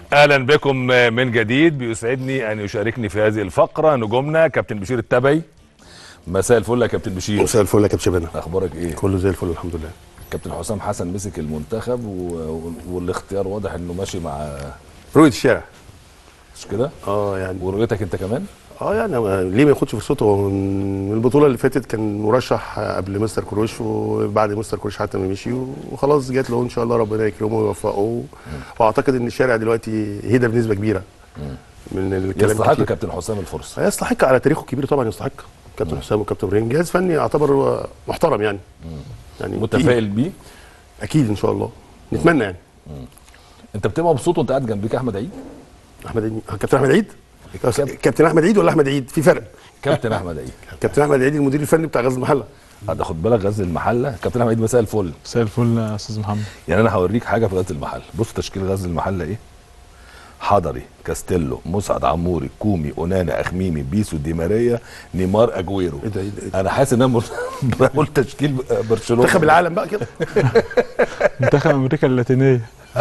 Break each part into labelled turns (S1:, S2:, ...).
S1: اهلا بكم من جديد بيسعدني ان يشاركني في هذه الفقره نجومنا كابتن بشير التبعي مساء الفل يا كابتن بشير
S2: مساء الفل يا كابتن شبانه
S1: اخبارك ايه
S2: كله زي الفل الحمد لله
S1: كابتن حسام حسن مسك المنتخب و... والاختيار واضح انه ماشي مع
S2: رؤيه الشارع
S1: مش كده
S2: اه يعني
S1: ورؤيتك انت كمان
S2: اه يعني ما- ليه ما ياخدش فرصته هو من من البطوله اللي فاتت كان مرشح قبل مستر كروش وبعد مستر كروش حتى ما مشي وخلاص جات له ان شاء الله ربنا يكرمه ويوفقه واعتقد ان الشارع دلوقتي هدى بنسبه كبيره من الكلام
S1: يستحق
S2: الكتير.
S1: كابتن حسام الفرصه
S2: يستحق على تاريخه الكبير طبعا يستحق كابتن حسام وكابتن ابراهيم جهاز فني اعتبر هو محترم يعني يعني
S1: متفائل بيه
S2: اكيد ان شاء الله نتمنى يعني
S1: انت بتبقى مبسوط وانت قاعد جنبيك احمد عيد
S2: احمد عيد كابتن احمد عيد كابتن احمد عيد ولا احمد عيد في فرق
S1: كابتن احمد عيد
S2: كابتن احمد عيد المدير الفني بتاع غزل المحله
S1: هذا خد بالك غزل المحله كابتن احمد عيد مساء الفل
S3: مساء الفل يا استاذ محمد
S1: يعني انا هوريك حاجه في غزل المحله بص تشكيل غزل المحله ايه حضري كاستيلو مسعد عموري كومي اونانا اخميمي بيسو دي ماريا نيمار اجويرو
S2: ايه ده ايه ده إيه ده؟
S1: انا حاسس ان انا مر- بقول تشكيل برشلونه
S2: منتخب العالم بقى كده
S3: منتخب امريكا اللاتينيه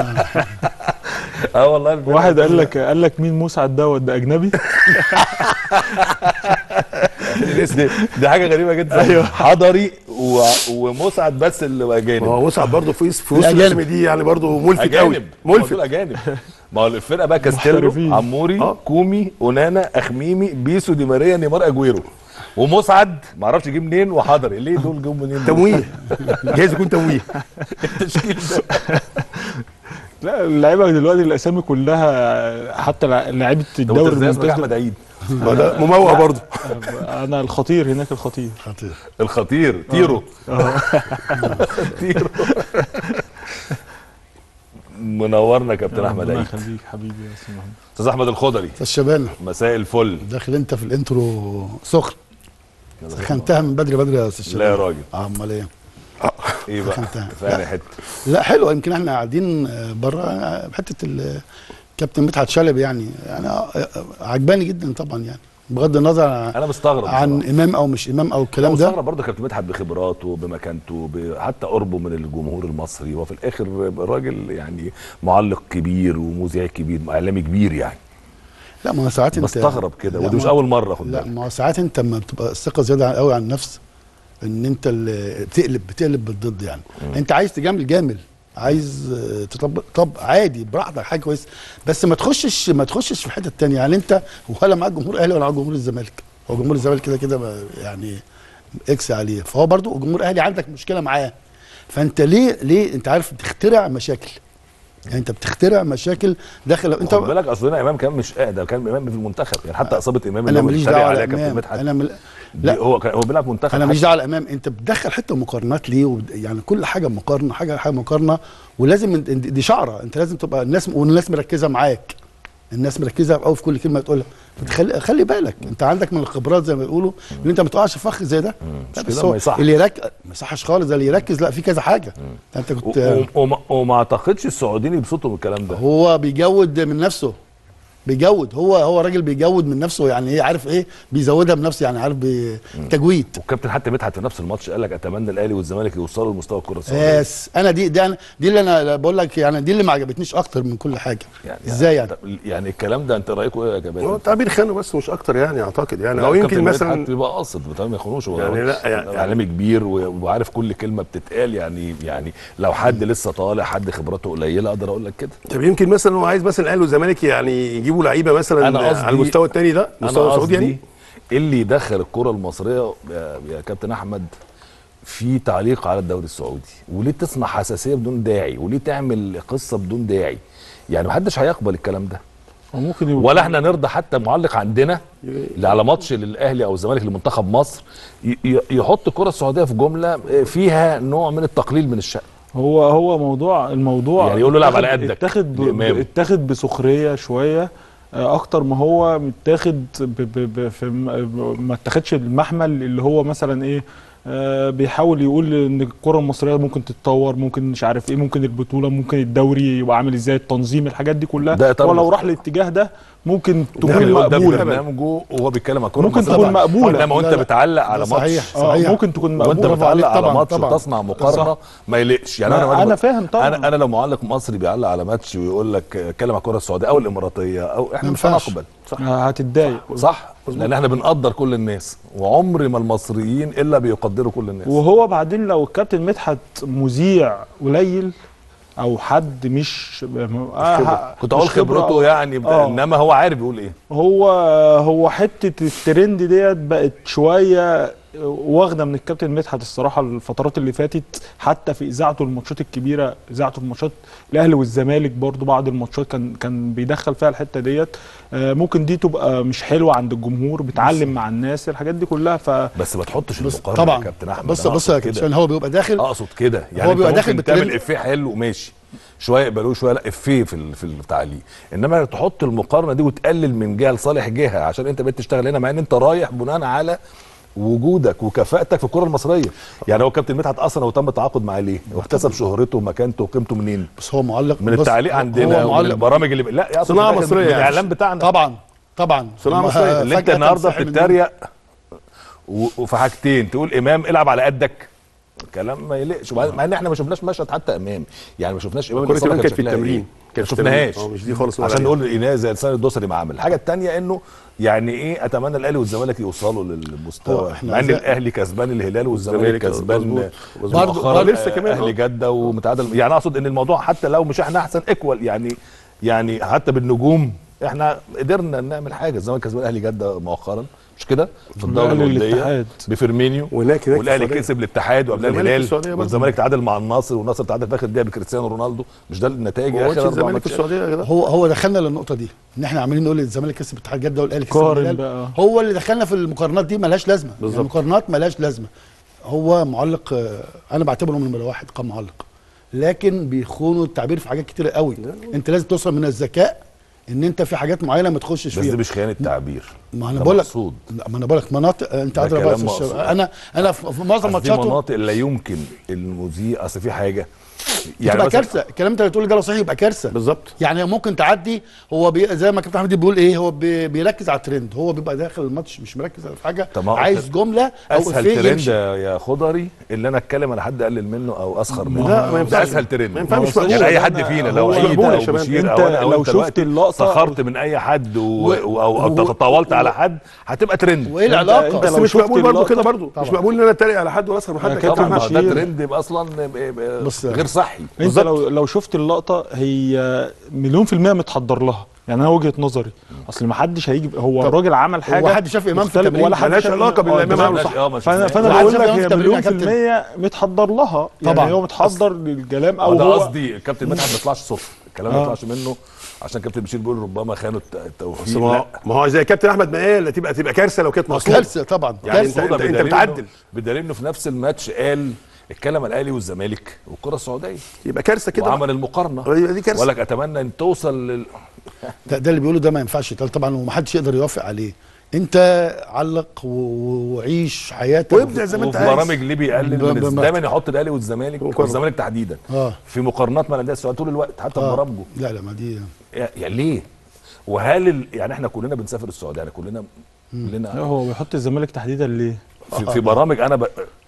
S1: اه والله
S3: واحد قال لك قال لك مين مسعد دوت ده اجنبي
S1: دي, دي حاجه غريبه جدا
S3: أيوه.
S1: حضري و... ومسعد بس اللي
S2: ما
S1: اجانب
S2: هو مسعد برضه في في وسط
S4: الأجانب.
S2: الاسم دي يعني برضه ملفت قوي
S1: اجانب ملفت
S2: ملفت
S1: اجانب ما هو الفرقه بقى كاستيلو
S3: محترفين.
S1: عموري
S2: آه.
S1: كومي اونانا اخميمي بيسو دي ماريا نيمار اجويرو ومسعد ما اعرفش جه منين وحضري ليه دول جم منين دول؟
S2: تمويه جايز يكون تمويه
S1: التشكيل ده
S3: لا اللعيبه دلوقتي الاسامي كلها حتى لع- لعيبه
S1: طب انت
S3: الدوري
S1: ازاي اسمك
S3: الممتاز
S1: احمد عيد
S2: ما ده مموه برضه
S3: انا الخطير هناك الخطير
S2: خطير
S1: الخطير تيرو تيرو منورنا كابتن احمد
S3: ربنا
S1: عيد
S3: يخليك حبيبي يا استاذ محمد
S1: استاذ احمد الخضري
S4: الشبانه
S1: مساء الفل
S4: داخل انت في الانترو سخن سخنتها من بدري بدري يا استاذ
S1: لا يا
S4: شبانه
S1: راجل
S4: آه، امال ايه
S1: ايه بقى
S4: سخنتها.
S1: في أنهي حته
S4: لا حلو يمكن احنا قاعدين بره بحته الكابتن مدحت شلبي يعني يعني آه، آه، عجباني جدا طبعا يعني بغض النظر عن-
S1: انا مستغرب
S4: عن
S1: بصراحة.
S4: امام او مش امام او الكلام
S1: هو
S4: ده
S1: مستغرب برضه كابتن مدحت بخبراته بمكانته ب- حتى قربه من الجمهور المصري وفي الاخر راجل يعني معلق كبير ومذيع كبير اعلامي كبير يعني
S4: لا ما هو ساعات انت
S1: بستغرب كده
S4: لا،
S1: ودي مش
S4: ما-
S1: اول مره خد
S4: لا
S1: بالك
S4: ما هو ساعات انت لما بتبقى الثقه زياده قوي عن النفس ان انت اللي بتقلب بتقلب بالضد يعني انت عايز تجامل جامل عايز آه، تطبق طب عادي براحتك حاجه كويسه بس ما تخشش ما تخشش في حته تانية يعني انت ولا معاك جمهور اهلي ولا معاك جمهور الزمالك هو جمهور الزمالك كده كده ما- يعني اكس عليه فهو برضو جمهور اهلي عندك مشكله معاه فانت ليه ليه انت عارف بتخترع مشاكل يعني انت بتخترع مشاكل داخل انت
S1: خد بالك اصل هنا امام كان مش ده كان امام في المنتخب يعني حتى اصابه امام اللي
S4: انا
S1: هو
S4: ماليش
S1: بيتريق
S4: دعوه
S1: عليها
S4: على
S1: كابتن
S4: الامام
S1: مدحت
S4: انا مل...
S1: لا
S4: لا
S1: هو كان هو بيلعب منتخب
S4: انا ماليش
S1: حتى.
S4: دعوه على الامام انت بتدخل حته مقارنات ليه وبد... يعني كل حاجه مقارنه حاجه حاجه مقارنه ولازم انت- انت- دي شعره انت لازم تبقى الناس والناس مركزه معاك الناس مركزه قوي في كل كلمه تقولها فتخلي خلي بالك انت عندك من الخبرات زي ما بيقولوا ان انت ما تقعش في فخ زي ده
S1: مش
S4: لا،
S1: كده
S4: بس هو
S1: ما يصحش.
S4: اللي يركز ما يصحش خالص ده اللي يركز لا في كذا حاجه انت
S1: و-
S4: كنت
S1: و- وما- وما اعتقدش السعوديين يبسطوا بالكلام ده
S4: هو بيجود من نفسه بيجود هو هو راجل بيجود من نفسه يعني ايه عارف ايه بيزودها بنفسه يعني عارف بي- تجويد
S1: والكابتن حتى مدحت في نفس الماتش قال لك اتمنى الاهلي والزمالك يوصلوا لمستوى الكره السعوديه
S4: بس انا دي دي انا دي اللي انا بقول لك يعني دي اللي ما عجبتنيش اكتر من كل حاجه
S1: يعني
S4: ازاي يعني
S1: طب يعني الكلام ده انت رايكم ايه يا
S2: هو
S1: كابتن؟
S2: تعبير خانه بس مش اكتر يعني اعتقد يعني
S1: لا،
S2: او يمكن
S1: كابتن
S2: مثلا
S1: مدحت بيبقى قاصد بتاع ما يخونوش هو
S2: يعني لا، يعني-
S1: اعلامي كبير و- وعارف كل كلمه بتتقال يعني يعني لو حد لسه طالع حد خبراته قليله اقدر اقول لك كده
S2: طب يمكن مثلا هو عايز مثلا الاهلي والزمالك يعني يجيبوا لعيبه مثلا
S1: أنا قصدي-
S2: على المستوى الثاني ده
S1: انا
S2: مستوى السعودي يعني
S1: قصدي اللي دخل الكره المصريه يا, يا كابتن احمد في تعليق على الدوري السعودي وليه تصنع حساسيه بدون داعي وليه تعمل قصه بدون داعي يعني محدش هيقبل الكلام ده
S3: وممكن يبقى
S1: ولا احنا نرضى حتى معلق عندنا اللي على ماتش للاهلي او الزمالك لمنتخب مصر ي- ي- يحط الكره السعوديه في جمله فيها نوع من التقليل من الشأن
S3: هو هو موضوع الموضوع
S1: يعني يقول له العب على
S3: اتاخد-
S1: قدك
S3: اتاخد ب-
S1: لإمام.
S3: اتاخد بسخريه شويه آه، اكتر ما هو متاخد ب ب ب في م- ما اتاخدش المحمل اللي هو مثلا ايه آه بيحاول يقول ان الكره المصريه ممكن تتطور ممكن مش عارف ايه ممكن البطوله ممكن الدوري يبقى عامل ازاي التنظيم الحاجات دي كلها
S1: ده طبعا.
S3: ولو راح الاتجاه ده ممكن
S1: ده
S3: تكون
S1: اللي قدام
S3: مقبوله
S1: برنامجه وهو بيتكلم عن الكوره
S3: ممكن
S1: المصرية.
S3: تكون مقبولة.
S1: انما وانت
S4: لا، لا.
S1: بتعلق على
S4: ده
S1: ماتش
S4: صحيح
S3: آه
S4: صحيح
S3: ممكن تكون
S1: وانت
S3: مقبوله
S4: برافو عليك
S1: بتعلق على
S4: طبعاً،
S1: ماتش
S4: طبعاً.
S1: وتصنع مقارنه
S3: صح.
S1: ما يليقش يعني
S3: ما
S1: انا
S3: أنا فاهم طبعاً.
S1: انا انا لو معلق مصري بيعلق على ماتش ويقول لك اتكلم على الكره السعوديه او الاماراتيه او احنا
S4: ما
S1: مش
S4: ينفعش.
S1: هنقبل
S3: آه، هتتضايق
S1: صح لان احنا بنقدر كل الناس وعمر ما المصريين الا بيقدروا كل الناس
S3: وهو بعدين لو الكابتن مدحت مذيع قليل او حد مش آه
S1: كنت اقول
S3: مش خبرة
S1: خبرته يعني بتاع-
S3: آه.
S1: انما هو عارف يقول ايه
S3: هو هو حته الترند ديت بقت شويه واخده من الكابتن مدحت الصراحه الفترات اللي فاتت حتى في اذاعته الماتشات الكبيره اذاعته في ماتشات الاهلي والزمالك برضو بعض الماتشات كان كان بيدخل فيها الحته ديت آه، ممكن دي تبقى مش حلوه عند الجمهور بتعلم مع الناس الحاجات دي كلها ف
S1: بس ما تحطش
S4: بص
S1: المقارنه
S4: طبعا
S1: يا كابتن احمد
S4: بص
S1: أنا
S4: بص يا
S1: أقصد
S4: كابتن
S1: كده.
S4: عشان هو بيبقى داخل
S1: اقصد كده يعني
S4: هو
S1: انت
S4: بيبقى
S1: ممكن
S4: داخل
S1: تعمل
S4: بالترند.
S1: افيه حلو ماشي شويه يقبلوه شويه لا افيه في ال- في التعليق انما تحط المقارنه دي وتقلل من جهه لصالح جهه عشان انت بقيت تشتغل هنا مع ان انت رايح بناء على وجودك وكفاءتك في الكره المصريه يعني هو كابتن مدحت اصلا هو تم التعاقد معاه ليه واكتسب شهرته ومكانته وقيمته منين
S4: بس هو معلق
S1: من
S4: بص،
S1: التعليق عندنا
S4: هو
S1: ومن
S4: معلق
S1: البرامج اللي ب... لا يا أقصد
S2: صناعة
S1: في الآخر
S2: مصرية
S1: من
S2: يعني.
S1: الاعلام بتاعنا
S4: طبعا طبعا
S2: صناعة
S4: ما
S2: مصرية.
S1: اللي انت
S4: فجأة
S1: النهارده
S4: تنسحب من-
S1: بتتريق و- وفي حاجتين تقول امام العب على قدك كلام ما يليقش وبعدين- مع ان احنا ما شفناش مشهد حتى امام يعني ما شفناش امام
S2: كرة
S1: الإصابة
S2: إمام كانت في
S1: شكلها إيه.
S2: التمرين.
S1: ما
S2: كانت في التمرين.
S1: شفناهاش
S2: اه، مش دي خالص ولا
S1: عشان
S2: عليها.
S1: نقول ايناس زي لسان الدوسري ما عمل الحاجه الثانيه انه يعني ايه اتمنى الاهلي والزمالك يوصلوا
S4: هو
S1: للمستوى
S4: احنا
S1: مع ان
S4: زي-
S1: الاهلي كسبان الهلال والزمالك
S2: الزمالك
S1: كسبان
S2: مظبوط. مظبوط.
S4: برضه-
S1: مؤخراً
S4: برضه
S2: لسه كمان،
S1: اهلي
S2: اه.
S1: جده ومتعادل يعني اقصد ان الموضوع حتى لو مش احنا احسن ايكوال يعني يعني حتى بالنجوم احنا قدرنا نعمل حاجه الزمالك كسبان اهلي جده مؤخرا مش كده في الدوري
S3: الأهلي
S1: الوديه
S3: الاتحاد.
S1: بفيرمينيو
S2: وهناك هناك
S1: والاهلي
S2: في السعودية.
S1: كسب الاتحاد وقبلها
S2: والزمالك في
S1: الهلال
S2: السعودية برضه.
S1: والزمالك تعادل مع النصر والنصر تعادل في اخر دقيقه بكريستيانو رونالدو مش ده النتائج
S2: هو
S1: يا
S2: ماتش
S1: اخي اربع
S2: الزمالك في
S1: ماتشات
S2: السعوديه يا جدع
S4: هو هو دخلنا للنقطه دي ان احنا عمالين نقول الزمالك كسب اتحاد جده والاهلي كسب
S3: قارن
S4: الهلال.
S3: بقى.
S4: هو اللي دخلنا في المقارنات دي ملهاش لازمه
S2: بالظبط.
S4: يعني المقارنات ملهاش لازمه هو معلق آه، انا بعتبره من واحد كمعلق لكن بيخونوا التعبير في حاجات كتيره قوي انت لازم توصل من الذكاء ان انت في حاجات معينه ما تخشش
S1: بس
S4: فيها
S1: دي مش خيانه تعبير
S4: ما انا
S1: ده
S4: بقول لك
S1: مقصود.
S4: لا، ما انا بقول لك مناطق انت
S1: ده
S4: ادرى بقى
S1: كلام
S4: في الشباب
S1: مقصود.
S4: انا انا في في معظم
S1: أصل دي
S4: ماتشاته
S1: مناطق لا يمكن المذيع اصل في حاجه
S4: يعني
S1: مثلاً-
S4: كارثه الكلام انت بتقوله ده لو صحيح يبقى كارثه
S2: بالظبط
S4: يعني ممكن تعدي هو بي زي ما كابتن احمد بيقول ايه هو بي بيركز على الترند هو بيبقى داخل الماتش مش مركز على حاجه
S1: طب ما هو
S4: عايز
S1: أنت-
S4: جمله او
S1: اسهل
S4: افيه
S1: ترند
S4: يمشي
S1: يا خضري اللي انا اتكلم على حد اقلل منه او اسخر منه
S2: لا، ما
S1: ده
S2: ينفعش.
S1: اسهل ترند
S2: ما ينفعش، مش
S1: يعني
S2: مقبول.
S1: اي حد فينا لو
S3: هو
S1: عيد
S2: مقبول يا
S1: او
S2: شباب.
S1: بشير
S3: انت
S1: او انا او
S3: لو
S1: انت
S3: شفت
S1: دلوقتي
S3: اللقطة
S1: سخرت من اي حد و...
S4: و-
S1: او, أو, أو
S4: و-
S1: تطاولت
S4: و-
S1: على حد هتبقى ترند
S4: وايه
S3: انت-
S4: العلاقه
S3: انت
S2: بس
S3: لو
S2: مش
S3: شفت
S2: مقبول برضه
S3: اللقطة-
S2: كده برضه مش
S4: طبعا.
S2: مقبول ان انا اتريق على حد ولا اسخر من حد
S3: يا
S2: يا
S3: كابتن
S2: كابتن
S1: طبعا
S2: أحمد.
S1: ده
S3: بشير.
S1: ترند يبقى اصلا
S4: بص-
S1: غير صحي
S3: انت
S2: بالظبط.
S3: لو لو شفت اللقطه هي مليون في الميه متحضر لها يعني انا وجهه نظري اصل ما حدش هيجي هو
S4: طب
S3: الراجل عمل حاجه
S4: هو حد شاف إمام في
S3: مختلف-
S4: التمرين؟
S3: ولا حد
S2: ملهاش
S3: شاف
S2: علاقة
S3: إمام.
S2: باللي
S3: اه
S2: إمام
S3: ده-
S2: عمله صح.
S1: اه ما
S3: فانا
S1: شفناش.
S3: فانا
S4: ولا
S3: بقول
S4: حد
S3: لك
S4: شاف إمام
S3: هي
S4: في التمرين
S3: مليون
S4: يا
S3: في
S4: كابتن.
S3: الميه متحضر لها
S4: طبعا.
S3: يعني هو متحضر للكلام او
S1: او ده
S3: هو
S1: قصدي الكابتن مدحت ما بيطلعش صدفه الكلام ما
S3: آه.
S1: يطلعش منه عشان كابتن بشير بيقول ربما خانوا الت-
S2: بس
S1: التوفيق
S2: ما
S1: لا
S2: هو- ما هو زي كابتن احمد ما قال تبقى تبقى كارثه لو كانت مقصوده
S4: كارثه طبعا
S2: يعني
S4: كارثه
S2: انت-
S1: صدى
S2: انت
S1: بدليل
S2: بتعدل.
S1: إنه- بدليل انه في نفس الماتش قال اتكلم عن الاهلي والزمالك والكره السعوديه
S2: يبقى كارثه كده
S1: وعمل المقارنه
S2: يبقى دي كارثه
S1: وقال لك اتمنى ان توصل لل...
S4: ده, ده اللي بيقوله ده ما ينفعش يتقال طبعا ومحدش يقدر يوافق عليه انت علق و- وعيش حياتك
S2: وابدع زي ما انت
S1: وفي
S2: عايز
S1: برامج ليه بيقلل
S4: ب-
S1: من
S4: ب-
S1: الز- دايما يحط الاهلي والزمالك
S2: مقارنة.
S1: والزمالك تحديدا
S4: اه
S1: في مقارنات مع الانديه السعوديه طول الوقت حتى في
S4: آه.
S1: برامجه
S4: لا لا ما دي
S1: يعني ليه؟ وهل ال... يعني احنا كلنا بنسافر السعوديه يعني كلنا
S3: لا،
S1: كلنا
S3: هو بيحط الزمالك تحديدا ليه؟
S1: في, في برامج انا ب...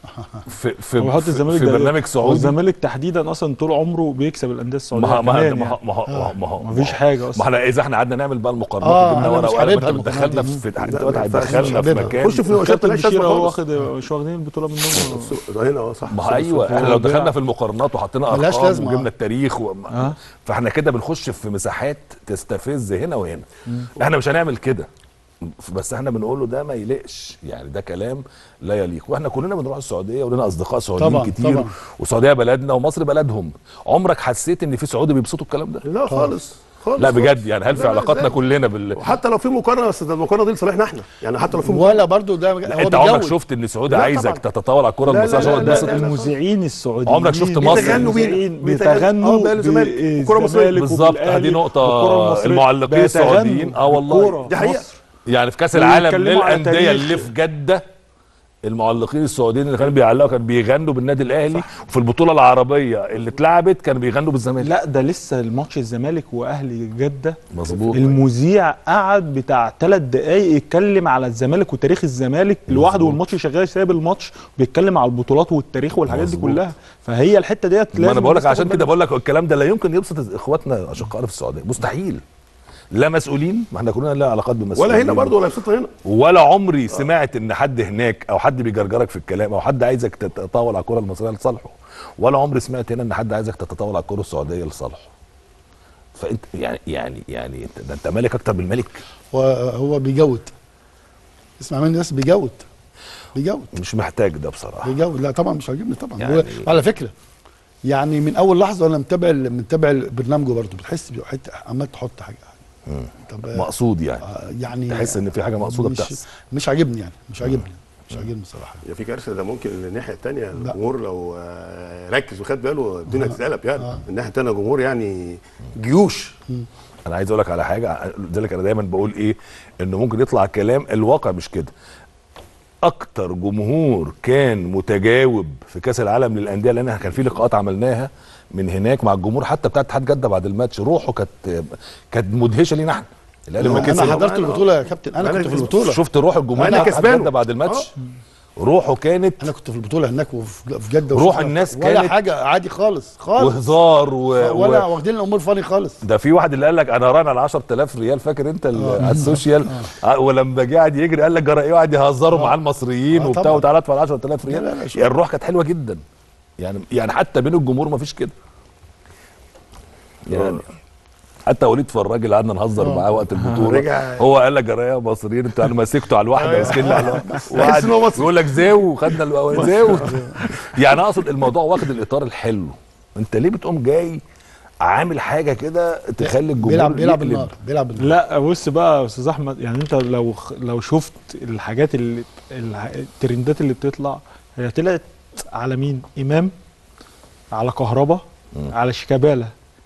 S1: في في,
S3: هو بيحط
S1: في,
S3: الزمالك
S1: في
S3: ده ليه؟
S1: برنامج
S3: هو
S1: سعودي
S3: الزمالك تحديدا اصلا طول عمره بيكسب الانديه السعوديه
S1: ما ما
S3: كمان
S1: ما
S3: يعني.
S1: ما ما ما هو
S3: مفيش حاجه اصلا
S1: ما احنا اذا احنا قعدنا نعمل بقى المقارنات
S4: آه،
S1: وجبنا
S4: أنا
S1: ورقه
S4: مش
S1: وقلم
S4: حاببها
S1: انت
S4: المقارنات
S1: دخلنا
S4: دي.
S1: في
S2: لا،
S1: انت
S2: ما
S1: دلوقتي
S2: ينفعش،
S1: هتدخلنا
S4: مش
S1: في
S4: حاببها.
S1: مكان
S2: خش في نقاشات
S3: كابتن
S2: مالهاش
S3: بشير
S2: لازمه
S3: هو
S2: خالص
S3: واخد مش واخدين البطوله منهم
S2: هنا اه صح
S1: ما ايوه احنا لو دخلنا في المقارنات وحطينا
S4: ملهاش
S1: ارقام
S4: لازمة.
S1: وجبنا التاريخ و...
S3: آه.
S1: فاحنا كده بنخش في مساحات تستفز هنا وهنا احنا مش هنعمل كده بس احنا بنقول له ده ما يليقش يعني ده كلام لا يليق واحنا كلنا بنروح السعوديه ولنا اصدقاء سعوديين
S4: طبعاً،
S1: كتير
S4: طبعاً.
S1: والسعوديه بلدنا ومصر بلدهم عمرك حسيت ان في سعودي بيبسطوا الكلام ده
S2: لا خالص خالص
S1: لا
S2: خالص.
S1: بجد يعني هل في
S2: لا، لا،
S1: علاقاتنا
S2: إزاي؟
S1: كلنا بال
S2: وحتى لو في مقارنه بس ده المقارنه دي لصالحنا احنا يعني حتى لو في مقارنه
S4: ولا برضو ده هو
S1: انت عمرك
S4: بيجود.
S1: شفت ان سعودي
S2: لا
S1: عايزك
S2: طبعاً.
S1: تتطاول على الكره
S2: لا،
S1: المصريه
S2: لا،
S1: عشان
S2: لا،
S1: هو
S2: لا،
S1: يتبسط
S2: لا،
S3: المذيعين السعوديين
S1: عمرك شفت مصر؟
S2: بيتغنوا بينا.
S3: بيتغنوا
S2: بيتغنوا. اه، بقى
S3: بيتغنوا
S2: الزمالك. الكرة المصرية.
S1: بالظبط هذه نقطه المعلقين السعوديين اه والله
S2: دي حقيقه
S1: يعني في كاس
S3: ويتكلموا
S1: العالم
S3: على
S1: للانديه
S3: تاريخ.
S1: اللي في جده المعلقين السعوديين اللي كانوا بيعلقوا كانوا بيغنوا بالنادي الاهلي وفي البطوله العربيه اللي اتلعبت كانوا بيغنوا بالزمالك
S3: لا ده لسه الماتش الزمالك واهلي جده
S1: مظبوط
S3: المذيع قعد بتاع ثلاث دقايق يتكلم على الزمالك وتاريخ الزمالك لوحده
S1: مظبوط.
S3: والماتش شغال سايب الماتش بيتكلم على البطولات والتاريخ والحاجات دي
S1: مظبوط.
S3: كلها فهي الحته ديت
S1: ما
S3: لازم
S1: انا بقول لك
S3: الناس
S1: عشان
S3: تاخد
S1: كده
S3: بالها.
S1: بقول لك الكلام ده لا يمكن يبسط اخواتنا اشقائنا في السعوديه مستحيل لا مسؤولين ما احنا كلنا لنا علاقات بمسؤولين
S2: ولا هنا برضه ولا يبسطها هنا
S1: ولا عمري سمعت ان حد هناك او حد بيجرجرك في الكلام او حد عايزك تتطاول على الكره المصريه لصالحه ولا عمري سمعت هنا ان حد عايزك تتطاول على الكره السعوديه لصالحه فانت يعني يعني يعني انت ده انت مالك اكتر من الملك
S4: وهو بيجود اسمع مني بس بيجود بيجود
S1: مش محتاج ده بصراحه
S4: بيجود لا طبعا مش عاجبني طبعا
S1: يعني-
S4: يعني على فكره يعني من اول لحظه وانا متابع متابع برنامجه برضه بتحس بحته عمال تحط حاجه طب
S1: مقصود يعني
S4: آه، يعني
S1: تحس ان في حاجه مقصوده
S4: مش
S1: بتحصل
S4: مش عاجبني يعني مش عاجبني مش عاجبني صراحه
S2: يا في كارثه ده ممكن الناحيه الثانيه الجمهور لو آه، ركز وخد باله الدنيا تتقلب يعني الناحيه الثانيه الجمهور يعني جيوش
S1: انا عايز اقول لك على حاجه لذلك انا دايما بقول ايه انه ممكن يطلع كلام الواقع مش كده اكتر جمهور كان متجاوب في كاس العالم للانديه لان كان في لقاءات عملناها من هناك مع الجمهور حتى بتاع اتحاد جده بعد الماتش روحه كانت كانت مدهشه لينا احنا الاهلي لما
S4: انا
S1: كسب
S4: حضرت
S2: أنا-
S4: البطوله يا كابتن انا
S2: أنا
S4: كنت في البطوله
S1: شفت روح الجمهور
S2: أنا
S1: بتاع اتحاد
S2: كسبانه.
S1: جده بعد الماتش روحه كانت
S4: انا كنت في البطوله هناك وفي في جده
S1: روح
S4: وشفنا-
S1: الناس
S4: ولا
S1: كانت-
S4: حاجه عادي خالص خالص
S1: وهزار و...
S4: ولا
S1: و...
S4: واخدين الامور فاني خالص
S1: ده في واحد اللي قال لك انا راهن على 10000 ريال فاكر انت ال- على السوشيال آه، ولما جه قاعد يجري قال لك جرى ايه وقعد يهزروا مع المصريين
S4: آه،
S1: وبتاع
S4: طبعا.
S1: وتعالى ادفع 10000
S4: لا، لا، لا،
S1: ريال
S4: شوف.
S1: يعني الروح كانت حلوه جدا يعني يعني حتى بين الجمهور ما فيش كده يعني حتى وليد فراج اللي قعدنا نهزر معاه وقت البطوله
S2: رجع-
S1: هو قال لك جرى ايه يا مصريين انتوا انا مسكتوا على الواحده ماسكين على وقعد
S2: إن هو مصري.
S1: يقول لك زاو وخدنا الو- زاو يعني اقصد الموضوع واخد الاطار الحلو انت ليه بتقوم جاي عامل حاجه كده تخلي الجمهور
S4: بيلعب بيلعب
S1: يقلب؟
S4: النار بيلعب النار
S3: لا بص بقى يا استاذ احمد يعني انت لو لو شفت الحاجات اللي الح- الترندات اللي بتطلع هي طلعت على مين امام على كهربا على شيكابالا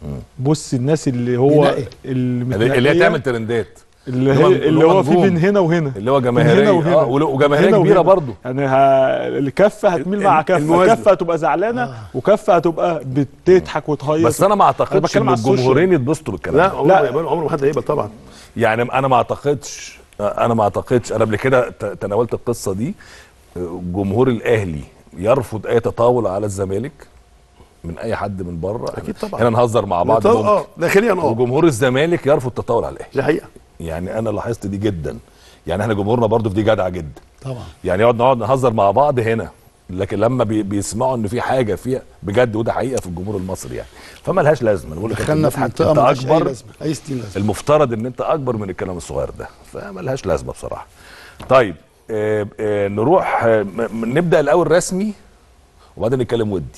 S3: بص الناس اللي هو
S4: بينقي.
S3: اللي
S1: اللي اللي هي
S3: متنقية،
S1: تعمل ترندات
S3: اللي,
S1: اللي هو-
S3: هي
S1: اللي
S3: اللي
S1: هو
S3: هو في
S1: نجوم.
S3: بين هنا وهنا
S1: اللي هو
S3: من
S1: جماهيريه
S3: هنا وهنا.
S1: اه ول- وجماهيريه
S3: هنا
S1: كبيره
S3: وهنا.
S1: برضه
S3: يعني ه... الكفه هتميل
S2: ال-
S3: مع
S2: ال-
S3: كفه
S2: الموازنة.
S3: كفه هتبقى زعلانه وكفه هتبقى بتضحك وتهيص
S1: بس انا ما اعتقدش
S3: بتكلم
S1: ان
S3: على السوشيال.
S1: الجمهورين يتبسطوا بالكلام
S2: لا
S1: ده.
S2: عمره
S3: لا.
S2: ما يقبل عمره ما حد هيقبل طبعا
S1: يعني انا ما اعتقدش انا ما اعتقدش انا قبل كده ت- تناولت القصه دي جمهور الاهلي يرفض اي تطاول على الزمالك من اي حد من بره
S2: أكيد طبعا.
S1: هنا نهزر مع بعض
S2: طب-
S1: ممكن.
S2: اه داخليا اه
S1: وجمهور الزمالك يرفض التطاول على الاهلي
S2: دي حقيقه
S1: يعني انا لاحظت دي جدا يعني احنا جمهورنا برضو في دي جدعه جدا
S4: طبعا
S1: يعني يقعد نقعد نهزر مع بعض هنا لكن لما بي بيسمعوا ان في حاجه فيها بجد وده حقيقه في الجمهور المصري يعني فما لهاش لازمه أنا بقول لك
S4: دخلنا في
S1: انت
S4: منطقه مالهاش اي
S1: اكبر
S4: لازمه اي ستين لازمه
S1: المفترض ان انت اكبر من الكلام الصغير ده فما لهاش لازمه بصراحه طيب آه آه نروح آه م- م- نبدا الاول رسمي وبعدين نتكلم ودي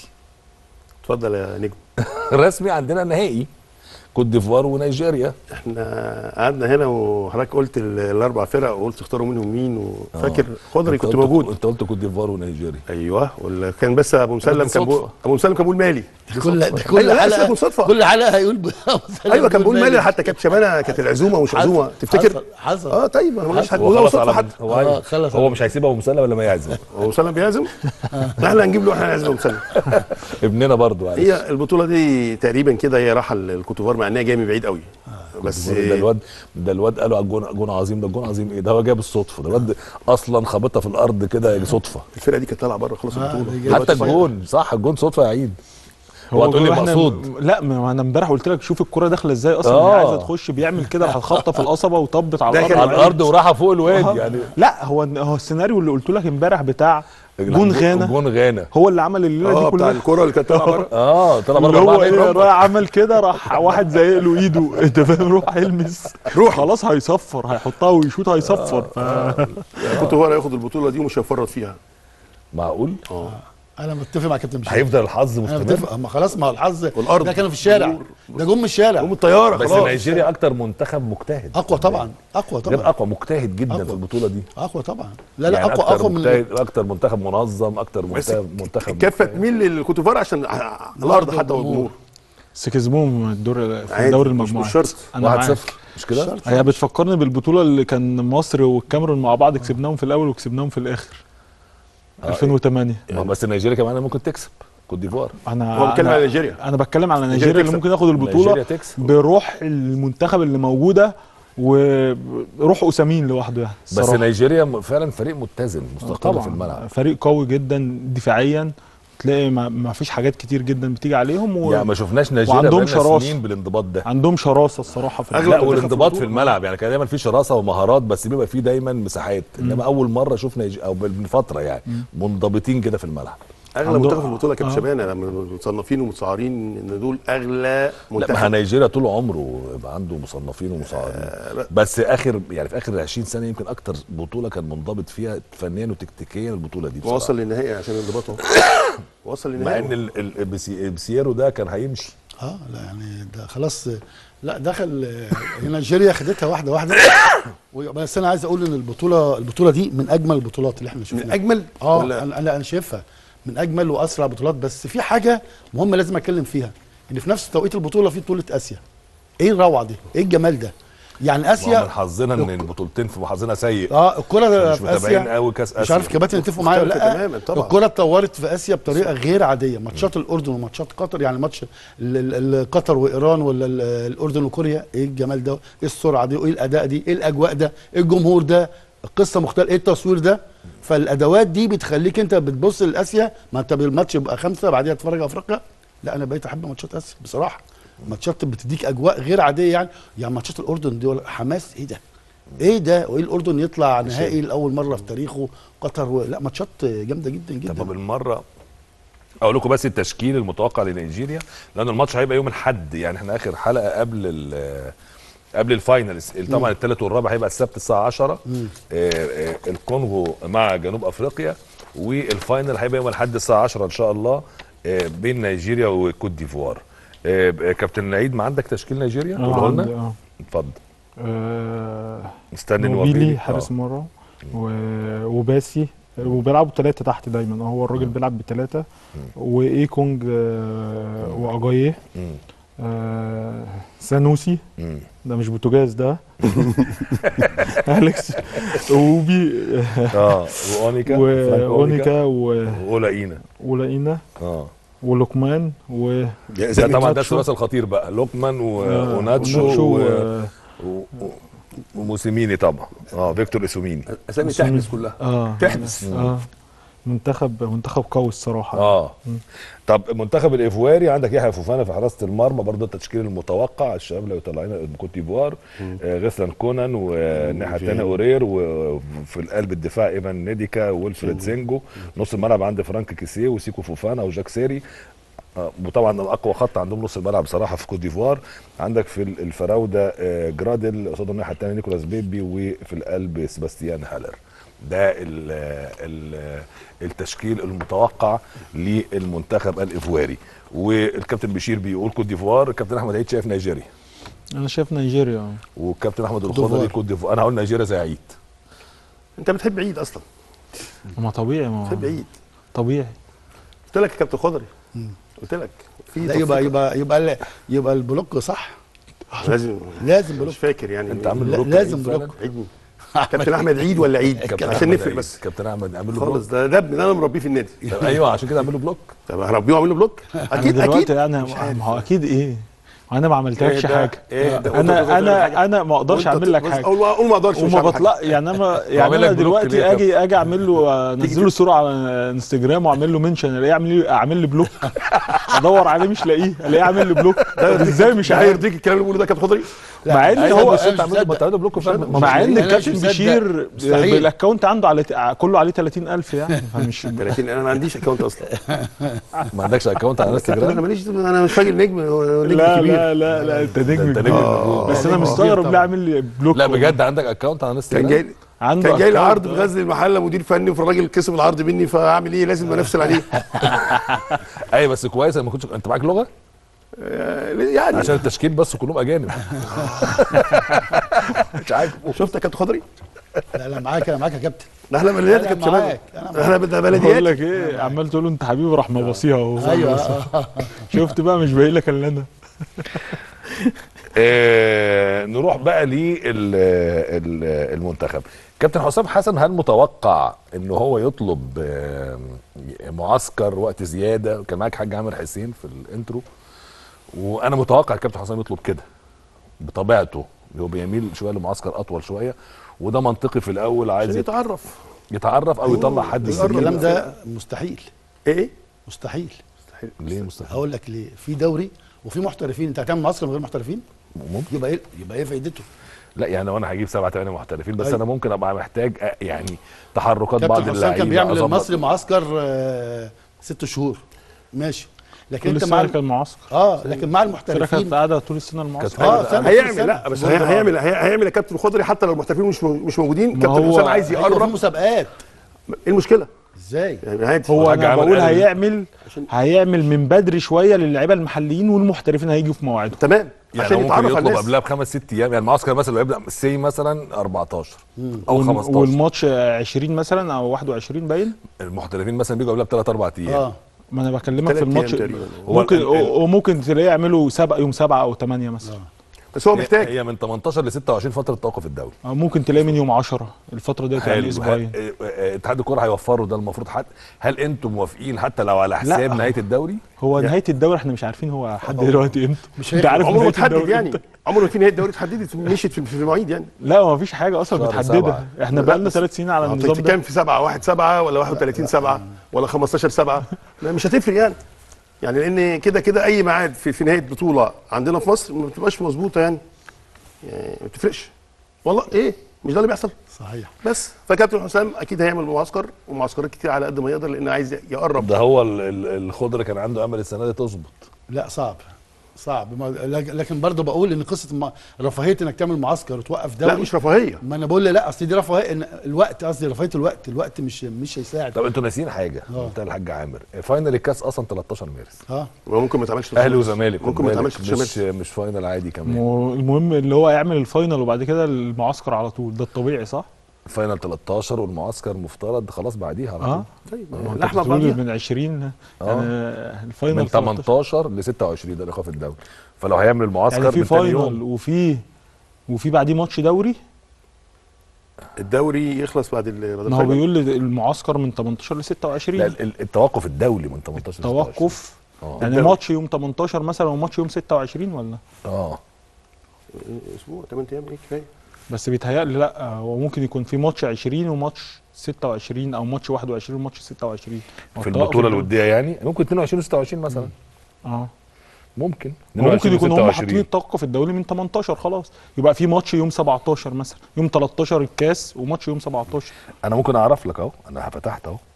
S2: اتفضل يا نجم
S1: رسمي عندنا نهائي كوت ديفوار ونيجيريا
S2: احنا قعدنا هنا وحضرتك قلت ال- الاربع فرق وقلت اختاروا منهم مين وفاكر خضري
S1: أنت
S2: كنت
S1: قلت-
S2: موجود
S1: انت قلت كوت ديفوار ونيجيريا
S2: ايوه ولا كان بس ابو مسلم
S1: دي
S2: كان بقول
S1: صدفة.
S2: ابو مسلم كان بقول مالي
S4: كل ده كل
S2: أيوة، لا،
S4: حلقه
S2: سيبك من صدفة.
S4: كل حلقه هيقول ب-
S2: ايوه كان بيقول مالي
S4: مالك.
S2: حتى كابتن شبانه كانت العزومه ومش
S4: حصل-
S2: عزومه تفتكر
S4: حصل- حصل.
S2: اه طيب انا ماليش حد
S1: هو
S2: ولو
S1: خلاص
S2: صدفه
S1: على
S2: حتى
S1: هو,
S4: آه، خلص
S1: هو
S4: على-
S1: مش هيسيب ابو مسلم ولا ما يعزم
S2: ابو مسلم بيعزم احنا هنجيب له احنا هنعزم ابو مسلم
S1: ابننا برضو يعني
S2: هي البطوله دي تقريبا كده هي راحه الكوتوفار مع انها جايه من بعيد قوي بس
S1: ده الواد ده الواد قالوا على الجون جون عظيم ده الجون عظيم ايه ده هو جاي بالصدفه ده الواد اصلا خبطها في الارض كده صدفه
S2: الفرقه دي كانت طالعه بره خلاص
S4: آه،
S2: البطوله
S4: دي جاية
S1: حتى الجون صح الجون صدفه يا عيد هو هتقول لي
S3: إحنا-
S1: مقصود
S3: لا ما انا امبارح قلت لك شوف الكرة داخله ازاي اصلا
S1: آه.
S3: هي عايزه تخش بيعمل كده راح خبطه في القصبه وطبت على
S2: ده
S3: الارض
S2: كان
S1: على الارض وراحه فوق الواد يعني
S3: لا هو هو السيناريو اللي قلت لك امبارح بتاع جون غانا
S1: جون غانا
S3: هو اللي عمل الليله
S2: اه
S3: دي
S2: بتاع
S3: كلها
S2: الكوره اللي كانت طالعه بره
S1: اه طلع
S3: اللي
S1: بره
S3: هو
S1: أربعة
S3: ايه
S1: متر.
S3: رايح عمل كده راح واحد زايق له ايده انت فاهم روح المس روح خلاص هيصفر هيحطها ويشوط هيصفر ف...
S2: الكوتوفار هياخد البطوله دي ومش هيفرط فيها
S1: معقول
S4: انا متفق مع كابتن مشاري
S1: هيفضل الحظ
S4: انا
S1: مستمر
S4: متفق ما خلاص ما هو الحظ
S2: والأرض.
S4: ده كانوا في الشارع ده جم من الشارع
S2: هم الطياره
S1: بس
S2: خلاص
S1: نيجيريا اكتر منتخب مجتهد
S4: اقوى طبعا اقوى
S1: غير
S4: طبعا
S1: اقوى مجتهد جدا
S4: أقوى.
S1: في البطوله دي
S4: اقوى طبعا لا لا
S1: يعني
S4: اقوى
S1: أكتر
S4: اقوى من
S1: مجتهد اكتر منتخب منظم اكتر
S2: بس
S1: منتخب منتخب
S2: الكفه تميل للكوتوفار عشان على الارض حتى والجمهور
S3: بس كسبوهم الدور في
S2: عادي،
S3: دوري
S2: مش-
S3: المجموعات
S2: مش شرط.
S3: انا
S1: 1
S3: معاك
S1: 0 مش كده؟
S4: شرط.
S3: هي بتفكرني بالبطوله اللي كان مصر والكاميرون مع بعض كسبناهم في الاول وكسبناهم في الاخر 2008
S1: ما بس نيجيريا كمان ممكن تكسب كوت ديفوار
S3: انا
S2: هو بيتكلم
S3: أنا-
S2: على نيجيريا.
S3: انا بتكلم على
S2: نيجيريا
S3: نيجيريا اللي
S2: تكسب.
S3: ممكن ياخد البطوله
S1: نيجيريا تكسب
S3: بروح المنتخب اللي موجوده وروح اسامين لوحده يعني
S1: بس
S3: الصراحة.
S1: نيجيريا م- فعلا فريق متزن مستقر في الملعب
S3: فريق قوي جدا دفاعيا تلاقي ما, ما فيش حاجات كتير جدا بتيجي عليهم و...
S1: يعني ما شفناش نيجيريا
S3: وعندهم
S1: بقالنا
S3: شراسة.
S1: سنين بالانضباط ده
S3: عندهم شراسه الصراحه في
S2: أغلب
S1: لا
S3: الملعب.
S1: والانضباط في
S2: البطولة.
S1: الملعب يعني كان دايما في شراسه ومهارات بس بيبقى في دايما مساحات انما اول مره شفنا يج... او من فتره يعني منضبطين كده في الملعب
S2: اغلى
S3: عنده-
S2: منتخب في البطوله كابتن
S3: آه.
S2: شبانه لما متصنفين ومتصاعرين ان دول اغلى
S1: لا ما
S2: منتخب
S1: نيجيريا طول عمره يبقى عنده مصنفين ومصعدين بس اخر يعني في اخر 20 سنه يمكن اكتر بطوله كان منضبط فيها فنيا وتكتيكيا البطوله دي بصراحه
S2: وصل للنهائي عشان انضباطه وصل
S1: مع
S2: للنهائي
S1: ان ال- ال- بسي- بسيرو ده كان هيمشي
S4: اه لا يعني ده خلاص لا دخل آه، نيجيريا خدتها واحده واحده و- بس انا عايز اقول ان البطوله البطوله دي من اجمل البطولات اللي احنا
S2: من
S4: شفناها
S2: اجمل
S4: اه
S2: ولا-
S4: انا لا انا شايفها من اجمل واسرع بطولات بس في حاجه مهمه لازم اتكلم فيها ان في نفس توقيت البطوله في بطوله اسيا ايه الروعه دي ايه الجمال ده يعني
S1: ما هو من
S4: اسيا
S1: حظنا ان البطولتين في حظنا سيء
S4: اه الكره
S1: مش
S4: في
S1: متابعين
S4: اسيا
S1: قوي كاس اسيا
S4: مش عارف الكباتن يتفقوا معايا ولا
S2: مختلفة
S4: لا
S2: تماماً طبعاً.
S4: الكره اتطورت في اسيا بطريقه غير عاديه ماتشات الاردن وماتشات قطر يعني ماتش ال- ال- ال- قطر وايران ولا ال- الاردن وكوريا ايه الجمال ده ايه السرعه دي وايه الاداء دي ايه الاجواء ده ايه الجمهور ده القصه مختلفه ايه التصوير ده فالادوات دي بتخليك انت بتبص لاسيا ما انت بالماتش يبقى خمسه بعديها تتفرج على افريقيا لا انا بقيت احب ماتشات اسيا بصراحه ماتشات بتديك اجواء غير عاديه يعني يعني ماتشات الاردن دي ولا- حماس ايه ده ايه ده وايه الاردن يطلع نهائي لاول مره في تاريخه قطر و... لا ماتشات جامده جدا جدا
S1: طب بالمره اقول لكم بس التشكيل المتوقع لنيجيريا لان الماتش هيبقى يوم الاحد يعني احنا اخر حلقه قبل ال قبل الفاينل طبعا الثالث والرابع هيبقى السبت الساعه 10 آه، آه، الكونغو مع جنوب افريقيا والفاينل هيبقى يوم الاحد الساعه 10 ان شاء الله آه، بين نيجيريا وكوت ديفوار آه، كابتن عيد ما عندك تشكيل نيجيريا
S3: آه،
S1: قوله
S3: عندي،
S1: لنا
S3: آه.
S1: اتفضل
S3: آه،
S1: مستني
S3: نوبيلي
S1: نوبيلي
S3: حارس
S1: آه.
S3: مره و- وباسي وبيلعبوا ثلاثة تحت دايما هو الراجل بيلعب بثلاثة وايكونج آه، واجاييه
S1: مم.
S3: آه، سانوسي
S1: مم.
S3: ده مش بوتوجاز ده اليكس وبي
S1: اه واونيكا فرانك
S3: واونيكا و-
S1: ولاقينا
S3: ولاينا
S1: اه
S3: ولقمان و
S1: ده طبعا ده
S3: ناتشو.
S1: الثلاثي الخطير بقى لوكمان و...
S3: آه،
S1: وناتشو
S3: وناتشو
S1: و...
S3: و-
S1: و... و... وموسيميني طبعا اه فيكتور اسوميني
S2: اسامي تحبس كلها
S3: اه
S2: تحبس
S3: اه منتخب منتخب قوي الصراحه
S1: اه طب المنتخب الايفواري عندك يحيى فوفانا في حراسه المرمى برضه التشكيل المتوقع الشباب لو طالعين كوت ديفوار آه غيثلان كونان والناحيه الثانيه اورير وفي القلب الدفاع ايفان نيديكا وولفريد زينجو نص الملعب عند فرانك كيسيه وسيكو فوفانا وجاك سيري آه، وطبعا اقوى خط عندهم نص الملعب بصراحه في كوت ديفوار عندك في الفراوده آه، جرادل قصاد الناحيه الثانيه نيكولاس بيبي وفي القلب سيباستيان هالر ده ال ال التشكيل المتوقع للمنتخب الايفواري والكابتن بشير بيقول كوت ديفوار الكابتن احمد عيد شايف نيجيريا
S3: انا شايف نيجيريا آه.
S1: والكابتن احمد
S4: ديفوار.
S1: الخضري كوت ديفوار انا هقول نيجيريا زي عيد
S2: انت بتحب عيد اصلا
S3: ما طبيعي ما
S2: بتحب عيد
S3: طبيعي
S2: قلت لك يا كابتن خضري قلت لك في
S4: لا يبقى
S2: توفيق.
S4: يبقى يبقى ال- يبقى البلوك صح
S2: لازم
S4: لازم بلوك
S2: مش فاكر يعني
S1: انت عامل
S4: لا-
S1: بلوك
S4: لازم
S1: عيد فعلا؟
S4: بلوك.
S2: عيد مين؟ كابتن احمد عيد ولا عيد
S1: كابتن
S2: عشان
S1: أحمد
S2: نفرق
S1: عيد.
S2: بس
S1: كابتن احمد اعمل له
S2: خالص
S1: بلوك
S2: ده ده ابني ده انا مربيه في النادي
S1: طب ايوه عشان كده اعمل له بلوك
S2: طب هربيه واعمل له بلوك
S3: اكيد
S2: اكيد
S3: دلوقتي
S2: اكيد
S3: انا
S2: مش عارف.
S3: ما هو اكيد ايه انا ما عملتلكش
S2: إيه ده؟
S3: حاجه
S2: إيه ده؟ وأنت
S3: انا
S2: بتقول لك حاجة؟
S3: انا انا ما اقدرش
S2: وأنت
S3: اعمل لك
S2: بص،
S3: حاجه
S2: اول ما اول ما اقدرش مش
S3: وما
S2: هعمل
S3: بطلع
S2: حاجة.
S3: يعني انا
S1: وأعمل
S3: يعني انا
S1: لك بلوك ليه
S3: دلوقتي
S1: يا
S3: اجي اجي اعمل له انزل له صوره على انستجرام واعمل له منشن الاقيه اعمل لي اعمل لي بلوك ادور عليه مش لاقيه الاقيه عامل لي بلوك طب ازاي مش
S2: ده
S3: عارف
S2: هيرضيك الكلام اللي بيقوله ده يا كابتن خضري
S3: مع ان
S1: أيوة،
S3: هو
S1: بس انت
S4: مش
S1: عامل له
S4: مصدق.
S1: بتعمل له بلوك فعلا
S4: مش
S3: مع ان
S4: أنا مش
S3: الكابتن
S4: مصدق.
S3: بشير
S4: مستحيل.
S3: بالاكونت عنده على كله عليه 30000 يعني فمش
S2: 30 انا ما عنديش اكونت اصلا
S1: ما عندكش اكونت على
S2: انا
S1: انستجرام
S2: ماليش انا مش راجل نجم نجم
S3: لا
S2: كبير
S3: لا لا لا انت نجم
S1: انت نجم
S3: كبير.
S1: النجوم.
S3: بس انا
S4: نجم
S3: مستغرب
S4: كبير
S3: ليه عامل لي بلوك
S1: لا بجد عندك اكونت على انستجرام
S2: كان جاي
S3: عنده
S2: كان جاي لي
S3: account.
S2: عرض في غزل المحله مدير فني فالراجل كسب العرض مني فاعمل ايه لازم انفصل عليه
S1: ايوه بس كويس انا ما كنتش انت معاك لغه
S2: آه، يعني
S1: عشان التشكيل بس كلهم اجانب مش عارف
S2: شفت يا كابتن خضري
S4: لا لا معاك انا معاك يا كابتن
S2: ده احنا بلديات يا
S4: أنا
S2: كابتن شباب
S4: معاك، أنا معاك.
S2: احنا بدنا
S3: بقول
S2: بلديات
S3: لك ايه عمال تقول له انت حبيبي راح مبصيها اهو
S4: ايوه
S3: شفت بقى مش باين لك الا انا
S1: آه نروح بقى للمنتخب كابتن حسام حسن هل متوقع ان هو يطلب آه، معسكر وقت زياده كان معاك حاج عامر حسين في الانترو وانا متوقع الكابتن حسام يطلب كده بطبيعته هو بيميل شويه لمعسكر اطول شويه وده منطقي في الاول عايز
S2: عايز
S1: يت-
S2: يتعرف
S1: يتعرف او يطلع حد
S2: يقرب.
S1: جديد
S4: الكلام ده مستحيل
S2: ايه
S4: مستحيل
S1: ليه مستحيل
S4: هقول لك ليه في دوري وفي محترفين انت هتعمل معسكر من غير محترفين
S1: ممكن
S4: يبقى ايه يبقى ايه فايدته
S1: لا يعني وانا هجيب سبعة ثمانية محترفين بس
S4: أيوة.
S1: انا ممكن ابقى محتاج أ- يعني تحركات بعض
S4: كابتن حسام
S1: اللعيبه
S4: كان بيعمل
S1: أظبط-
S4: المصري معسكر آه ست شهور ماشي لكن
S3: كل
S4: انت مع
S3: السنه كان معسكر
S4: اه لكن مع
S3: الفرقه كانت
S4: المحترفين
S3: قاعده طول السنه المعسكر
S1: كانت-
S4: اه سنة
S2: هيعمل
S4: سنة.
S2: لا بس هي- هيعمل هي- هيعمل يا كابتن خضري حتى لو المحترفين مش مو- مش موجودين
S3: ما
S2: كابتن
S3: هو-
S2: حسام عايز
S4: ايوه في
S2: يقرب
S4: مسابقات
S2: ايه المشكله؟
S4: ازاي
S2: يعني عادي
S3: هو
S1: حاجة
S3: انا
S1: عمل
S3: بقول
S1: قال-
S3: هيعمل
S2: عشان-
S3: هيعمل من بدري شويه للعيبه المحليين والمحترفين هيجوا في مواعيدهم
S2: تمام
S1: يعني
S2: عشان
S1: هو ممكن
S2: يتعرف على
S1: يطلب
S2: الناس
S1: قبلها بخمس ست ايام يعني المعسكر مثلا لو يبدا سي مثلا 14 او
S3: والم-
S1: 15
S3: والماتش 20 مثلا او 21 باين
S1: المحترفين مثلا بيجوا قبلها بثلاث اربع ايام
S4: اه
S3: ما انا بكلمك
S2: تلات
S3: في الماتش
S2: أيام تقريبا.
S1: هو
S3: ممكن
S1: ال- ال-
S3: وممكن تلاقيه يعملوا سبعة يوم سبعة او ثمانية مثلا
S2: بس هو
S1: هي-
S2: محتاج
S1: هي من 18 ل 26 فتره توقف الدوري
S3: أو ممكن تلاقيه من يوم 10 الفترة ديت يعني
S1: هل
S3: اسبوعين
S1: هل- آه، آه، اتحاد الكوره هيوفروا ده المفروض حد هل انتم موافقين حتى لو على حساب
S3: لا.
S1: نهايه الدوري
S3: هو نهاية الدوري احنا مش عارفين هو حد دلوقتي امتى
S4: مش
S3: انت
S4: هيخلص.
S3: عارف
S2: عمره ما
S3: نهاية
S2: اتحدد
S3: الدوري
S2: يعني
S3: إمتى؟
S2: عمره ما في نهايه الدوري اتحددت مشيت في في المواعيد يعني
S3: لا هو مفيش حاجة اصلا
S1: شهر
S3: متحددة
S1: سبعة.
S3: احنا
S2: لا،
S3: بقالنا
S2: بس-
S3: ثلاث سنين على النظام
S2: كام
S3: ده
S2: في سبعة واحد سبعة ولا 31 سبعة ولا 15 سبعة لا مش هتفرق يعني يعني لان كده كده اي ميعاد في, في نهايه بطوله عندنا في مصر ما بتبقاش مظبوطه يعني يعني ما بتفرقش والله ايه مش ده اللي بيحصل
S4: صحيح
S2: بس فكابتن حسام اكيد هيعمل معسكر ومعسكرات كتير على قد ما يقدر لان عايز يقرب
S1: ده هو ال- ال- الخضر كان عنده امل السنه دي تظبط
S4: لا صعب صعب ما- لك- لكن برضه بقول ان قصه الم- رفاهيه انك تعمل معسكر وتوقف
S2: لا
S4: دوري
S2: مش رفاهيه
S4: ما انا بقول لا اصل دي رفاهيه إن الوقت قصدي رفاهيه الوقت الوقت مش مش هيساعد
S1: طب انتوا ناسيين حاجه
S4: آه.
S1: قلتها الحاج عامر فاينل الكاس اصلا 13 مارس
S4: اه
S2: ممكن ما يتعملش
S1: اهلي وزمالك خد
S2: ممكن ما
S1: بالك،
S2: يتعملش في
S1: مش
S2: الشمال
S1: مش فاينل عادي كمان
S3: مو- المهم اللي هو يعمل الفاينل وبعد كده المعسكر على طول ده الطبيعي صح؟
S1: الفاينل 13 والمعسكر مفترض خلاص بعديها على طول
S3: اه
S2: طيب
S3: ما انت
S2: اللحمه
S3: بتقول
S2: بعديها
S3: من 20
S1: آه.
S3: يعني الفاينل
S1: من
S3: 13.
S1: 18 ل 26 ده ايقاف الدوري فلو هيعمل المعسكر
S3: يعني في
S1: من تاني
S3: فاينل
S1: يوم
S3: وفي وفي بعديه ماتش دوري
S2: الدوري يخلص بعد ال- بعد
S3: ما هو
S2: الفاينل.
S3: بيقول لي المعسكر من 18 ل
S1: لا
S3: 26
S1: ال- ال- التوقف الدولي من 18 ل 26
S3: توقف
S1: اه
S3: يعني
S2: الدوري.
S3: ماتش يوم 18 مثلا وماتش يوم 26 ولا
S1: اه
S2: اسبوع 8 ايام ايه كفايه
S3: بس بيتهيألي لا هو ممكن يكون في ماتش 20 وماتش 26 او ماتش 21 وماتش 26 هو
S1: في
S3: التوقف
S1: البطوله
S3: الدولي.
S1: الوديه يعني ممكن 22 و 26 مثلا
S3: اه
S1: ممكن
S3: ممكن يكون هم
S1: 26.
S3: حاطين التوقف الدولي من 18 خلاص يبقى في ماتش يوم 17 مثلا يوم 13 الكاس وماتش يوم 17
S1: انا ممكن اعرف لك اهو انا فتحت اهو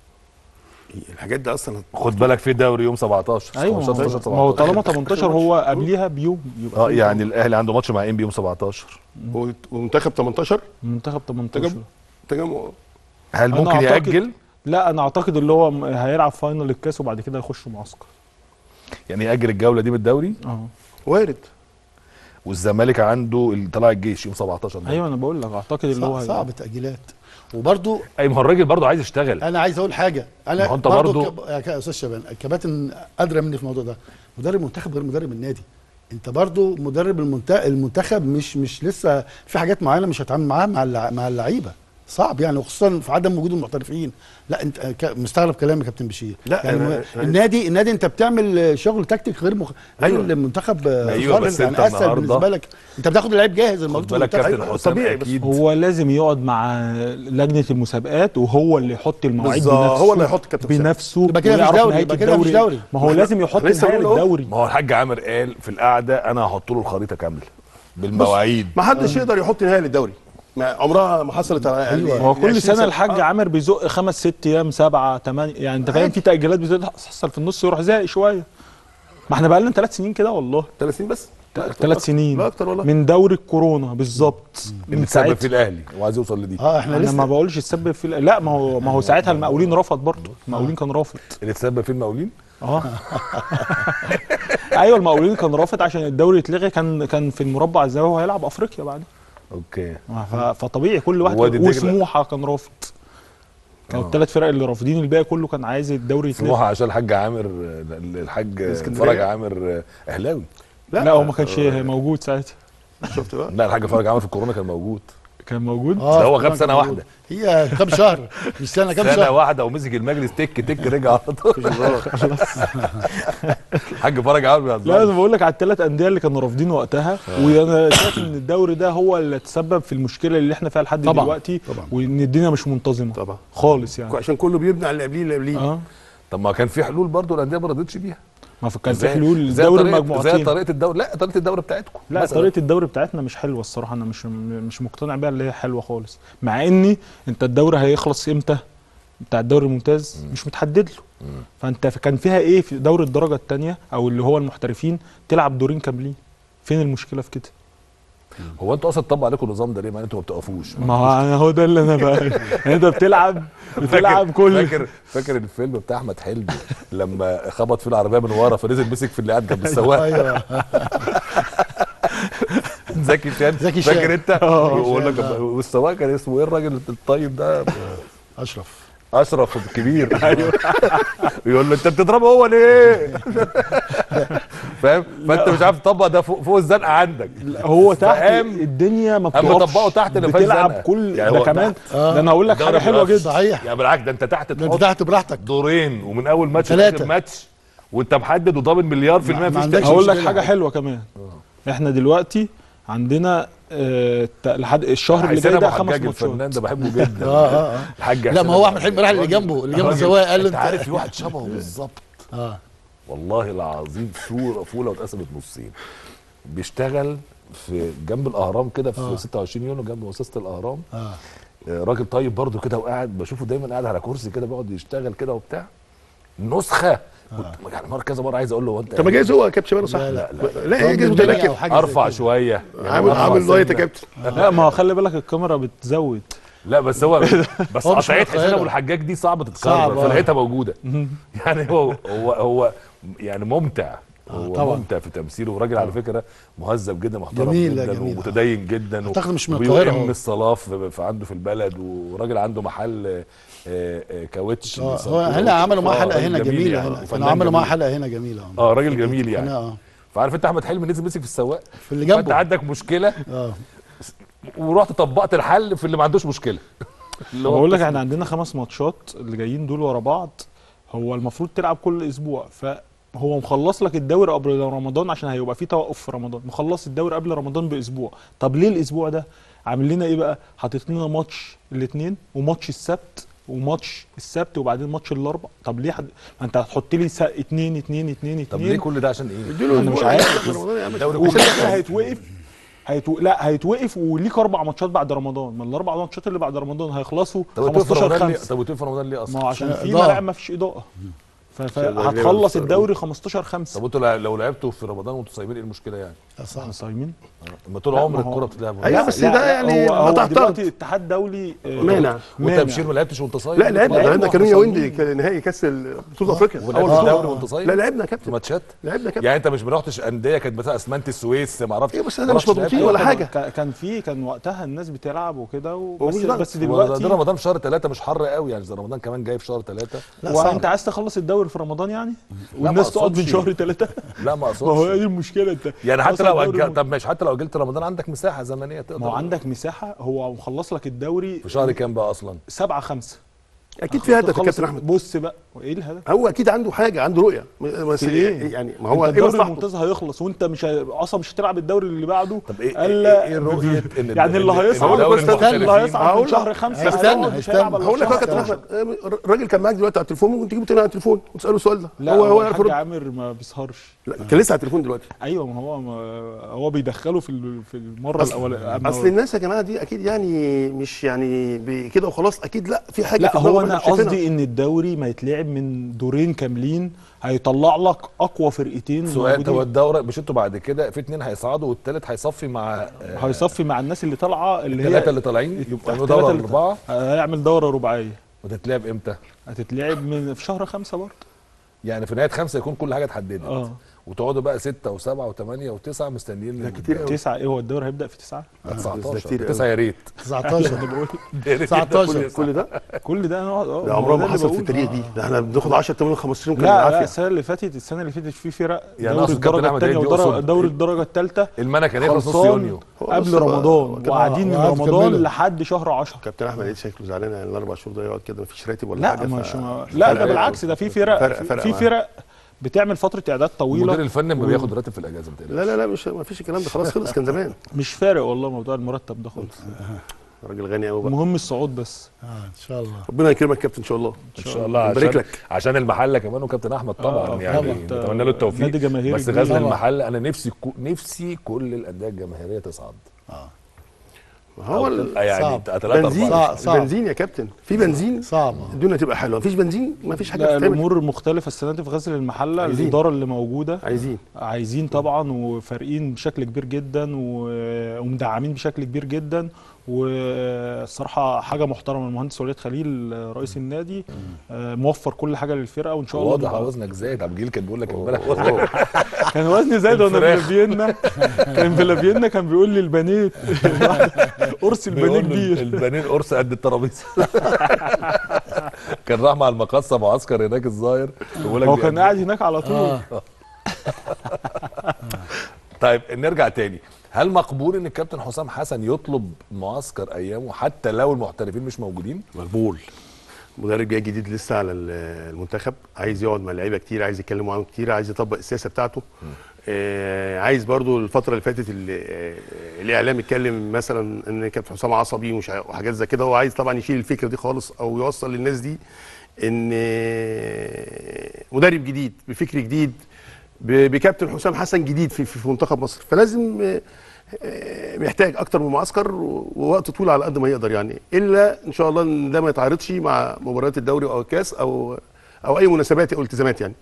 S2: الحاجات دي اصلا
S1: خد بالك في دوري يوم 17
S3: ايوه ما
S1: 15
S3: هو-
S1: 17
S3: ما هو طالما 18 هو قبليها بيوم يبقى
S1: اه
S3: في
S1: يعني الاهلي عنده ماتش مع ام بي يوم 17
S2: ومنتخب 18
S3: منتخب 18
S2: تجمع تجمع
S1: هل
S3: أنا
S1: ممكن
S3: أعتقد-
S1: ياجل
S3: لا انا اعتقد اللي هو م- هيلعب فاينل الكاس وبعد كده يخش معسكر
S1: يعني ياجل الجوله دي من الدوري
S3: اه
S2: وارد
S1: والزمالك عنده ال- طلع الجيش يوم 17 ده.
S3: ايوه انا بقول لك اعتقد اللي هو
S4: صعب,
S3: هي-
S4: صعب تاجيلات وبرضه
S1: اي ما هو الراجل برضه عايز يشتغل
S4: انا عايز اقول حاجه انا
S1: ما هو أنت
S4: برضه
S1: برضه-
S4: كب... يا كا- استاذ شبان الكباتن ادرى مني في الموضوع ده مدرب منتخب غير مدرب النادي انت برضه مدرب المنت... المنتخب مش مش لسه في حاجات معينه مش هتعامل معاها مع اللع... مع اللعيبه صعب يعني وخصوصا في عدم وجود المحترفين لا انت ك... مستغرب كلامي يا كابتن بشير
S2: لا،
S4: يعني
S2: أنا-
S4: م... النادي النادي انت بتعمل شغل تكتيك غير مخ... غير
S2: أيوة.
S4: المنتخب
S1: أيوة،
S4: خالص
S1: بس
S4: يعني
S1: أنت
S4: اسهل
S1: النهاردة-
S4: بالنسبه لك انت بتاخد اللعيب جاهز
S1: خد
S4: الموجود في
S1: بالك
S4: المنتخب.
S1: كابتن
S2: أيوة،
S1: حسام
S2: طبيعي، بس
S1: اكيد
S3: هو لازم يقعد مع لجنه المسابقات وهو اللي يحط المواعيد
S2: بالظبط،
S3: بنفسه
S2: هو اللي هيحط كابتن حسام.
S3: بنفسه
S4: يبقى كده مش
S3: ويعرف
S4: دوري،
S3: نهاية
S4: يبقى كده مش
S3: الدوري.
S4: دوري.
S3: ما هو
S2: ما
S3: لازم يحط
S2: أنا لسه
S3: نهايه
S2: بقول أهو.
S3: الدوري
S1: ما هو الحاج عامر قال في القعده انا هحط له الخريطه كامله بالمواعيد
S2: ما حدش يقدر يحط نهايه للدوري ما عمرها ما حصلت على
S4: أيوة.
S3: هو كل
S2: 20
S3: سنه الحاج
S2: آه.
S3: عامر بيزق خمس ست ايام سبعه ثمانيه يعني انت فاهم في تاجيلات بتحصل في النص يروح زائق شويه ما احنا بقى لنا ثلاث سنين كده والله
S2: 30 بس لا أكتر.
S3: ثلاث سنين
S2: لا اكتر والله
S3: من دوري الكورونا بالظبط
S1: اللي
S3: من
S1: تسبب
S3: ساعتها
S1: فيه الاهلي وعايز يوصل لدي
S4: اه احنا
S3: انا ما
S4: لسه
S3: بقولش تسبب في ال- لا ما هو ما هو ساعتها المقاولين رفض برضه المقاولين كان رافض
S1: اللي تسبب فيه المقاولين
S3: اه ايوه المقاولين كان رافض عشان الدوري يتلغي كان كان في المربع الذهبي وهيلعب افريقيا بعدين
S1: اوكي
S3: ف- فطبيعي كل واحد
S1: وادي دجلة.
S3: وسموحه كان رافض كانوا الثلاث فرق اللي رافضين الباقي كله كان عايز الدوري يتلغي
S1: سموحه عشان الحاج عامر الحاج
S2: اسكندرية.
S1: فرج عامر اهلاوي
S3: لا هو ما كانش موجود ساعتها
S2: شفت بقى
S1: لا الحاج فرج عمل في الكورونا كان موجود
S3: كان موجود
S4: اه
S1: ده هو
S4: طبعاً
S1: غاب سنة
S4: كان موجود.
S1: واحدة.
S4: هي كام شهر مش سنه كام
S1: سنه
S4: شهر
S1: واحده ومسك المجلس تك تك رجع على طول الحاج فرج عمل
S3: لا
S1: بيهزر
S3: انا بقول لك على الثلاث انديه اللي كانوا رافضين وقتها وانا شايف ان الدوري ده هو اللي تسبب في المشكله اللي احنا فيها لحد
S4: طبعاً،
S3: دلوقتي
S4: طبعاً.
S3: وان الدنيا مش منتظمه
S2: طبعا
S3: خالص يعني
S2: عشان كله بيبني على اللي قبليه اللي قبليه
S3: اه
S1: طب ما كان في حلول برضه الانديه ما رضتش بيها
S3: ما في- كان في
S1: زي-
S3: حلول
S1: زي
S3: دوري
S1: طريقة- زي
S3: المجموعتين
S1: طريقه الدوري لا طريقه الدوري بتاعتكم
S3: لا
S1: مثلاً.
S3: طريقه الدوري بتاعتنا مش حلوه الصراحه انا مش مش مقتنع بيها اللي هي حلوه خالص مع اني انت الدوري هيخلص امتى بتاع الدوري الممتاز مش متحدد له فانت كان فيها ايه في دوري الدرجه الثانيه او اللي هو المحترفين تلعب دورين كاملين فين المشكله في كده
S1: هو انتوا اصلا طبق عليكم النظام ده ليه ما انتوا ما بتقفوش
S3: ما هو أنا هو ده اللي انا بقى يعني انت بتلعب بتلعب كل
S1: فاكر فاكر الفيلم بتاع احمد حلمي لما خبط في العربيه من ورا فنزل مسك في اللي قاعد جنب السواق
S4: ايوه
S1: زكي شان
S4: زكي شان.
S1: فاكر انت
S3: آه.
S1: ويقول لك
S4: آه.
S1: والسواق كان اسمه ايه الراجل الطيب ده
S4: اشرف
S1: اشرف الكبير ايوه يقول له انت بتضربه هو ليه فاهم فانت مش عارف تطبق ده فوق, فوق الزنقه عندك
S3: هو تحت
S1: فقام-
S3: الدنيا ما
S1: قام
S3: بتقفش
S1: مطبقه تحت اللي فيهاش
S3: بتلعب
S1: زنقة.
S3: كل
S1: يعني
S3: ده
S1: هو
S3: كمان
S1: تحت.
S3: ده انا هقول لك
S1: الدوري
S3: حاجه حلوه
S1: بيقفش.
S3: جدا
S4: صحيح
S1: يعني بالعكس ده انت تحت
S4: ده انت
S1: تحط
S4: تحت براحتك
S1: دورين ومن اول ماتش
S4: ثلاثة.
S1: لاخر ماتش وانت محدد وضامن مليار في
S4: ما-
S1: المية
S4: ما
S1: مفيش
S4: عندكش
S1: تأشيرة.
S3: هقول لك
S4: مشكلة.
S3: حاجه حلوه كمان احنا دلوقتي عندنا آه، ت- لحد الشهر اللي جاي
S1: حسين
S3: ده
S1: ابو
S3: خمس
S1: حجاج الفنان
S3: ماتشات
S1: ده بحبه جدا
S4: اه اه اه
S1: الحاج
S4: لا
S1: حسين
S4: ما هو
S1: أبو
S4: احمد حلمي راح اللي
S1: الراجل-
S4: جنبه اللي جنب
S1: الراجل-
S4: السواق قال له
S1: انت
S4: انت
S1: عارف في واحد شبهه بالظبط
S4: اه
S1: والله العظيم صوره فوله واتقسمت نصين بيشتغل في جنب الاهرام كده في
S4: آه.
S1: 26 يونيو جنب مؤسسه الاهرام
S4: اه
S1: آه، راجل طيب برضو كده وقاعد بشوفه دايما قاعد على كرسي كده بيقعد يشتغل كده وبتاع نسخه كنت يعني مره كذا مره عايز اقول له هو انت
S2: طب ما جايز هو كابتن شباب صح
S4: لا، لا،
S2: لا هي جايز
S4: رغم المنيا
S2: متنكر
S4: أو حاجة زي
S1: ارفع
S4: كده.
S1: شويه
S2: عامل
S1: أرفع
S2: عامل دايت يا
S1: سنة.
S2: كابتن
S3: لا ما هو خلي بالك الكاميرا بتزود
S1: لا بس هو بس
S4: هو مش من
S1: قطعيه حسين
S4: القاهرة.
S1: ابو الحجاج دي صعبه
S4: صعب،
S1: تتكرر
S4: آه.
S1: فلقيتها موجوده يعني هو هو هو يعني ممتع هو
S4: طبعاً.
S1: ممتع في تمثيله وراجل على فكره مهذب جدا محترم
S4: جميل،
S1: جدا
S4: جميل.
S1: ومتدين جدا
S4: أعتقد مش من القاهرة
S1: وبيقيم
S4: هو.
S1: الصلاه في في عنده في البلد وراجل عنده محل آه، آه، كاوتش
S4: اه
S1: بيصنع
S4: هو
S1: كده.
S4: هنا عملوا معاه
S1: آه،
S4: حلقه
S1: راجل
S4: هنا
S1: جميل
S4: جميله
S1: يعني،
S4: هنا
S1: وفنان
S4: كانوا عملوا معاه
S1: جميل.
S4: حلقه هنا جميله
S1: اه راجل جميل يعني
S4: اه
S1: فعارف انت احمد حلمي نزل مسك في السواق
S4: في اللي
S1: فانت
S4: جنبه
S1: عندك مشكله
S4: اه
S1: ورحت طبقت الحل في اللي ما عندوش مشكله اللي هو
S3: بقول لك
S1: القسم
S3: احنا عندنا خمس ماتشات اللي جايين دول ورا بعض هو المفروض تلعب كل اسبوع فهو مخلص لك الدوري قبل رمضان عشان هيبقى في توقف في رمضان مخلص الدوري قبل رمضان باسبوع طب ليه الاسبوع ده عامل لنا ايه بقى حاطط لنا ماتش الاثنين وماتش السبت وماتش السبت وبعدين ماتش الاربع طب ليه حد... ما انت هتحط لي سا... اتنين اتنين اتنين
S1: طب ليه
S3: اتنين
S1: كل ده عشان ايه؟
S2: اديله
S3: أنا مش
S2: أسبوع
S3: عارف.
S2: قبل رمضان يا عم.
S1: الدوري
S3: وفي
S1: كله
S3: الاخر هيتوقف هيتو... لا هيتوقف وليك اربع ماتشات بعد رمضان ما الاربع ماتشات اللي بعد رمضان هيخلصوا
S1: طب وتوقف في
S3: 15
S1: رمضان ليه؟
S3: 5
S1: طب وتوقف في رمضان ليه اصلا؟
S3: ما هو عشان في
S4: إضاءة.
S3: ملاعب ما فيش اضاءه ف-
S2: عشان
S3: فهتخلص
S2: اللي-
S3: الدوري 15 5
S1: طب انتوا لو- لو لعبتوا في رمضان وانتوا صايمين ايه المشكله يعني؟
S4: صح
S3: احنا صايمين
S1: ما طول
S3: لا،
S1: عمر
S3: ما هو-
S1: الكوره بتتلعب
S2: أيوة،
S3: لا،
S2: بس
S3: لا،
S2: ده
S3: لا،
S2: يعني
S3: هو, هو
S2: قطع
S3: دلوقتي
S2: طرد.
S3: اتحاد دولي آه،
S2: مانع.
S1: وانت بشير ما لعبتش وانت صايم
S2: لا لعبنا
S3: لعبنا
S2: لعبنا كانوا
S3: واحنا
S2: ياوندي
S3: صايمين.
S2: كان نهائي كاس ال- بطوله افريقيا
S1: ولعبت
S2: اول
S1: الدوري
S2: بطوله
S1: وانت صايم
S2: لا لعبنا يا
S1: في
S2: كابتن
S1: ماتشات
S2: لعبنا يا كابتن
S1: يعني انت مش ما رحتش انديه كانت مثلا اسمنت السويس ما اعرفش
S2: ايه بس
S1: ما
S2: انا مش
S1: رحتش
S2: مضغوطين
S1: لعبت.
S2: ولا
S3: طبعاً
S2: حاجه
S3: كا- كان في كان وقتها الناس بتلعب وكده و-
S2: هو
S3: بس
S2: مش ضغط.
S3: بس
S1: هو ده
S3: دلوقتي
S1: رمضان في شهر ثلاثة مش حر قوي يعني زي رمضان كمان جاي في شهر ثلاثة
S4: لا صعب
S3: وانت عايز تخلص الدوري في رمضان يعني
S1: ما
S3: والناس تقعد من
S1: أقصدش.
S3: شهر ثلاثة
S1: لا ما
S3: ما هو هي
S1: اقصدش
S3: دي المشكله انت
S1: يعني
S3: خلاص
S1: حتى لو
S3: الدوري
S1: أجل... طب ماشي حتى لو اجلت رمضان عندك مساحه زمنيه تقدر
S3: ما هو عندك مساحه هو مخلص لك الدوري
S1: في شهر كام بقى اصلا؟
S3: 7 5
S2: اكيد في هدف يا كابتن احمد
S3: بص بقى ايه الهدف
S2: هو اكيد عنده حاجه عنده رؤيه م- بس
S3: في إيه؟
S2: يعني ما
S3: هو
S2: هو ايه
S3: الدوري
S2: مصلحته
S3: الممتاز هيخلص وانت مش ه... اصلا مش هتلعب الدوري اللي بعده
S1: طب ايه
S3: قال
S1: ايه, إيه رؤيه ان
S3: يعني اللي
S1: إن- إن
S3: هيصعد
S1: دوري
S2: بس استنى،
S3: اللي
S1: المحترفين-
S3: هيصعد من
S2: هقول
S3: شهر
S2: لك.
S3: خمسة
S4: هيستنى،
S3: هيقعد مش
S4: هيستنى.
S3: هيلعب إلا
S2: هقول لك يا
S3: شهر.
S2: كابتن احمد آه، الراجل كان معاك دلوقتي على التليفون ممكن تيجي تاني على التليفون وتساله السؤال ده
S3: لا
S2: هو
S3: هو
S2: هو يعرف
S3: الحاج
S2: يرد
S3: عامر ما بيسهرش
S2: لا، كان لسه على التليفون دلوقتي
S3: ايوه ما هو ما هو بيدخله في ال- في المره الاولانيه
S2: اصل الناس يا جماعه دي اكيد يعني مش يعني ب- كده وخلاص اكيد لا في حاجه
S3: لا
S2: في
S3: هو
S2: دماغهم
S3: انا
S2: إحنا مش شايفينها.
S3: قصدي ان الدوري ما يتلعب من دورين كاملين هيطلع لك اقوى فرقتين
S1: سؤال هو
S3: موجودين.
S1: الدوره مش انتوا بعد كده في اتنين هيصعدوا والتالت هيصفي مع آه،
S3: هيصفي مع الناس اللي طالعه اللي هي
S1: الثلاثه اللي طالعين يبقى
S3: الثلاثة
S1: يعملوا دوره
S3: اللي-
S1: اربعه
S3: هيعمل دوره رباعيه
S1: وتتلعب امتى؟
S3: هتتلعب من في شهر خمسة برضه
S1: يعني في نهايه خمسه يكون كل حاجه اتحددت
S3: اه
S1: وتقعدوا بقى ستة وسبعة وثمانية وتسعة مستنيين
S2: ده كتير قوي.
S3: تسعة ايه هو الدوري هيبدأ في تسعة؟
S2: ده
S1: 19
S2: كتير قوي.
S1: تسعة يا ريت
S4: 19
S3: انا بقول
S1: يا ريت
S4: 19
S2: كل ده
S3: كل ده نقعد اه
S2: ده
S3: هو
S2: عمرها
S3: ده
S2: ما
S3: اللي
S2: حصل في
S3: بقوله.
S2: التاريخ دي ده احنا بناخد 10 8 15 يوم كان
S3: لا لا
S2: بالعافيه
S3: السنه اللي فاتت السنه اللي فاتت في فرق
S1: يعني
S3: دوري
S1: أقصد كابتن
S3: الدرجه
S1: أحمد
S3: الثانيه
S1: عيد
S3: ودوري
S1: يقصد
S3: دوري الدرجه الثالثه
S1: المنع كان يخلص نص
S3: خلصان
S1: يونيو
S2: هو
S3: قبل
S2: بص، هو-
S3: رمضان
S2: كان-
S3: وقاعدين من
S4: وقعدوا
S3: رمضان
S4: كملوا.
S3: لحد شهر 10
S2: كابتن احمد عيد شكله زعلان يعني الاربع شهور ده يقعد كده مفيش راتب ولا
S3: لا
S2: حاجه
S3: مش
S2: ف-
S3: ما لا ده
S2: فرق
S3: بالعكس ده في فرق
S2: فرق- فرق
S3: في
S2: معاه.
S3: فرق بتعمل فتره اعداد
S1: المدير
S3: طويله
S1: الفني ما بياخد راتب في الاجازه ما تقلقش.
S2: لا لا لا مش ما فيش الكلام ده خلاص خلص كان زمان
S3: مش فارق والله موضوع المرتب ده خالص
S2: راجل غني قوي بقى
S3: المهم الصعود بس
S4: اه ان شاء الله
S2: ربنا يكرمك كابتن ان شاء الله
S1: ان شاء الله
S2: نبارك
S1: عشان
S2: لك.
S1: عشان المحله كمان وكابتن احمد طبعا
S3: آه،
S1: يعني
S3: طبعاً.
S1: نتمنى له التوفيق
S3: نادي جماهيري
S1: بس
S3: كبير.
S1: غزل
S4: طبعاً.
S1: المحله انا نفسي كو نفسي كل الانديه الجماهيريه تصعد
S4: اه
S2: هو ال-
S1: يعني
S4: صعب.
S1: ثلاثة
S2: بنزين
S1: أربعة
S4: صعب. صعب.
S2: البنزين يا كابتن في بنزين
S4: صعب
S2: الدنيا تبقى حلوه مفيش بنزين مفيش حاجه
S3: لا
S2: بتتعمل
S3: الامور مختلفه السنه دي في غزل المحله
S2: عايزين.
S3: الاداره اللي موجوده
S2: عايزين
S3: عايزين طبعا وفارقين بشكل كبير جدا و- ومدعمين بشكل كبير جدا والصراحه حاجه محترمه المهندس وليد خليل رئيس النادي آه، موفر كل حاجه للفرقه وان شاء الله
S1: واضح
S3: نبقى-
S1: وزنك زايد عبد الجليل كان بيقول لك امبارح
S2: أوه.
S3: كان وزني زايد وانا في
S1: الفراخ.
S3: فيينا كان في فيينا كان بيقول لي البانيه قرص البانيه
S1: بيقول له
S3: كبير
S1: البنين قرص قد الترابيزه كان راح مع المقصه معسكر هناك الظاهر بيقول لك
S3: هو
S1: دي
S3: كان
S1: قد-
S3: قاعد هناك على طول
S4: اه
S1: طيب نرجع تاني هل مقبول ان الكابتن حسام حسن يطلب معسكر ايامه حتى لو المحترفين مش موجودين
S2: مقبول مدرب جاي جديد لسه على ال- المنتخب عايز يقعد مع اللعيبه كتير عايز يتكلم معاهم كتير عايز يطبق السياسه بتاعته آه عايز برضو الفتره اللي فاتت اللي آه الاعلام اتكلم مثلا ان كابتن حسام عصبي ومش ع- وحاجات زي كده هو عايز طبعا يشيل الفكره دي خالص او يوصل للناس دي ان آه، مدرب جديد بفكر جديد ب- بكابتن حسام حسن جديد في, في في منتخب مصر فلازم آه، آه، محتاج اكتر من معسكر و- ووقت طويل على قد ما يقدر يعني الا ان شاء الله ان ده ما يتعارضش مع مباريات الدوري او الكاس او او اي مناسبات او التزامات يعني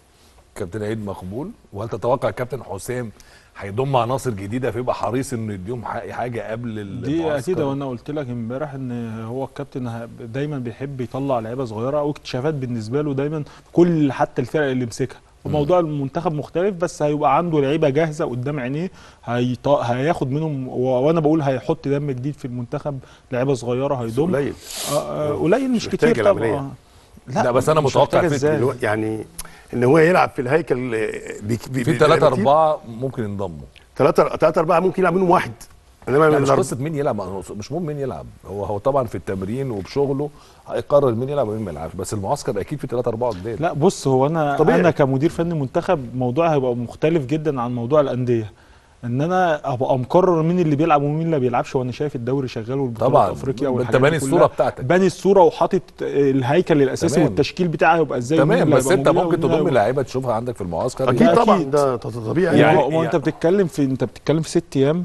S1: كابتن عيد مقبول وهل تتوقع الكابتن حسام هيضم عناصر جديده فيبقى حريص انه يديهم ح- حاجه قبل المعسكر
S3: دي اكيد وانا قلت لك امبارح ان هو الكابتن ه- دايما بيحب يطلع لعيبه صغيره او اكتشافات بالنسبه له دايما كل حتى الفرق اللي مسكها وموضوع المنتخب مختلف بس هيبقى عنده لعيبه جاهزه قدام عينيه هيط... هياخد منهم و... وانا بقول هيحط دم جديد في المنتخب لعيبه صغيره هيضم
S2: قليل
S3: آه، آه، قليل مش
S2: محتاج
S3: كتير
S2: العملية.
S3: طبعا
S1: لا، بس أنا
S3: مش
S1: متوقع
S3: محتاجة
S1: فكرة
S3: ازاي
S2: اللي هو يعني ان هو يلعب في الهيكل آه، بي- بي-
S1: في
S2: بي-
S1: ثلاثة
S2: كتير.
S1: أربعة ممكن ينضموا
S2: ثلاثة ثلاثة أربعة ممكن يلعب منهم واحد انما
S1: لا
S2: من
S1: مش
S2: الأربعة-
S1: قصة مين يلعب هو مش مهم مين يلعب هو هو طبعا في التمرين وبشغله هيقرر مين يلعب ومين ما يلعبش بس المعسكر اكيد في ثلاثة أربعة جداد
S3: لا بص هو انا
S2: طبيعي.
S3: انا كمدير فني منتخب موضوع هيبقى مختلف جدا عن موضوع الانديه ان انا ابقى مقرر مين اللي بيلعب ومين اللي ما بيلعبش وانا شايف الدوري شغال والبطولات
S1: طبعا
S3: افريقيا
S1: انت
S3: والحاجات
S1: باني
S3: دي
S1: الصورة
S3: كلها.
S1: بتاعتك
S3: باني الصوره وحاطط الهيكل الاساسي
S1: تمام.
S3: والتشكيل بتاعي هيبقى ازاي ومين
S1: تمام
S3: اللي
S1: بس
S3: هيبقى
S1: انت
S3: موجود
S1: ممكن
S3: ومين
S1: تضم
S3: هيبقى-
S1: لعيبه تشوفها عندك في المعسكر
S2: اكيد
S3: أكيد.
S2: طبعا ده ط- طبيعي
S1: يعني-
S3: يعني هو انت بتتكلم في انت بتتكلم في ست ايام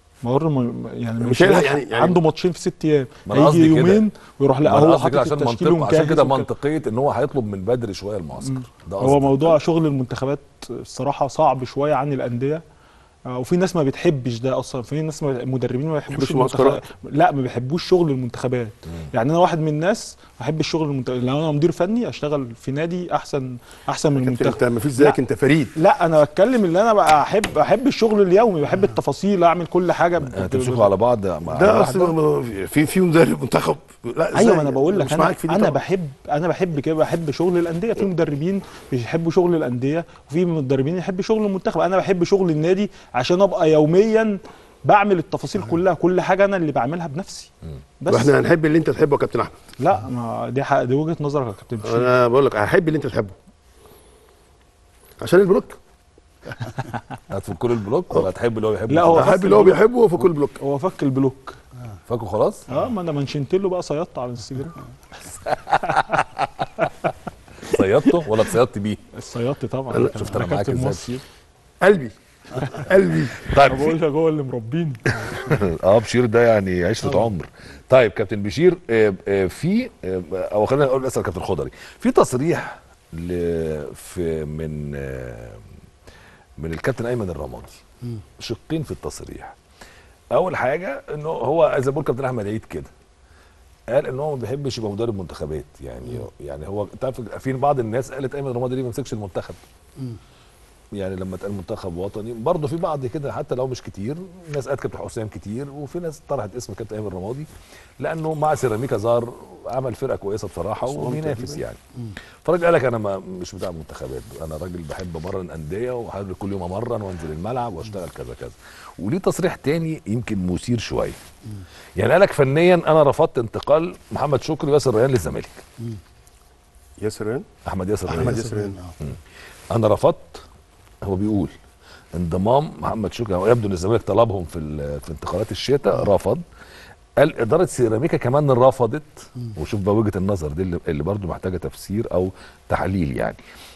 S3: مر م- يعني
S2: مش
S3: مش
S2: هيلحق
S3: هيلحق
S2: يعني- يعني-
S3: عنده ماتشين في ست ايام
S1: ما أنا قصدي
S3: هيجي
S1: كده.
S3: يومين ويروح لا
S1: ما أنا
S3: هو
S1: قصدي
S3: حاطط كده عشان
S1: منطق
S3: التشكيل
S1: عشان
S3: ومجهز
S1: كده
S3: وكده.
S1: منطقيه ان هو هيطلب من بدري شويه المعسكر ده
S3: هو
S1: قصدي
S3: موضوع شغل المنتخبات الصراحه صعب شويه عن الانديه آه، وفي ناس ما بتحبش ده اصلا في ناس ما- مدربين ما بيحبوش
S2: بيحبوش
S3: المنتخبات
S2: المعسكرات.
S3: لا ما بيحبوش شغل المنتخبات يعني انا واحد من الناس ما بحبش شغل المنتخبات لو انا مدير فني اشتغل في نادي احسن احسن من
S2: كابتن
S3: المنتخب
S2: انت ما فيش زيك
S3: لا.
S2: انت فريد
S3: لا انا بتكلم اللي انا بقى احب احب الشغل اليومي بحب التفاصيل اعمل كل حاجه ب-
S1: تمسكوا على بعض مع
S2: ده
S1: واحدة؟
S2: اصل في في مدرب منتخب لا
S3: ايوه
S2: إزاي؟
S3: ما انا بقول لك
S2: مش
S3: انا
S2: معاك في دي
S3: انا
S2: طبعاً.
S3: بحب انا بحب كده بحب شغل الانديه في مدربين بيحبوا شغل الانديه وفي مدربين يحبوا شغل المنتخب انا بحب شغل النادي عشان ابقى يوميا بعمل التفاصيل كلها كل حاجه انا اللي بعملها بنفسي بس
S2: واحنا هنحب اللي انت تحبه يا كابتن احمد
S3: لا ما دي حق دي وجهه نظرك يا كابتن بشير
S2: انا بقول لك هحب اللي انت تحبه عشان البلوك
S1: هتفك كل البلوك ولا هتحب اللي هو بيحبه
S3: لا، هو
S2: هحب اللي هو بيحبه في كل بلوك
S3: هو فك البلوك
S1: فاكوا خلاص
S3: اه ما انا منشنت له بقى صيادته على الانستجرام
S1: صيدته ولا اتصيدت بيه
S3: الصيادتي طبعا
S1: شفت انا
S3: أنا
S1: معاك
S3: كابتن
S1: ازاي
S3: مصر.
S1: بشير
S2: قلبي قلبي
S1: طيب
S3: أنا بقول لك هو اللي مربيني
S1: اه بشير ده يعني عشرة عمر طيب كابتن بشير آه، آه، في آه، او خلينا نقول اسال كابتن خضري في تصريح ل في من آه، من الكابتن ايمن الرمادي شقين في التصريح اول حاجه انه هو زي ما بقول كابتن احمد عيد كده قال ان هو ما بيحبش يبقى مدرب منتخبات يعني يعني هو تعرف في بعض الناس قالت ايمن الرمادي ليه ما مسكش المنتخب يعني لما اتقال منتخب وطني برضه في بعض كده حتى لو مش كتير ناس قالت كابتن حسام كتير وفي ناس طرحت اسم كابتن ايمن الرمادي لانه مع سيراميكا ظهر عمل فرقه كويسه بصراحه وبينافس يعني فالراجل قال لك انا ما مش بتاع منتخبات انا راجل بحب امرن انديه وحابب كل يوم امرن وانزل الملعب واشتغل كذا كذا وليه تصريح تاني يمكن مثير شويه يعني قال لك فنيا انا رفضت انتقال محمد شكري وياسر ريان للزمالك
S2: ياسر ريان
S1: احمد ياسر ريان
S2: احمد ياسر ريان
S1: انا رفضت هو بيقول انضمام محمد شكري هو يبدو ان الزمالك طلبهم في ال- في انتقالات الشتاء رفض قال اداره سيراميكا كمان رفضت وشوف بقى وجهه النظر دي اللي, اللي برضو محتاجه تفسير او تحليل يعني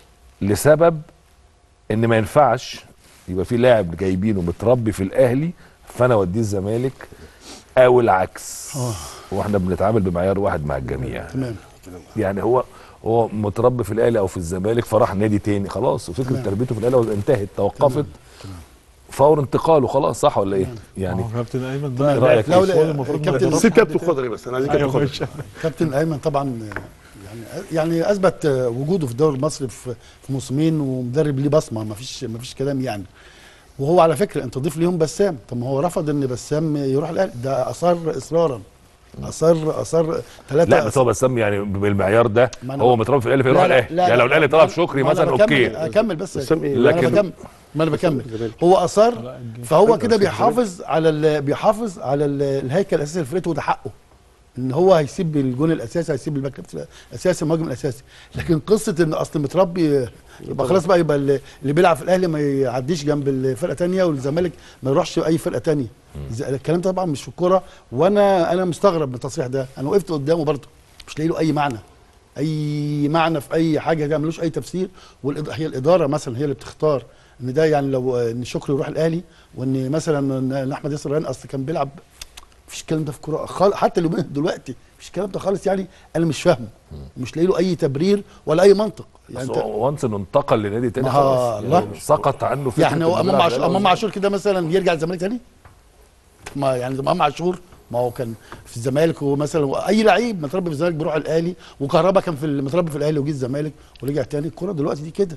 S1: لسبب ان ما ينفعش يبقى في لاعب جايبينه متربي في الاهلي فانا اوديه الزمالك او العكس واحنا بنتعامل بمعيار واحد مع الجميع
S4: تمام
S1: يعني هو هو متربي في الاهلي او في الزمالك فراح نادي تاني خلاص وفكره
S4: تمام.
S1: تربيته في الاهلي انتهت توقفت فور انتقاله خلاص صح ولا ايه؟ يعني
S3: اه كابتن ايمن
S1: إيه
S3: ده
S1: رأيك
S3: لا
S1: فيه؟
S3: لا المفروض ما
S4: كابتن
S3: يدربش
S2: سيب
S3: حد
S2: كابتن
S3: تاني.
S2: خضري بس انا عايز
S3: ايوه
S2: كابتن خضري
S3: ماشي.
S4: كابتن ايمن طبعا يعني يعني اثبت وجوده في الدوري المصري في في موسمين ومدرب ليه بصمه ما فيش ما فيش كلام يعني وهو على فكره انت ضيف ليهم بسام طب ما هو رفض ان بسام يروح الاهلي ده اصر اصرارا اصر اصر ثلاثه
S1: لا بس هو بسام يعني بالمعيار ده
S4: ما أنا
S1: هو
S4: بقى-
S1: متربي في الاهلي فيروح
S4: لا، لا،
S1: الاهلي
S4: لا،
S1: يعني
S4: لا،
S1: لو الاهلي
S4: ما-
S1: طلب شكري
S4: ما أنا
S1: مثلا
S4: بكمل-
S1: اوكي
S4: اكمل بس
S2: بسام إيه؟
S4: ما انا
S1: لكن-
S4: بكمل ما انا بكمل
S2: الزمالك.
S4: هو اصر
S3: لا، الجيم.
S4: فهو
S2: حلو،
S4: كده
S2: بس
S4: بيحافظ على ال- بيحافظ على ال- الهيكل الاساسي لفرقته وده حقه ان هو هيسيب الجون الاساسي هيسيب الباك ليفت الاساسي المهاجم الاساسي لكن قصه ان اصل متربي يبقى خلاص بقى يبقى اللي اللي بيلعب في الاهلي ما يعديش جنب الفرقه تانية والزمالك ما يروحش اي فرقه تانية زي- الكلام ده طبعا مش في الكوره وانا انا مستغرب من التصريح ده انا وقفت قدامه برضه مش لاقي له اي معنى اي معنى في اي حاجه ده ملوش اي تفسير وهي الاداره مثلا هي اللي بتختار ان ده يعني لو ان شكري يروح الاهلي وان مثلا ان احمد ياسر ريان اصل كان بيلعب مفيش الكلام ده في كوره خالص حتى اليومين دلوقتي مفيش الكلام ده خالص يعني انا مش فاهمه مش لاقي له اي تبرير ولا اي منطق يعني
S1: بس
S4: انت
S1: هو وانس انه انتقل لنادي تاني
S4: ما
S1: خلاص
S4: الله.
S1: يعني سقط عنه فكره
S4: يعني هو
S1: إنه
S4: امام
S1: بيلعب في
S4: عاشور
S1: الأهلي
S4: امام عاشور كده مثلا يرجع الزمالك تاني ما يعني امام عاشور ما هو كان في الزمالك ومثلا اي لعيب متربي في الزمالك بيروح الاهلي وكهربا كان في متربي في الاهلي وجه الزمالك ورجع تاني الكوره دلوقتي دي كده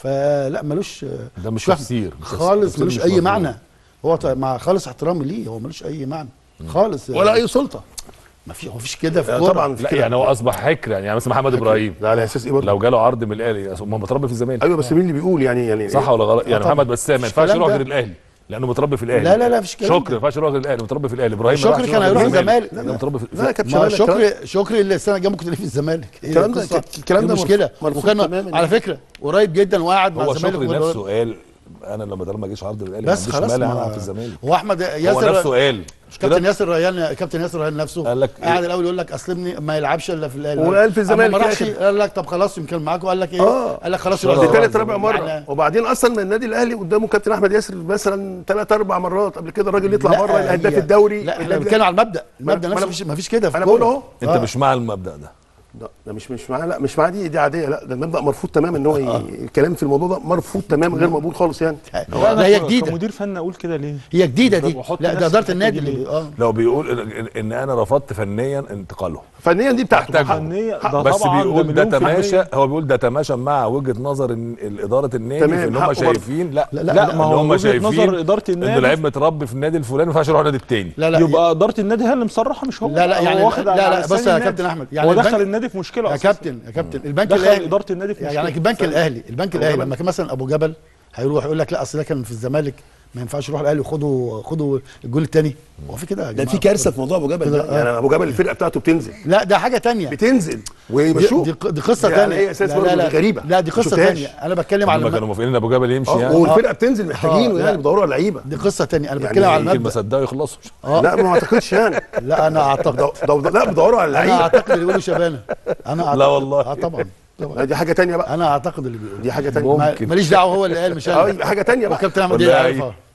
S4: فلا ملوش
S1: ده مش
S4: فاهم.
S1: تفسير مش
S4: خالص
S1: تفسير
S4: ملوش
S1: مش
S4: اي
S1: مفهوم.
S4: معنى هو ط- مع خالص احترامي ليه هو ملوش اي معنى خالص
S2: ولا اي سلطه
S4: ما في هو فيش كده في
S2: لا،
S4: الكوره
S2: طبعا في
S1: لا
S2: كده.
S1: يعني هو اصبح حكر يعني مثلا محمد ابراهيم
S2: ده على اساس ايه برضه
S1: لو جاله عرض من الاهلي ما هو متربي في الزمالك
S2: ايوه بس مين اللي بيقول يعني يعني
S1: صح ولا غلط يعني
S4: طبعا.
S1: محمد بسام ما
S4: مفيش
S1: ينفعش
S4: كلام
S1: يروح
S4: ده.
S1: غير الاهلي لانه متربي في الاهلي
S4: لا، لا، لا، مفيش كلام
S1: شكري
S4: ده.
S1: ما ينفعش يروح غير الاهلي متربي في الاهلي ابراهيم ما
S4: شكري
S1: ينفعش
S4: كان
S1: يروح غير
S4: هيروح الزمالك.
S1: لا، متربي في
S2: لا يا كابتن
S4: ما
S2: شمال الكلام-
S4: شكري شكري اللي السنه الجايه ممكن تلاقيه في الزمالك هي
S2: الكلام ده-
S4: القصة.
S2: الكلام ده
S4: المشكله
S2: مرفوض
S4: وكان
S2: تماماً.
S4: على فكره قريب جدا وقعد مع
S1: هو
S4: الزمالك
S1: شكري
S4: وهو-
S1: نفسه قال انا لما طالما ما جيش عرض للاهلي ما
S4: بس
S1: عنديش
S4: خلاص
S1: مانع
S4: ما-
S1: العب في الزمالك
S4: هو احمد
S1: هو
S4: ياسر
S1: نفسه قال مش
S4: كابتن
S1: كده
S4: ياسر ريان كابتن ياسر ريان نفسه
S1: قال لك
S4: قاعد
S1: إيه؟
S4: الاول يقول لك اصل ابني ما يلعبش الا في الاهلي
S2: وقال في الزمالك
S4: أما ما راحش
S2: في الآخر.
S4: قال لك طب خلاص يمكن معاكم قال لك ايه
S2: آه.
S4: قال لك خلاص
S1: دي
S2: دي
S4: يروح
S2: ثالث
S4: الزمالك.
S2: رابع مره
S4: يعني-
S2: وبعدين اصلا من النادي الاهلي قدامه كابتن احمد ياسر مثلا ثلاث اربع مرات قبل كده الراجل يطلع
S4: لا،
S2: بره الهداف
S4: هي-
S2: الدوري
S4: لا احنا
S2: النادي
S4: بنتكلم على المبدا
S2: ما
S4: المبدا
S2: أنا-
S4: نفسه
S2: ما أنا-
S4: مفيش مفيش كده في
S2: أنا بقول
S4: الكورة.
S2: أهو.
S1: انت
S4: آه.
S1: مش مع المبدا ده
S2: ده, ده مش مش معاه لا مش معاه دي دي عاديه لا ده المبدا مرفوض تماما ان هو ي... الكلام في الموضوع ده مرفوض تماما غير مقبول خالص يعني
S3: لا، أنا
S4: لا هي
S3: ك-
S4: جديده
S3: كمدير فني اقول كده ليه؟
S4: هي جديده دي
S3: وحط
S4: لا ده
S3: نفسي
S4: اداره
S3: في
S4: النادي
S3: الحتة
S4: اللي
S3: دي.
S4: اه
S1: لو بيقول ان, إن انا رفضت فنيا انتقاله
S2: فنيا دي بتاعته
S1: محتاج
S2: حقه.
S3: فنية
S2: حقه.
S3: ده
S1: بس
S3: طبعا
S1: بيقول ده
S3: مليون في
S1: تماشى
S3: المية.
S1: هو بيقول ده تماشى مع وجهه نظر إن- اداره النادي
S2: تمام،
S1: في ان هم
S2: حقه برضه.
S1: شايفين لا
S4: لا،
S3: لا
S4: لا،
S3: ما
S1: إن
S3: هو
S1: هم
S3: وجهة
S1: شايفين
S3: نظر إدارة
S1: انه
S3: النادي
S1: لعيب متربي في النادي الفلاني ما ينفعش يروح النادي التاني
S4: لا لا
S3: يبقى اداره النادي هي اللي مصرحه مش هو
S4: لا، لا،
S3: هو
S4: يعني
S3: واخد
S4: لا،
S3: على
S4: لا،
S3: لسان
S4: بص يا
S3: النادي.
S4: كابتن أحمد، يعني
S3: هو
S4: البنك-
S3: دخل النادي في مشكله
S4: يا
S3: أصلاً.
S4: كابتن يا كابتن البنك
S3: دخل
S4: الاهلي
S3: اداره النادي في مشكله
S4: يعني البنك الاهلي البنك الاهلي
S2: جبل.
S4: لما كان مثلا ابو جبل هيروح يقول لك لا اصل ده كان في الزمالك ما ينفعش يروح الاهلي وخدوا خدوا الجول الثاني هو في كده يا
S2: ده
S4: جماعة؟
S2: في كارثه في موضوع ابو جبل
S4: كده،
S2: ده يعني ابو جبل الفرقه بتاعته بتنزل
S4: لا ده حاجه تانية
S2: بتنزل
S4: دي,
S2: ويمشوه
S4: دي, دي قصه
S2: دي
S4: تانية
S2: على أي أساس
S4: لا,
S2: برضه؟
S4: لا, لا
S2: دي غريبة.
S4: لا دي
S2: ما
S4: قصه
S2: شفتهاش.
S4: تانية انا بتكلم
S1: هم
S4: على
S1: كانوا
S4: الم...
S1: موافقين ان ابو جبل يمشي
S2: اه
S1: يعني
S2: والفرقه بتنزل محتاجينه
S4: آه،
S2: يعني
S4: لا.
S2: بيدوروا على لعيبه
S4: دي قصه تانية انا
S2: يعني
S4: بتكلم على
S1: يمكن ما
S4: المبدا
S1: صدقوا يخلصوا
S4: آه.
S2: لا ما اعتقدش يعني
S4: لا انا اعتقد
S2: ده ده لا بيدوروا على
S4: انا
S2: اللعيبه
S4: اعتقد اللي بيقولوا شبانه انا أعتقد.
S1: لا والله.
S4: اه طبعا
S2: لا،
S4: طبعا
S2: دي حاجه تانية بقى
S4: انا اعتقد اللي بيقولوا
S2: دي حاجه تانية
S1: ممكن.
S4: ما- ماليش دعوه هو اللي قال مش
S2: اه
S4: انا
S2: يبقى حاجه تانية بقى
S4: وكابتن احمد
S1: ولا
S4: ايه
S1: أي-
S4: عارفها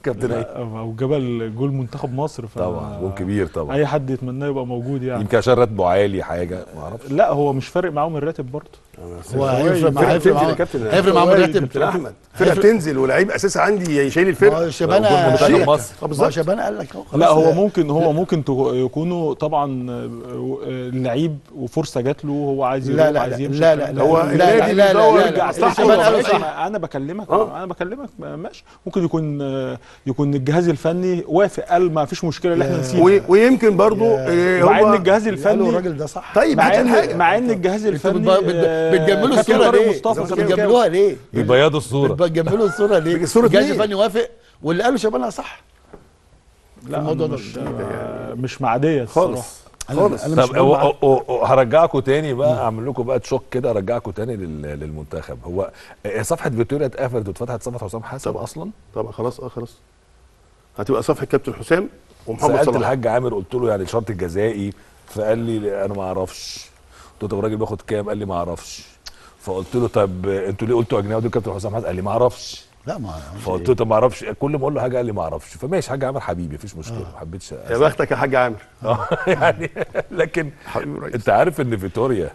S1: كابتن ايه
S3: او جبل جول منتخب مصر ف
S1: طبعا جون كبير طبعا
S3: اي حد يتمناه يبقى موجود يعني
S1: يمكن عشان راتبه عالي حاجه ما اعرفش
S3: لا هو مش فارق معاهم الراتب برضه
S4: هو هيفرق مع
S2: فرقة
S4: هيفرق
S2: تنزل يا
S4: مع
S2: كابتن.
S4: هيفرق مع
S3: هو
S4: مرتب
S2: كابتن احمد فرقه بتنزل ولعيب اساسي عندي شايل
S4: ما
S2: الفرقه
S4: هو شبانه
S1: جول منتخب
S4: قال لك-
S1: مصر.
S2: آه،
S4: ما هو
S2: بالظبط.
S4: شبانه قال لك اهو
S3: لا
S4: خلاص.
S3: هو ممكن هو ممكن تو- يكونوا طبعا آه، آه، لعيب وفرصه جات له هو عايز
S4: لا
S3: يروح
S4: لا
S3: عايز
S4: لا
S3: يمشي
S4: لا
S3: الكلام
S4: لا
S3: ده.
S2: هو
S4: لا لا
S2: النادي
S4: لا لا
S2: بيدور
S4: لا
S3: يرجع
S4: لا
S2: مصلحته
S3: صح
S4: شبانه قال
S3: ماشي،
S4: صح
S3: ما انا بكلمك
S2: آه.
S3: انا بكلمك ماشي ممكن يكون آه، يكون الجهاز الفني وافق قال ما فيش مشكله اللي احنا نسيبه
S2: و- ويمكن برضو
S4: يا-
S2: إيه
S3: مع
S2: هو
S3: ان الجهاز
S4: اللي قاله
S3: الفني
S4: الراجل ده صح
S2: طيب
S3: مع
S2: هات
S3: ان
S2: الحاجة.
S3: مع ان الجهاز
S4: انتوا
S3: الفني
S4: بتب- بت-
S3: آه،
S4: بتجملوا
S3: كابتن
S4: الصوره
S3: طارق
S4: ليه؟
S3: مصطفى كابتن
S4: بتجملوها ليه؟
S1: يبيضوا الصوره
S4: بتجملوا الصوره ليه؟
S2: الصورة
S4: الجهاز
S2: ليه؟
S4: الفني وافق واللي قاله شبانه صح
S3: لا
S4: الموضوع
S3: أنا
S4: ده
S3: مش آه، مش معديه الصراحة.
S2: خالص
S4: أنا-
S2: خالص
S4: أنا مش
S1: طب
S4: معاك.
S1: أو- أو- أو- هرجعكم تاني بقى اعمل لكم بقى تشوك كده ارجعكم تاني لل- للمنتخب هو آه، صفحه فيكتوريا اتقفلت واتفتحت صفحه حسام حسن
S2: طبعا.
S1: اصلا
S2: طبعا خلاص اه خلاص هتبقى صفحه كابتن حسام ومحمد
S1: سالت
S2: صلاح
S1: الحاج عامر قلت له يعني الشرط الجزائي فقال لي انا ما اعرفش قلت له طب الراجل بياخد كام قال لي ما اعرفش فقلت له طب انتوا ليه قلتوا اجنبي دول كابتن حسام حسن قال لي ما اعرفش
S4: لا ما
S1: فقلت له طب ما اعرفش كل ما اقول له حاجه قال لي ما اعرفش فماشي حاج عامر حبيبي مفيش مشكله ما حبيتش
S2: يا بختك يا حاج عامر
S1: آه، يعني لكن
S2: حبيبي رئيس
S1: انت عارف ان فيتوريا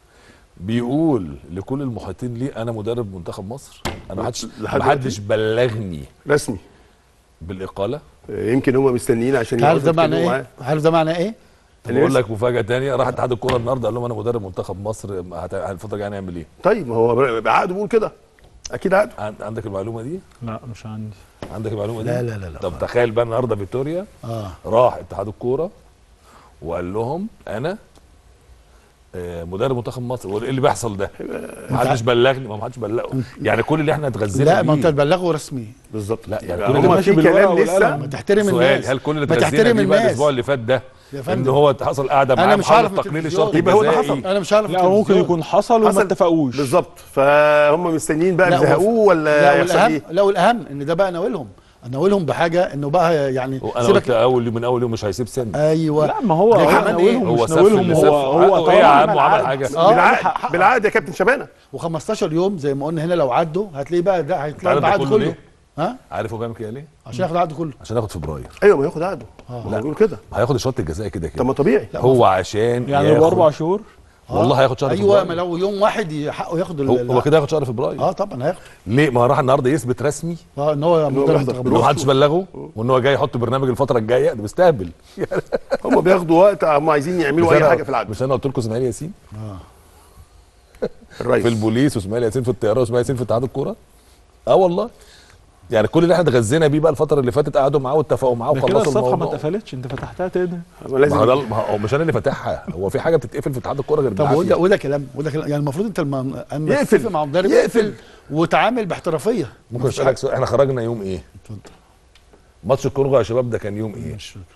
S1: بيقول لكل المحيطين ليه انا مدرب منتخب مصر انا ما حدش
S2: لحد
S1: ما حدش بلغني
S2: رسمي
S1: بالاقاله
S2: آه، يمكن هم مستنيين عشان
S4: عارف ده
S2: يقعدوا
S4: معناه
S2: يتكلموا
S4: ايه؟
S2: معاه.
S4: عارف ده معناه ايه؟
S1: طب اقول لك مفاجاه تانية راح اتحاد الكوره النهارده قال لهم انا مدرب منتخب مصر هت- الفتره الجايه هنعمل ايه
S2: طيب ما هو بعقده بيقول كده اكيد عقده
S1: عن- عندك المعلومه دي
S3: لا مش عندي
S1: عندك المعلومه دي
S4: لا لا لا لا.
S1: طب تخيل بقى النهارده فيتوريا
S4: اه
S1: راح اتحاد الكوره وقال لهم انا آه، مدرب منتخب مصر وايه اللي بيحصل ده؟ ما حدش بلغني ما حدش بلغه يعني كل اللي احنا اتغذينا
S4: لا ما انت
S1: بيه-
S4: تبلغه رسمي
S2: بالظبط
S1: لا، يعني
S2: يعني
S1: كل ده
S2: هم
S3: ماشي
S2: في
S3: بالورقة
S2: كلام
S3: والقلم.
S4: ما
S2: لسه
S4: تحترم
S1: سؤال
S4: الناس
S1: هل كل اللي
S4: ما
S1: اتغذينا
S4: تحترم
S1: بيه بقى
S4: الناس
S1: الاسبوع اللي فات ده
S4: يا
S1: ان
S4: فندم
S1: هو حصل قاعده
S4: أنا
S1: معاه
S4: مش
S1: محاضر
S4: عارف
S1: تقنين
S4: التلفزيون.
S1: الشرط
S2: يبقى هو ده
S1: الجزائي.
S2: حصل.
S4: انا مش عارف
S3: لا هو ممكن
S4: التلفزيون.
S3: يكون حصل وما
S2: حصل.
S3: اتفقوش
S2: بالظبط فهم مستنيين بقى
S4: لا،
S2: يزهقوه ولا
S4: لا
S2: يحصل
S4: والاهم
S2: ايه
S4: لا والاهم ان ده بقى ناولهم ناولهم بحاجه انه بقى يعني
S1: وانا قلت اول يوم من اول يوم مش هيسيب سن
S4: ايوه
S3: لا ما هو
S4: ده
S3: هو
S4: كمان إيه؟
S3: ناولهم
S1: هو
S3: مش
S1: سف
S3: ناولهم
S1: اللي
S3: هو
S1: سف.
S3: هو
S1: حقه ايه يا عم
S3: طالما
S1: وعمل
S3: العقد-
S1: حاجه
S4: آه،
S2: بالعقد بالعقد يا كابتن شبانه
S4: و15 يوم زي ما قلنا هنا لو عدوا هتلاقيه بقى ده هيطلع
S1: عارف ده
S4: بعد
S1: كله
S4: كله
S1: ليه؟
S4: ها
S1: عارف هو بيعمل كده ليه؟
S4: عشان ياخد عقده كله
S1: عشان ياخد فبراير
S2: ايوه ما ياخد عقده
S4: آه.
S2: هو بيقول كده
S1: هياخد الشرط الجزائي كده
S2: طب
S1: كده
S2: ما طبيعي
S1: هو عشان
S3: يعني
S1: ياخد-
S3: باربع شهور
S1: والله هياخد شهر
S4: ايوه
S1: فبراير.
S4: ما لو يوم واحد حقه ياخد ال-
S1: هو هو كده هياخد شهر فبراير
S4: اه طبعا هياخد
S1: ليه ما هو راح النهارده يثبت رسمي
S4: اه ان هو مدرب
S2: بيحضر.
S4: منتخب
S1: ان هو
S4: مصر.
S1: محدش بلغه وان هو جاي يحط برنامج الفتره الجايه ده مستهبل
S2: هم بياخدوا وقت هم عايزين يعملوا
S1: مش
S2: اي
S1: أنا-
S2: حاجه في العقد
S1: مش انا قلت لكم اسماعيل ياسين
S2: الرئيس
S1: في البوليس واسماعيل ياسين في الطياره واسماعيل ياسين في اتحاد الكوره اه والله يعني كل اللي احنا اتغذينا بيه بقى الفتره اللي فاتت قعدوا معاه واتفقوا معاه
S3: ده كده
S1: وخلصوا
S3: الصفحه ما
S1: الموضوع
S3: اتقفلتش انت فتحتها تاني
S2: ما لازم
S1: ما هو ده ما هو مش انا اللي فاتحها هو في حاجه بتتقفل في اتحاد الكوره غير
S4: طب
S1: بالعافية.
S4: وده وده كلام وده كلام يعني المفروض انت لما اما
S2: يقفل.
S4: تتفق مع مدرب
S2: يقفل.
S4: يقفل وتعامل باحترافيه
S1: ممكن اسالك سؤال احنا خرجنا يوم ايه؟
S4: اتفضل
S1: ماتش الكونغو يا شباب ده كان يوم ايه؟
S4: مش فاكر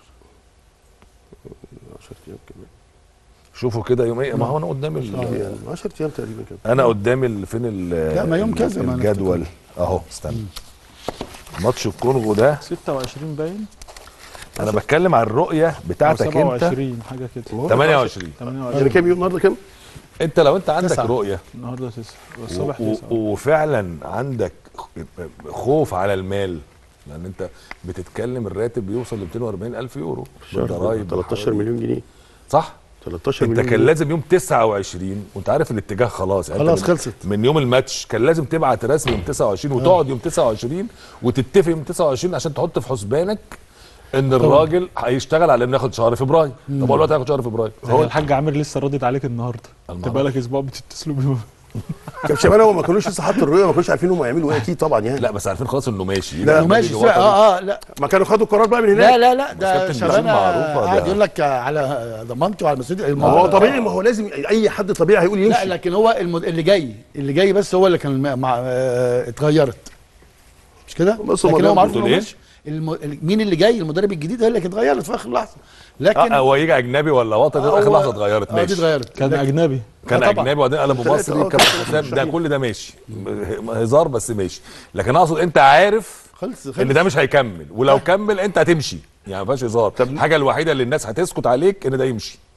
S2: 10 ايام كمان
S1: شوفوا كده يوم ايه؟ ما هو انا قدام ال-
S2: يعني 10 ايام تقريبا كده
S1: انا قدام ال- فين ال
S4: لا، ما يوم كذا، ما أنا
S1: الجدول اهو استنى ماتش الكونغو ده
S3: 26 باين
S1: انا بتكلم عن الرؤيه
S3: أو
S1: بتاعتك انت
S3: 27 حاجه كده
S1: 28
S2: يعني
S3: 28
S2: كام يوم النهارده كام؟
S1: انت لو انت عندك
S4: تسعة.
S1: رؤيه
S3: النهارده 9 والصبح
S1: و-
S3: 9
S1: و- وفعلا عندك خوف على المال لان انت بتتكلم الراتب بيوصل ل 240 الف يورو بالضرايب
S2: 13 مليون جنيه
S1: صح
S2: 13
S1: انت
S2: مليون
S1: كان
S2: جنيه.
S1: لازم يوم 29 وانت عارف الاتجاه خلاص يعني انت
S4: خلاص
S1: من-
S4: خلصت.
S1: من يوم الماتش كان لازم تبعت رسمي يوم 29 وتقعد يوم 29 وتتفق يوم 29 عشان تحط في حسبانك ان الراجل هيشتغل على انه ياخد شهر فبراير طب هو دلوقتي هياخد شهر فبراير
S3: هو الحاج عامر لسه ردت عليك النهارده
S1: المعرفة.
S3: انت بقالك اسبوع بتتصلوا بيه
S2: كان شباب هم ما كانوش لسه حطوا الرؤيه ما كانوش عارفين هم هيعملوا ايه اكيد طبعا يعني
S1: لا بس عارفين خلاص انه ماشي
S2: لا،
S4: انه ماشي
S1: يجي وطني.
S4: اه اه لا
S2: ما كانوا خدوا القرار بقى من
S4: لا
S2: هناك
S4: لا لا ده
S1: كابتن
S4: شبانه
S1: بشير معروفة
S4: قاعد
S1: ده.
S4: يقول لك على ضمانتي وعلى مسؤوليتي
S2: ما هو طبيعي ما هو لازم اي حد طبيعي هيقول
S4: لا
S2: يمشي
S4: لكن هو المد... اللي جاي اللي جاي بس هو اللي كان مع آه اتغيرت مش كده؟
S2: بص هو
S4: لكن هو
S2: ده
S4: معروف
S1: بتقول
S4: انه
S1: إيه؟
S4: ماشي الم... ال- مين اللي جاي المدرب الجديد هي اللي كانت اتغيرت في اخر لحظه لكن
S1: اه هو يجي اجنبي ولا وطني
S4: آه،
S1: اخر
S4: هو-
S1: لحظه اتغيرت
S4: اه دي
S1: ماشي
S4: اتغيرت
S3: كان
S4: لكن-
S3: اجنبي
S1: كان
S4: آه، طبعا.
S1: اجنبي وبعدين قلبه
S2: ثلاثة،
S1: مصري
S2: آه،
S1: كابتن
S2: طبعاً.
S1: حسام ده
S2: مستحيل.
S1: كل ده ماشي هزار بس ماشي لكن اقصد انت عارف
S4: خلص خلص
S1: ان ده مش هيكمل ولو كمل انت هتمشي يعني ما فيهاش هزار
S2: طب-
S1: الحاجه الوحيده اللي الناس هتسكت عليك ان ده يمشي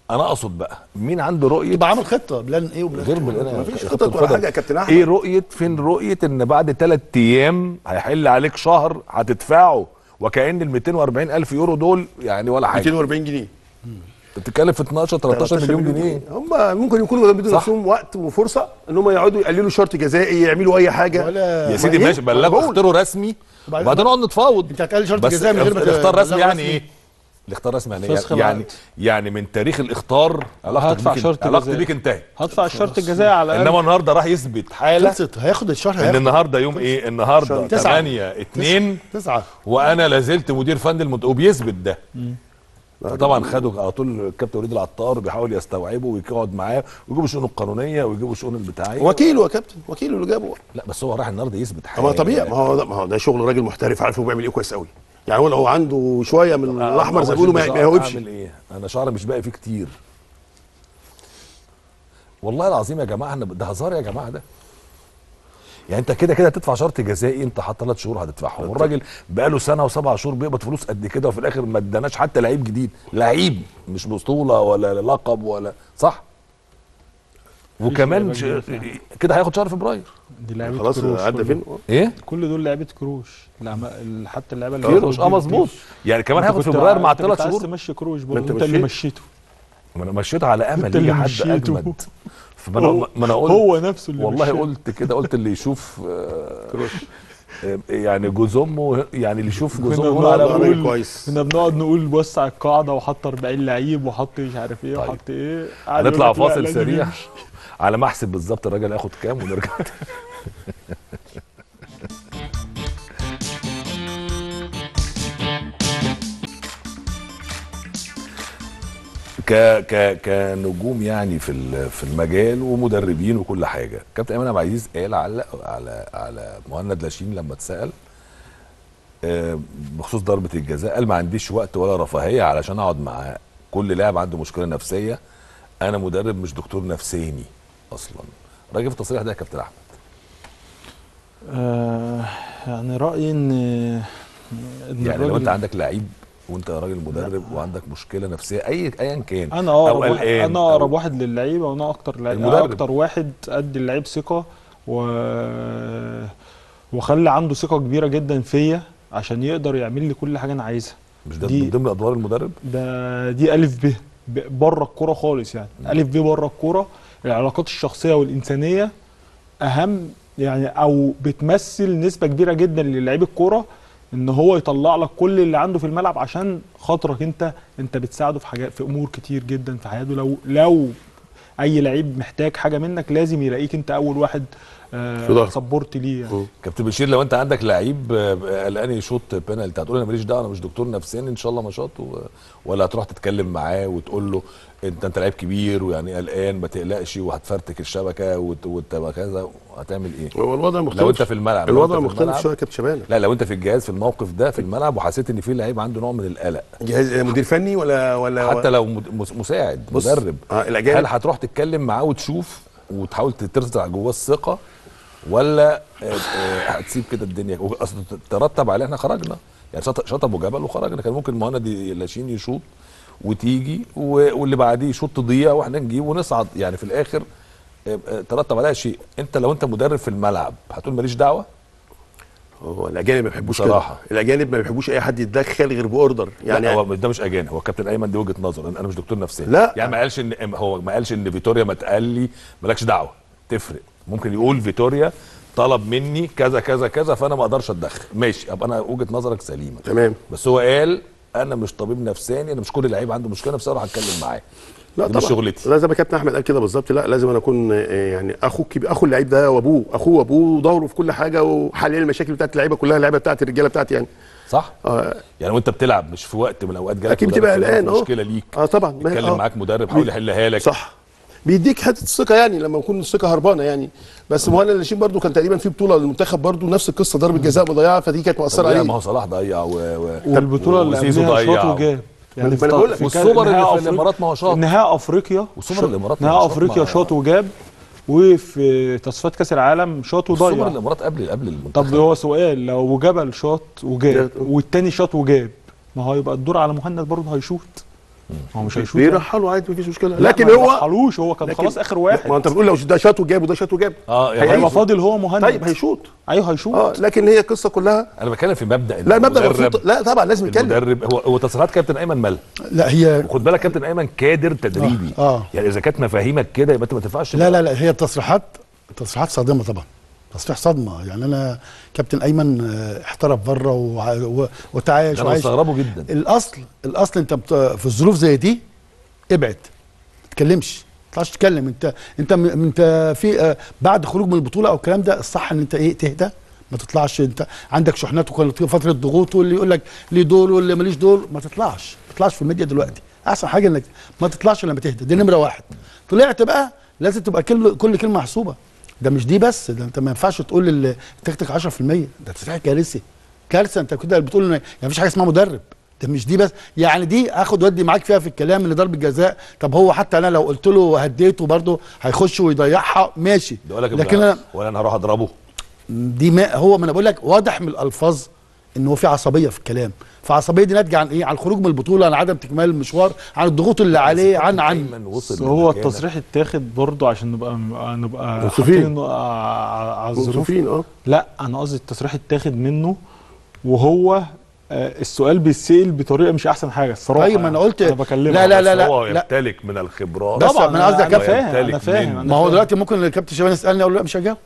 S1: انا اقصد بقى مين عنده رؤيه
S4: يبقى عامل خطه بلان ايه وبلان
S1: غير
S4: إيه.
S1: بالقنا
S2: مفيش خطط ولا حاجه يا كابتن احمد
S1: ايه رؤيه فين رؤيه ان بعد ثلاث ايام هيحل عليك شهر هتدفعه وكأن ال 240 الف يورو دول يعني ولا حاجه
S2: 240 جنيه
S1: انت بتتكلم في 12 13 مليون جنيه
S2: هم ممكن يكونوا بيدوا
S1: صح.
S2: نفسهم وقت وفرصه ان هم يقعدوا يقللوا شرط جزائي يعملوا اي حاجه
S4: ولا
S1: يا سيدي
S2: إيه؟
S1: ماشي بلغوا
S2: بقول.
S1: اختاروا رسمي
S4: وبعدين-
S1: وبعدين نقعد نتفاوض
S4: انت هتقلل شرط
S1: بس
S4: جزاء من غير ما
S1: الاختار
S4: تبلغ
S1: رسمي يعني
S4: رسمي.
S1: ايه؟ الاختار رسمي يعني
S3: فسخ
S1: ايه؟ يعني
S3: العقد.
S1: يعني من تاريخ الاختار علاقتك
S3: هدفع
S1: بيك
S3: شرط
S1: علاقتي
S3: جزائي.
S1: بيك انتهت
S3: هدفع الشرط الجزائي على الاقل
S1: انما النهارده راح يثبت حاله
S4: خلصت هياخد الشهر
S1: ان
S4: هياخد
S1: النهارده يوم ايه؟ النهارده
S4: تسعة.
S1: 8 2
S4: تسعه
S1: وانا لازلت مدير فني المنت... وبيثبت ده طبعا خدوا على طول الكابتن وليد العطار بيحاول يستوعبه ويقعد معاه ويجيبوا الشؤون القانونيه ويجيبوا الشؤون البتاعيه
S2: وكيله يا كابتن وكيله اللي جابه
S1: لا بس هو راح النهارده يثبت حاجه
S2: ما طبيعي ما هو ده ما هو ده شغل راجل محترف عارف هو بيعمل ايه كويس قوي يعني هو لو عنده شويه من الاحمر زي ما بيقولوا ما ما يهوبش
S1: اعمل ايه انا شعري مش باقي فيه كتير والله العظيم يا جماعه احنا ده هزار يا جماعه ده يعني انت كده كده هتدفع شرط جزائي انت حتى ثلاث شهور هتدفعهم والراجل بقاله سنه وسبع شهور بيقبض فلوس قد كده وفي الاخر ما اداناش حتى لعيب جديد لعيب مش بطوله ولا لقب ولا صح وكمان ش... كده هياخد شهر فبراير
S3: دي لعيبه
S2: خلاص
S3: كروش
S2: عدى
S3: كل
S2: فين
S3: دول.
S1: ايه
S3: كل دول لعيبه كروش العم- ال- حتى اللعيبه اللي
S1: كيروش اه
S3: هياخدوا
S1: مظبوط يعني كمان
S3: انت
S1: هياخد
S3: كنت
S1: فبراير مع
S3: انت كنت
S1: ثلاث
S3: عايز
S1: شهور
S3: تمشي كروش
S2: ما
S3: برضه
S2: انت
S3: انت اللي
S2: مشيت.
S3: مشيته
S1: ما انا مشيت على امل
S3: انت اللي
S1: يجي حد
S3: مشيته.
S1: اجمد فما انا
S3: هو-
S1: ما انا قلت
S3: هو نفسه اللي
S1: والله
S3: مشاه.
S1: قلت كده قلت اللي يشوف آه، آه، يعني جوز امه يعني اللي يشوف جوز
S3: كنا
S1: امه
S3: بنقعد
S1: على
S2: راجل
S3: نقول
S2: كويس.
S3: كنا بنقعد نقول وسع القاعده وحط 40 لعيب وحط مش عارف ايه
S1: طيب.
S3: وحط ايه قعد
S1: هنطلع
S3: يقول لك لا،
S1: فاصل
S3: لازم
S1: سريع
S3: يمشي.
S1: على ما احسب بالظبط الراجل هياخد كام ونرجع تاني. ك ك كنجوم يعني في ال- في المجال ومدربين وكل حاجه كابتن ايمن عبد العزيز قال على على على مهند لاشين لما اتسال آه، بخصوص ضربه الجزاء قال ما عنديش وقت ولا رفاهيه علشان اقعد مع كل لاعب عنده مشكله نفسيه انا مدرب مش دكتور نفساني اصلا راجل في التصريح ده يا كابتن احمد
S3: آه يعني رايي ان إن
S1: يعني لو
S3: الراجل-
S1: انت عندك لعيب وانت راجل مدرب وعندك مشكله نفسيه اي ايا كان
S3: انا اقرب
S1: أو
S3: واحد
S1: قلقان
S3: انا اقرب
S1: أو-
S3: واحد للعيبه وانا اكتر لعيب
S1: المدرب.
S3: اكتر واحد ادي اللعيب ثقه و واخلي عنده ثقه كبيره جدا فيا عشان يقدر يعمل لي كل حاجه انا عايزها
S1: مش ده
S3: دي-
S1: من ضمن ادوار المدرب
S3: ده دي الف ب ب- بره الكوره خالص يعني الف ب بره الكوره العلاقات الشخصيه والانسانيه اهم يعني او بتمثل نسبه كبيره جدا للعيب الكوره ان هو يطلع لك كل اللي عنده في الملعب عشان خاطرك انت انت بتساعده في حاجات في امور كتير جدا في حياته لو لو اي لعيب محتاج حاجه منك لازم يلاقيك انت اول واحد
S2: في
S3: آه
S2: ظهره.
S3: سبورت ليه يعني.
S1: كابتن بشير لو انت عندك لعيب آه، قلقان يشوط بينالتي هتقول انا ماليش دعوه انا مش دكتور نفساني ان شاء الله ما شاط و- ولا هتروح تتكلم معاه وتقول له انت انت لعيب كبير ويعني قلقان ما تقلقش وهتفرتك الشبكه وت- وتبقى كذا هتعمل ايه؟
S2: هو الوضع مختلف
S1: لو انت في الملعب لو
S2: الوضع
S1: انت في
S2: مختلف
S1: الملعب-
S2: شويه يا كابتن شبانه
S1: لا لو انت في الجهاز في الموقف ده في الملعب وحسيت ان في لعيب عنده نوع من القلق
S2: جهاز مدير فني ولا ولا
S1: حتى لو مد- مس- مساعد
S2: بص،
S1: مدرب
S2: آه، الأجانب-
S1: هل هتروح تتكلم معاه وتشوف وتحاول ترزع جواه الثقه ولا آه، آه، هتسيب كده الدنيا اصل ترتب عليه احنا خرجنا يعني شط شط ابو جبل وخرجنا كان ممكن مهند لاشين يشوط وتيجي و- واللي بعديه يشوط تضيع واحنا نجيب ونصعد يعني في الاخر آه، آه، ترتب عليها شيء انت لو انت مدرب في الملعب هتقول ماليش دعوه
S2: هو الاجانب ما بيحبوش كده
S1: بصراحة.
S2: الاجانب ما بيحبوش اي حد يتدخل غير باوردر
S1: يعني
S2: يعني
S1: هو ده مش اجانب هو كابتن ايمن دي وجهه نظر انا مش دكتور نفساني
S2: لا.
S1: يعني ما قالش ان هو ما قالش ان فيتوريا ما تقال لي مالكش دعوه تفرق ممكن يقول فيتوريا طلب مني كذا كذا كذا فانا ما اقدرش اتدخل ماشي ابقى انا وجهه نظرك سليمه
S2: تمام
S1: بس هو قال انا مش طبيب نفساني انا مش كل لعيب عنده مشكله نفسيه اروح اتكلم معاه
S2: لا
S1: دي مش
S2: طبعا
S1: شغلتي
S2: لا زي ما كابتن احمد قال كده بالظبط لا لازم انا اكون آه، يعني اخوك كبير اخو اللعيب ده وابوه اخوه وابوه ظهره في كل حاجه وحل المشاكل بتاعت اللعيبه كلها اللعيبه بتاعت الرجاله بتاعتي يعني
S1: صح
S2: اه
S1: يعني وانت بتلعب مش في وقت من الاوقات جالك
S2: اكيد
S1: مدرب
S2: بتبقى
S1: في
S2: قلقان اه
S1: مشكله ليك
S2: اه طبعا ما-
S1: يتكلم
S2: آه.
S1: معاك مدرب حاول يحلها لك
S2: صح بيديك حته الثقه يعني لما يكون الثقه هربانه يعني بس مهند لاشين برضو كان تقريبا في بطوله للمنتخب برضو نفس القصه ضربه جزاء مضيعه فدي كانت مؤثره
S1: طب لا،
S2: عليه
S1: ما هو صلاح ضيع و... و...
S3: والبطوله اللي
S1: وزيزو
S3: قبلها
S1: ضيع.
S3: شاط وجاب
S2: ما أنا
S3: في
S2: بقول لك.
S3: في
S1: والسوبر اللي
S3: نهائي
S1: في
S3: أفريقيا-
S1: الإمارات ما هو شاط.
S3: نهائي افريقيا
S1: والسوبر
S3: شاط-
S1: الإمارات ما هو
S3: نهائي
S1: شاط
S3: افريقيا
S1: مع-
S3: شاط وجاب وفي تصفيات كاس العالم شاط
S1: السوبر
S3: وضيع
S1: الامارات قبل قبل المنتخب
S3: طب هو سؤال لو جبل شاط وجاب
S2: جاب.
S3: والتاني شاط وجاب ما هو يبقى الدور على مهند برضه هيشوط هو مش هيشوط
S2: بيرحلوا عادي مفيش مشكله
S3: لا،
S2: لكن
S3: ما
S2: هو
S3: رحلوش هو كان
S2: لكن-
S3: خلاص اخر واحد
S2: ما انت بتقول لو ده شاط وجاب وده شاط وجاب
S1: اه يعني
S3: هيبقى
S2: هيعيد.
S3: فاضل هو مهند
S2: طيب هيشوط
S3: ايوه هيشوط
S2: اه لكن هي القصه كلها
S1: انا بتكلم في مبدا
S2: لا المبدا
S1: المدرب-
S2: مرفوض لا طبعا لازم نتكلم
S1: المدرب هو هو تصريحات كابتن ايمن مالها
S4: لا هي
S1: وخد بالك كابتن ايمن كادر تدريبي
S4: آه، آه.
S1: يعني اذا كانت مفاهيمك كده يبقى انت ما تنفعش
S4: لا لا لا هي تصريحات تصريحات صادمه طبعا تصريح صدمه يعني انا كابتن ايمن آه، احترف بره وع- و- وتعايش
S1: انا
S4: وعايش
S1: مستغربه جدا
S4: الاصل الاصل انت بت... في الظروف زي دي ابعد ما تتكلمش ما تطلعش تتكلم انت انت م... انت في آه، بعد خروج من البطوله او الكلام ده الصح ان انت ايه تهدى ما تطلعش انت عندك شحنات وكانت في فتره ضغوط واللي يقول لك ليه دور واللي ماليش دور ما تطلعش ما تطلعش في الميديا دلوقتي احسن حاجه انك ما تطلعش لما تهدى دي نمره واحد طلعت بقى لازم تبقى كل كل كلمه محسوبه ده مش دي بس ده انت ما ينفعش تقول ال- التكتيك 10% ده تصريح كارثي كارثه انت كده بتقول ان يعني مفيش حاجه اسمها مدرب ده مش دي بس يعني دي اخد ودي معاك فيها في الكلام اللي ضرب الجزاء طب هو حتى انا لو قلت له هديته برضه هيخش ويضيعها ماشي
S1: ده لك
S4: لكن انا
S1: ولا انا هروح اضربه
S4: دي ما هو ما انا بقول لك واضح من الالفاظ ان هو في عصبيه في الكلام فعصبيه دي ناتجه عن ايه عن الخروج من البطوله عن عدم تكمال المشوار عن الضغوط اللي عليه عن عن
S1: ايمن وصل
S3: بس هو
S1: لمكانة.
S3: التصريح اتاخد برضه عشان نبقى نبقى
S2: منصفين.
S3: حاطينه ع- على الظروف
S2: منصفين اه
S3: لا انا قصدي التصريح اتاخد منه وهو آه، السؤال بيتسال بطريقه مش احسن حاجه الصراحه
S4: طيب ما أنا
S3: يعني.
S4: قلت-
S3: انا بكلمك
S4: لا، لا،
S1: بس
S4: لا،
S1: هو
S4: لا.
S1: يمتلك من الخبرات
S4: بس
S3: طبعا
S4: أنا قصدي يا
S3: انا
S4: كابتن
S3: فاهم انا
S1: يمتلك
S3: فاهم
S1: من-
S3: أنا
S4: ما هو
S3: فاهم.
S4: دلوقتي ممكن الكابتن شيبان يسالني اقول له لا مش هجاوب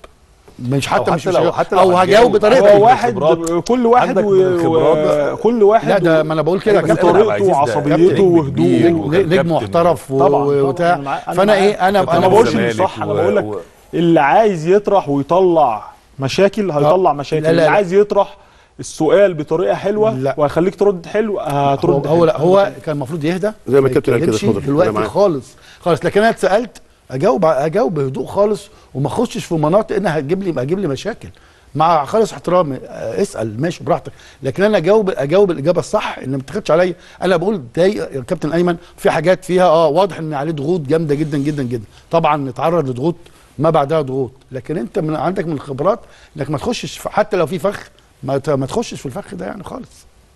S4: مش حتى
S1: أو
S4: مش
S1: حتى
S4: مش
S1: لو-
S4: هجاوب
S1: حتى لو
S4: او
S1: هتجاوب.
S4: هجاوب بطريقتي
S3: هو واحد
S1: الخبرات.
S3: كل واحد
S1: عندك
S3: و...
S1: من الخبرات.
S3: و... كل واحد
S4: لا ده
S3: و-
S4: ما انا بقول كده يا
S1: أيوة،
S4: كابتن
S1: طريقته
S3: طريقته
S1: عبد العزيز ده
S3: وعصبيته
S1: نجم
S3: وهدوءه.
S1: كبير
S4: نجم
S1: وكان
S4: نجم
S1: كابتن.
S4: محترف و-
S3: طبعا
S4: وبتاع
S3: أنا معاك- أنا
S4: فانا
S3: معاك.
S4: ايه انا
S1: كابتن
S3: انا
S4: انا
S3: ما
S4: بقول
S3: بقولش انه
S1: الزمالك
S3: صح انا
S1: و-
S3: بقول لك
S1: و-
S3: اللي عايز يطرح ويطلع مشاكل هيطلع مشاكل
S4: لا، لا،
S3: اللي
S4: لا.
S3: عايز يطرح السؤال بطريقه حلوه
S4: لا.
S3: وهيخليك ترد حلو
S4: هو,
S3: هترد
S4: هو لا
S3: حلو.
S4: هو كان المفروض يهدى
S2: زي ما الكابتن قال كده،
S4: يتكلمش
S2: اتفضل. أنا
S4: دلوقتي
S2: معاك.
S4: خالص خالص لكن انا اتسالت اجاوب اجاوب بهدوء خالص وما اخشش في مناطق انها هتجيب لي هتجيب لي مشاكل مع خالص احترامي آه، اسال ماشي براحتك لكن انا اجاوب اجاوب الاجابه الصح ان ما تاخدش عليا انا بقول ضايق يا كابتن ايمن في حاجات فيها اه واضح ان عليه ضغوط جامده جدا جدا جدا طبعا نتعرض لضغوط ما بعدها ضغوط لكن انت من عندك من الخبرات انك ما تخشش في- حتى لو في فخ ما ت- ما تخشش في الفخ ده يعني خالص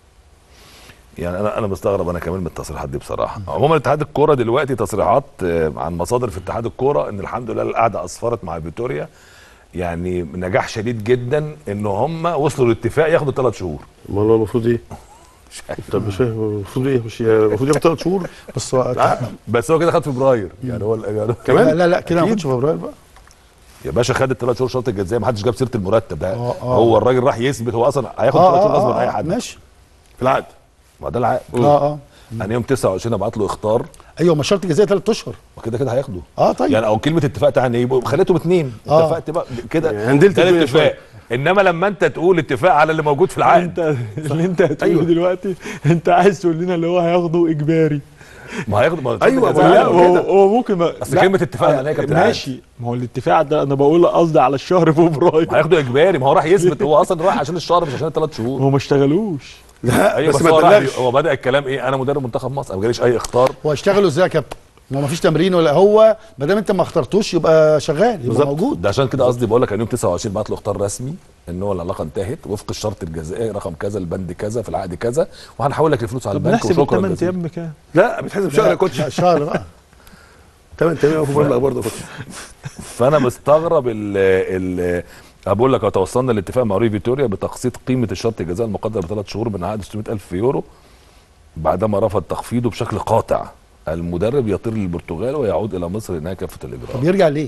S1: يعني انا انا مستغرب انا كمان من التصريحات دي بصراحه عموما اتحاد الكوره دلوقتي تصريحات آه، عن مصادر في اتحاد الكوره ان الحمد لله القعده اسفرت مع فيتوريا يعني نجاح شديد جدا ان هم وصلوا لاتفاق ياخدوا ثلاث شهور
S2: امال هو المفروض ايه؟ طب مش فاهم هو المفروض ايه؟ مش المفروض ياخد ثلاث شهور
S4: بس هو
S1: بس هو كده خد فبراير يعني هو يعني
S2: كمان؟
S4: لا لا, لا كده ما
S1: أكيد.
S4: كنتش في فبراير بقى
S1: يا باشا خد الثلاث شهور شرط الجزائيه ما حدش جاب سيره المرتب ده
S4: آه، آه.
S1: هو الراجل راح يثبت هو اصلا هياخد ثلاث شهور غصب عن اي حد
S4: ماشي
S1: في العقد ما ده العقد
S4: اه اه
S1: انا يوم 29 ابعت له اختار
S4: ايوه ما شرط جزائي ثلاث اشهر
S1: وكده كده هياخده
S4: اه طيب
S1: يعني او كلمه اتفاق تعني ايه يبقوا خليتهم اثنين
S4: آه.
S1: اتفقت بقى كده
S2: يعني هندلت
S1: ده
S2: الدنيا
S1: الاتفاق انما لما انت تقول اتفاق على اللي موجود في العقد
S3: انت اللي انت هتقوله
S2: أيوة.
S3: دلوقتي انت عايز تقول لنا اللي هو هياخده اجباري
S1: ما هياخد ما
S2: أيوة،
S1: الجزائي
S2: ما
S3: لا
S2: لا،
S1: هياخده.
S3: هو
S2: كده.
S3: هو ممكن ما
S1: اصل
S3: لا.
S1: كلمه اتفاق يعني ايه يا كابتن عادل؟
S3: ماشي ما هو الاتفاق ده انا بقول قصدي على الشهر فبراير
S1: ما هياخده اجباري ما هو راح يثبت هو اصلا راح عشان الشهر مش عشان الثلاث شهور
S3: هو ما اشتغلوش
S2: لا
S1: ايوه
S2: بس
S1: بس,
S2: ما
S1: هو راح
S2: تبلغش
S1: هو بدا الكلام ايه انا مدرب منتخب مصر أنا ما جاليش اي اختار
S4: هو هيشتغلوا ازاي يا كابتن؟ ما ما فيش تمرين ولا هو ما دام انت ما اخترتوش يبقى شغال يبقى
S2: بالظبط.
S4: موجود
S1: ده عشان كده قصدي بقول لك ان يوم 29 بعت له اختار رسمي ان هو العلاقه انتهت وفق الشرط الجزائي رقم كذا البند كذا في العقد كذا وهنحول لك الفلوس على
S3: طب
S1: البنك
S3: نحسب
S1: وشكرا
S3: الثمان
S1: جزيلا
S3: ايام بكام؟
S2: لا بتحسب شهر يا كوتش
S4: لا، شهر بقى
S2: تمام تمام في مبلغ برضه يا كوتش
S1: فانا مستغرب ال ال بقول لك توصلنا لاتفاق مع ري فيتوريا بتقسيط قيمه الشرط الجزائي المقدر بثلاث شهور من عقد 600000 يورو بعدما رفض تخفيضه بشكل قاطع المدرب يطير للبرتغال ويعود الى مصر لانها كافه
S4: طب
S1: الاجراءات
S4: يرجع ليه؟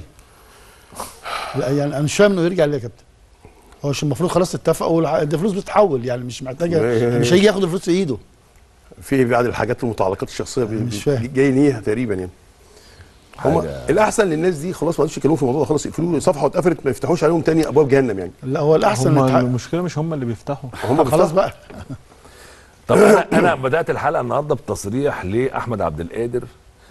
S4: لا يعني انا مش فاهم انه يرجع ليه يا كابتن هو مش المفروض خلاص اتفقوا والع- ده فلوس بتتحول يعني مش محتاجه مش هيجي ياخد الفلوس في ايده
S2: في بعض الحاجات المتعلقات الشخصيه بي-
S4: مش
S2: بي-
S4: فاهم.
S2: جاي نيها تقريبا يعني هم
S1: حاجة-
S2: الاحسن للناس دي خلاص ما عادش يتكلموا في الموضوع ده خلاص يقفلوا صفحه واتقفلت ما يفتحوش عليهم تاني ابواب جهنم يعني
S4: لا هو الاحسن
S3: هم
S4: نتح-
S3: المشكله مش هم اللي بيفتحوا
S2: هم
S4: خلاص بقى
S1: طب انا انا بدات الحلقه النهارده بتصريح لاحمد عبد القادر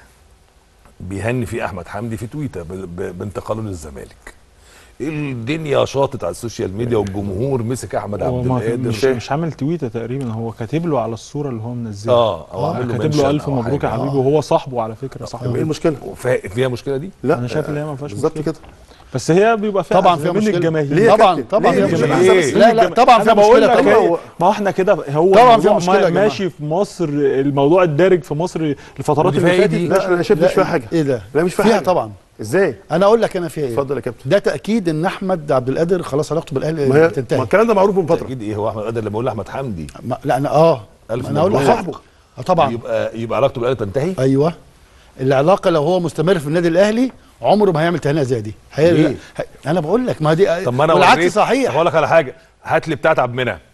S1: بيهني فيه احمد حمدي في تويتر ب- ب- بانتقاله للزمالك الدنيا شاطت على السوشيال ميديا والجمهور مسك احمد
S3: هو
S1: عبد
S3: ما
S1: القادر
S3: مش, مش عامل تويته تقريبا هو كاتب له على الصوره اللي هو منزلها
S1: اه او عامل له
S3: كاتب
S1: منشن
S3: له الف
S1: أو
S3: مبروك يا
S1: حاجة.
S3: حبيبي وهو صاحبه على فكره
S2: طب ايه
S3: صاحبه
S2: المشكله؟
S1: فا- فيها مشكله دي
S2: لا
S3: أنا شايف إن هي ما فيهاش
S2: بالظبط
S3: مشكلة.
S2: كده
S3: بس هي بيبقى فيها
S4: طبعا فيها
S3: من
S4: مشكله
S3: الجماهير
S2: ليه يا
S4: طبعا
S2: كابتن؟
S4: طبعا
S2: ليه
S4: فيها
S2: مشكلة؟
S4: مشكله
S1: ليه؟
S4: لا لا طبعا
S3: أنا
S4: فيها
S3: بقول
S4: مشكله
S3: لك
S4: طبعا
S3: هي- ما هو احنا كده هو
S4: طبعاً
S3: الموضوع
S4: فيها مشكلة يا
S3: ما-
S4: جماعة.
S3: ماشي في مصر الموضوع الدارج في مصر الفترات
S1: ودي
S3: اللي
S1: فيها إيه
S3: فاتت
S1: دي؟
S2: لا انا شايف
S4: لا،
S2: مش فيها حاجه
S4: ايه ده
S2: لا مش فيها
S4: فيها
S2: حاجة.
S4: طبعا
S2: ازاي
S4: انا اقول لك انا فيها ايه
S2: اتفضل يا كابتن
S4: ده تاكيد ان احمد عبد القادر خلاص علاقته بالاهلي
S2: ما, هي- ما
S4: بتنتهي
S2: الكلام ده معروف من فتره
S1: اكيد ايه هو احمد قادر لما اقول لاحمد حمدي
S4: ما لا انا اه
S1: ألف
S4: انا اقول لك
S1: مبروك.
S4: صاحبه اه طبعا
S1: يبقى يبقى علاقته بالاهلي تنتهي
S4: ايوه العلاقه لو هو مستمر في النادي الاهلي عمره ما هيعمل تهنئه زي دي هي
S1: ليه؟
S4: هي- انا بقول لك ما دي
S1: طب ما انا
S4: والعكس
S1: وريت-
S4: صحيح
S1: طب اقول لك على حاجه هات لي بتاعت عبد المنعم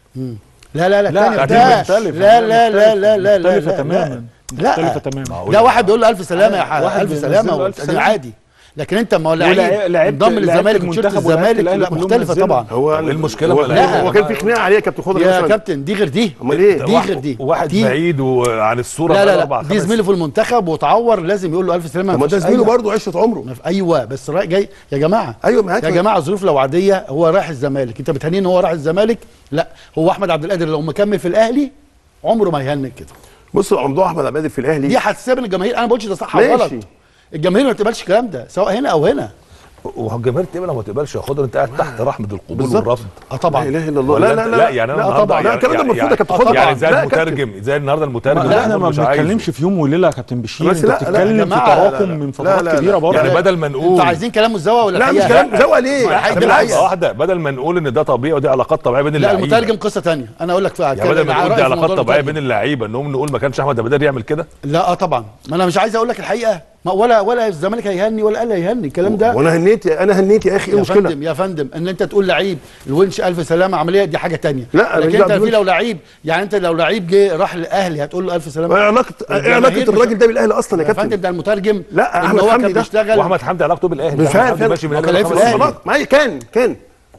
S4: لا لا لا
S3: لا
S4: التاني
S3: دي
S4: ده
S3: مختلفة
S4: لا لا لا لا لا لا
S3: مختلفة
S4: لا
S3: تماما
S4: لا
S3: مختلفة تماما
S4: ده واحد بيقول له الف سلامه يا حاج
S3: واحد
S4: الف
S3: بينزل
S4: سلامه
S3: له ألف
S4: وده
S3: سلامة.
S4: عادي لكن انت ما هو
S3: ولعيب-
S4: لعيب
S3: لعيبة-
S4: انضم
S3: لعيبة
S4: للزمالك وتيشيرت
S3: المنتخب ولعيبة
S4: الزمالك
S3: الأهلي
S4: لا
S3: كلهم
S4: مختلفه
S3: نزلوا.
S4: طبعا
S2: هو
S1: طب إيه المشكلة
S2: هو,
S1: ما
S2: لا
S1: لا.
S2: هو كان في خناقه عليه يا كابتن خضر
S4: يا
S2: مثلا
S4: كابتن دي غير دي
S2: امال ايه
S4: دي غير دي
S1: واحد
S4: دي-
S1: بعيد وعن الصوره
S4: لا
S1: بقاله
S4: لا
S1: أربع
S4: لا دي
S1: خمس
S4: زميله في المنتخب وتعور لازم يقول له الف سلامه
S2: طب ما ده
S4: مفيش
S2: زميله
S4: أي-
S2: برضه عشره عمره
S4: ما في- ايوه بس رايح جاي يا جماعه
S2: ايوه معاك
S4: يا جماعه الظروف لو عاديه هو رايح الزمالك انت بتهنيه ان هو راح الزمالك لا هو احمد عبد القادر لو مكمل في الاهلي عمره ما يهنك كده
S2: بص موضوع احمد عبد القادر في الاهلي
S4: دي حساسيه من الجماهير انا ما بقولش ده صح او
S2: ماشي.
S4: غلط الجماهير ما بتقبلش الكلام ده سواء هنا او هنا
S1: والجماهير تقبل او ما تقبلش يا خضر انت قاعد تحت رحمه القبول
S2: بالظبط.
S1: والرفض
S4: اه طبعا
S2: لا اله الا الله
S1: ولا
S2: لا
S1: أنت-
S2: لا لا
S1: لا يعني انا
S2: لا
S1: النهارده
S2: طبعا لا
S1: يعني-
S2: الكلام ده
S1: يعني-
S2: المفروض يا كابتن
S4: آه
S2: خضر
S4: طبعاً.
S1: يعني زي
S2: لا يا كابتن.
S1: المترجم زي النهارده المترجم
S3: لا احنا ما
S1: مش عايزه.
S3: بنتكلمش في يوم وليله يا كابتن بشير
S2: بس
S3: انت
S2: لا، لا، يا
S3: بتتكلم في
S4: جماعة، لا،
S3: تراكم
S2: لا،
S3: من
S2: لا،
S3: فترات
S2: لا،
S3: كبيره
S2: لا.
S3: برضه
S1: يعني بدل ما
S4: انتوا
S1: نقول
S4: عايزين كلام مزوق ولا
S2: لا مش
S4: حقيقة؟
S2: كلام زوق ليه
S4: ما حاجة
S2: طب
S4: دي
S2: بالعكس.
S4: الحقيقة.
S1: واحده بدل ما نقول ان ده طبيعي ودي علاقات طبيعيه بين
S4: لا
S1: اللعيبه
S4: المترجم قصه تانية انا اقول لك
S1: يعني بدل ما نقول دي علاقات طبيعيه بين اللعيبه انهم نقول ما كانش احمد ابدال يعمل كده
S4: لا اه طبعا ما انا مش عايز اقول لك الحقيقه ما ولا ولا الزمالك هيهني ولا الاهلي هيهني الكلام ده
S2: وانا هنيت انا هنيت يا اخي ايه
S4: يا
S2: المشكله
S4: فندم يا فندم ان انت تقول لعيب الونش الف سلامه عمليه دي حاجه تانية
S2: لا، أنا مش
S4: لكن
S2: دعوة
S4: انت في
S2: بالونش.
S4: لو لعيب يعني انت لو لعيب جه راح للاهلي هتقول له الف
S2: ايه
S4: سلامه
S2: علاقه ايه
S4: الجماهير
S2: علاقه
S4: مش-
S2: الراجل ده بالاهلي اصلا يا
S4: يا فندم
S2: كابتن
S4: ده المترجم
S2: لا،
S4: ان
S2: أحمد
S4: هو
S2: حمدي
S4: كان
S2: ده.
S4: بيشتغل
S1: واحمد حمدي علاقته بالاهلي
S2: مش
S1: أحمد
S2: عارف
S1: حمدي
S2: يا
S1: ماشي من
S4: ما
S1: هنا
S4: كان
S1: لخمس
S4: في الأهلي.
S1: سنين.
S2: خلاص ما هي كان كان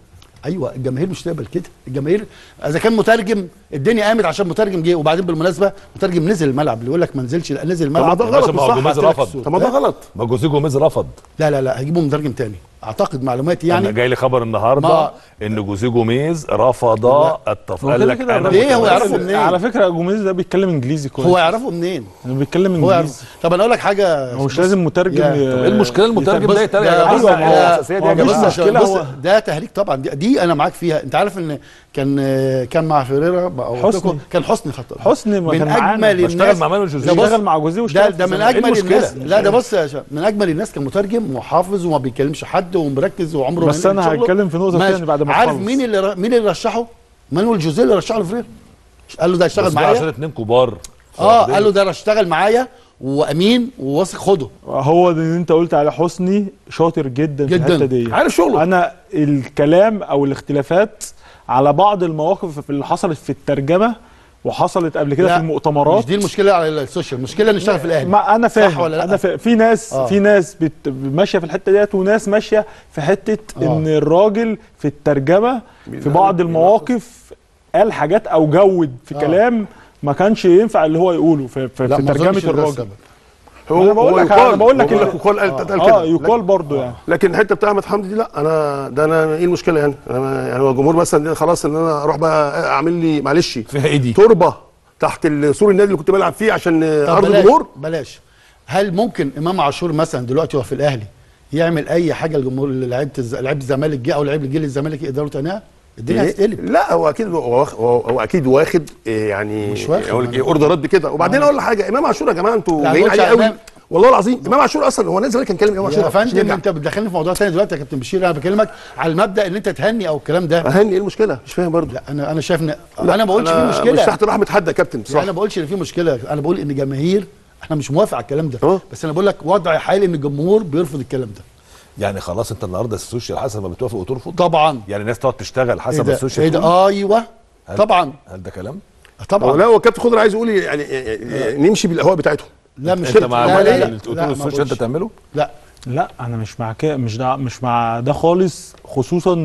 S4: ايوه الجماهير مش تقبل كده الجماهير اذا كان مترجم الدنيا قامت عشان مترجم جه وبعدين بالمناسبه مترجم نزل الملعب اللي يقول لك ما نزلش لا نزل
S2: طب ما
S4: الملعب
S2: ده
S1: يا
S2: غلط
S1: باشا، ما هو
S2: صح
S1: جوميز
S4: هات لك
S1: رفض.
S4: الصورة.
S2: طب ما ده غلط
S1: ما جوزيه جوميز رفض
S4: لا لا لا هيجيبوا مترجم تاني اعتقد معلوماتي
S1: يعني
S4: يعني
S1: جاي لي خبر النهارده
S4: ما-
S1: ان جوزيه جوميز رفض التف
S3: هو
S1: قال
S3: كده
S1: لك
S3: كده
S1: انا
S3: الراجل-
S4: ليه هو
S1: متمسك.
S4: يعرفه منين؟
S3: على فكره جوميز ده بيتكلم انجليزي كويس
S4: هو يعرفه منين
S3: هو بيتكلم
S4: هو
S3: انجليزي
S4: يعرف طب انا اقول لك حاجه
S3: هو مش لازم مترجم
S4: يا-
S3: ي-
S1: طب ايه المشكله المترجم
S4: بص،
S1: ده يترجم
S4: ده-
S1: يا جماعه
S4: بص،
S1: ما هو
S4: ده-
S1: الاساسيه دي يا
S3: هو مش
S1: جماعه
S4: بص
S3: مشكلة
S4: بص
S3: هو-
S4: ده تهريج طبعا دي, دي انا معاك فيها انت عارف ان كان كان مع فيريرا أو
S3: حسني.
S4: أعتقد كان حسني خط
S3: حسني ما
S4: من
S3: كان معانا.
S4: اجمل
S1: بشتغل
S4: الناس
S1: مع مانويل جوزيه.
S4: ده بص-
S3: اشتغل مع جوزيه
S4: ده
S3: واشتغل
S4: ده
S3: في
S4: من
S3: الزمالك.
S4: اجمل
S3: إيه
S4: الناس
S3: المشكلة؟
S4: لا ده بص يا شباب من اجمل الناس كان مترجم وحافظ وما بيكلمش حد ومركز وعمره
S3: بس
S4: ما
S3: أنا
S4: ينقل شغله.
S3: هتكلم في نقطة
S4: ماشي.
S3: تاني بعد ما
S4: عارف
S3: تخلص.
S4: مين اللي ر- مين اللي رشحه مانويل جوزيه اللي رشحه لفريرا قال له ده
S1: بس
S4: هيشتغل
S1: ده عشان
S4: معايا
S1: اتنين كبار
S4: اه قال له ده اشتغل معايا وامين وواثق خده
S3: هو ده اللي انت قلت على حسني شاطر جدا,
S4: جداً.
S3: في الحته دي
S2: عارف شغله
S3: انا الكلام او الاختلافات على بعض المواقف اللي حصلت في الترجمه وحصلت قبل كده
S4: لا،
S3: في المؤتمرات
S4: مش دي المشكله على السوشيال المشكله انه يشتغل في الاهلي
S3: ما انا فاهم
S4: صح ولا لا؟
S3: انا فاهم. في ناس
S4: آه.
S3: في ناس بت... ماشيه في الحته ديت وناس ماشيه في حته
S4: آه.
S3: ان الراجل في الترجمه في بعض المواقف قال حاجات او جود في
S4: آه.
S3: كلام ما كانش ينفع اللي هو يقوله في, في,
S4: لا
S3: في
S4: ما
S3: ترجمه
S4: أظنش إن ده
S3: الراجل
S4: السبب.
S3: ما أنا بقول لك- أنا بقول لك
S2: هو
S3: اللي-
S2: يقال قال قال
S3: اه
S2: كده
S3: يقال برضه يعني
S2: لكن الحته بتاع احمد حمدي دي لا انا ده انا ايه المشكله يعني انا يعني هو الجمهور مثلا خلاص ان انا اروح بقى اعمل لي معلش
S1: فيها ايه دي؟
S2: تربه تحت سور النادي اللي كنت بلعب فيه عشان
S4: طب
S2: ارض
S4: بلاش
S2: الجمهور
S4: بلاش هل ممكن امام عاشور مثلا دلوقتي هو في الاهلي يعمل اي حاجه الجمهور لعيبه الز- لعيبه الزمالك جه او لعيبه جه للزمالك يقدروا تانيها الدنيا
S2: إيه؟
S4: هتتقلب
S2: لا هو اكيد هو واخ- هو, هو اكيد واخد إيه يعني
S4: مش واخد،
S2: اقول لك ايه
S4: أنا-
S2: اوردرات بكده وبعدين اقول لك حاجه امام عاشور يا جماعه انتوا
S4: لا،
S2: جايين
S4: ما قلتش
S2: عليه
S4: على
S2: قوي
S4: إمام.
S2: والله العظيم امام عاشور اصلا هو نازل كان كلام امام عاشور
S4: يا
S2: عشان
S4: فندم
S2: يرجع.
S4: انت بتدخلني في موضوع تاني دلوقتي يا كابتن بشير انا بكلمك على المبدا ان انت تهني او الكلام ده
S2: اهني ايه المشكله مش فاهم برضه
S4: لا انا انا شايف ان انا ما بقولش في
S2: مش
S4: مشكله
S2: تحت رحمه حد يا كابتن
S4: يعني
S2: بصراحه
S4: انا ما بقولش ان في مشكله انا بقول ان جماهير احنا مش موافق على الكلام ده
S2: اه.
S4: بس انا بقول لك وضع حالي ان الجمهور بيرفض الكلام ده
S1: يعني خلاص انت النهارده السوشيال حسب ما بتوافق وترفض
S4: طبعا
S1: يعني الناس تقعد تشتغل
S4: ايه
S1: حسب
S4: ده
S1: السوشيال
S4: ايه ده
S1: تقول؟
S4: ايوه
S1: هل-
S4: طبعا
S1: هل ده كلام؟
S2: هو
S4: طبعا
S2: لا هو الكابتن خضر عايز يقول يعني يعني نمشي بالاهواء بتاعتهم
S4: لا مش
S1: انت
S4: كده
S1: مع
S4: لا
S1: لا
S4: لا
S1: اللي
S4: لا,
S1: تقول
S4: لا
S1: له
S4: ما
S1: السوشيال انت
S4: بقولش.
S1: تعمله؟
S4: لا
S3: لا انا مش مع كده مش ده مش مع ده خالص خصوصا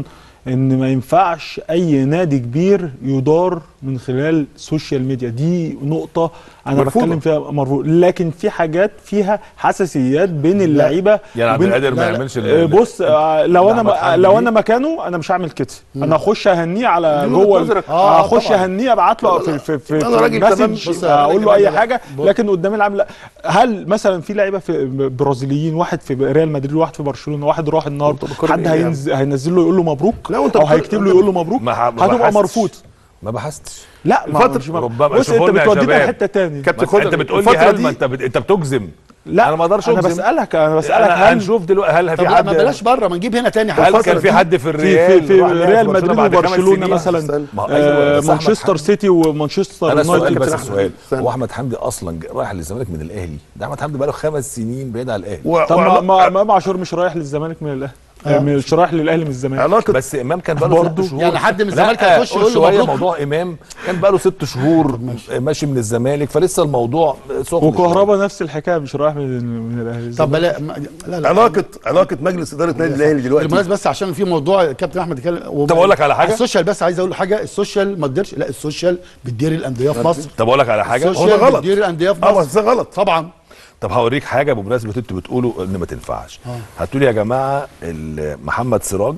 S3: ان ما ينفعش اي نادي كبير يدار من خلال السوشيال ميديا دي نقطه انا
S2: مرفوضة.
S3: بتكلم فيها مرفوض لكن في حاجات فيها حساسيات بين اللعيبه
S1: يعني عبد
S3: وبين-
S1: القادر ما
S4: لا، لا.
S1: يعملش ال-
S3: آه، بص آه، لو
S1: لا،
S3: انا
S1: أحمد
S3: ما-
S1: حمدي
S3: لو
S1: دي.
S3: انا مكانه انا مش هعمل كده انا اخش اهنيه على
S2: دي
S3: جوه
S2: وجهة
S3: ال-
S2: نظرك.
S4: آه،
S3: اخش
S4: طبعاً.
S3: اهنيه ابعت له في في في,
S2: أنا
S3: في
S2: راجل تمام.
S3: مسج
S4: بص،
S3: اقول له
S4: راجل
S3: اي
S4: راجل.
S3: حاجه
S4: بص.
S3: لكن قدام العام لا هل مثلا في لعيبه في برازيليين واحد في ريال مدريد وواحد في برشلونه واحد راح النهارده
S2: أنت بتقارن
S3: حد
S2: إيه يعني؟
S3: هينزل هينزل له يقول له مبروك
S2: لا، وأنت
S3: او
S2: بتقارن-
S3: هيكتب له
S2: أنت
S3: يقول له مبروك
S1: ما ح- ما
S3: هتبقى
S1: بحثتش.
S3: مرفوض
S1: ما بحثتش
S3: لا ما
S2: الفترة-
S3: مش ما-
S1: ربما
S3: بص انت
S1: شوفوني يا
S3: بتودينا
S1: شباب.
S3: لحته تاني
S2: كابتن
S1: ما
S2: خد
S1: انت بتقول لي
S2: الفترة
S1: هل
S2: دي-
S1: ما انت بت... انت بتجزم
S3: لا
S1: انا ما اقدرش
S3: انا
S1: اجزم
S3: بسالك انا بسالك
S1: انا
S3: هل
S1: هنشوف دلوقتي هل
S4: طب
S1: في
S4: لا
S1: حد
S4: ما بلاش بره ما نجيب هنا تاني
S1: هل
S4: الفترة
S1: كان في
S4: دي.
S1: حد في
S3: في
S1: الريال
S3: في, في
S1: راح لعب
S3: ريال
S1: برشلونة
S3: مدريد
S1: بعد خمس
S3: وبرشلونه
S1: سنين؟
S3: مثلا
S1: ما هو
S3: آه،
S1: أيوة، بس أحمد
S3: مانشستر
S1: حمدي-
S3: سيتي ومانشستر
S1: انا سؤال
S3: يونايتد
S1: بس
S2: كابتن
S1: السؤال
S2: أحمد.
S1: هو احمد حمدي اصلا ج- رايح للزمالك من الاهلي ده احمد حمدي بقاله خمس سنين بعيد عن الاهلي
S2: و-
S3: طب
S2: و-
S3: ما ما امام عاشور مش رايح للزمالك من الاهلي آه. مش رايح للاهلي من الزمالك
S2: علاقه
S1: بس امام كان بقاله
S3: برضه
S1: ست شهور
S4: يعني حد من
S1: لا،
S4: الزمالك هيخش
S1: قول
S4: يقول له
S1: شويه
S4: مبروك.
S1: موضوع امام كان بقاله ست شهور ماشي من الزمالك فلسه الموضوع سخن
S3: وكهربا نفس الحكايه مش رايح من من الاهلي
S4: طب بلا ما- لا لا
S2: علاقه علاقه مجلس اداره نادي الاهلي دلوقتي
S4: بالمناسبه بس عشان في موضوع كابتن احمد اتكلم
S1: طب أقول لك على حاجة؟
S4: السوشيال بس عايز اقول حاجه السوشيال ما تقدرش لا السوشيال بتدير الانديه في مصر
S1: طب اقول لك على حاجه
S4: السوشيال
S2: هو ده غلط.
S4: بتدير الانديه في
S2: اه
S4: مصر
S2: بس ده غلط
S4: طبعا
S1: طب هوريك حاجه بمناسبه انتوا بتقولوا ان ما تنفعش هاتوا لي يا جماعه ال- محمد سراج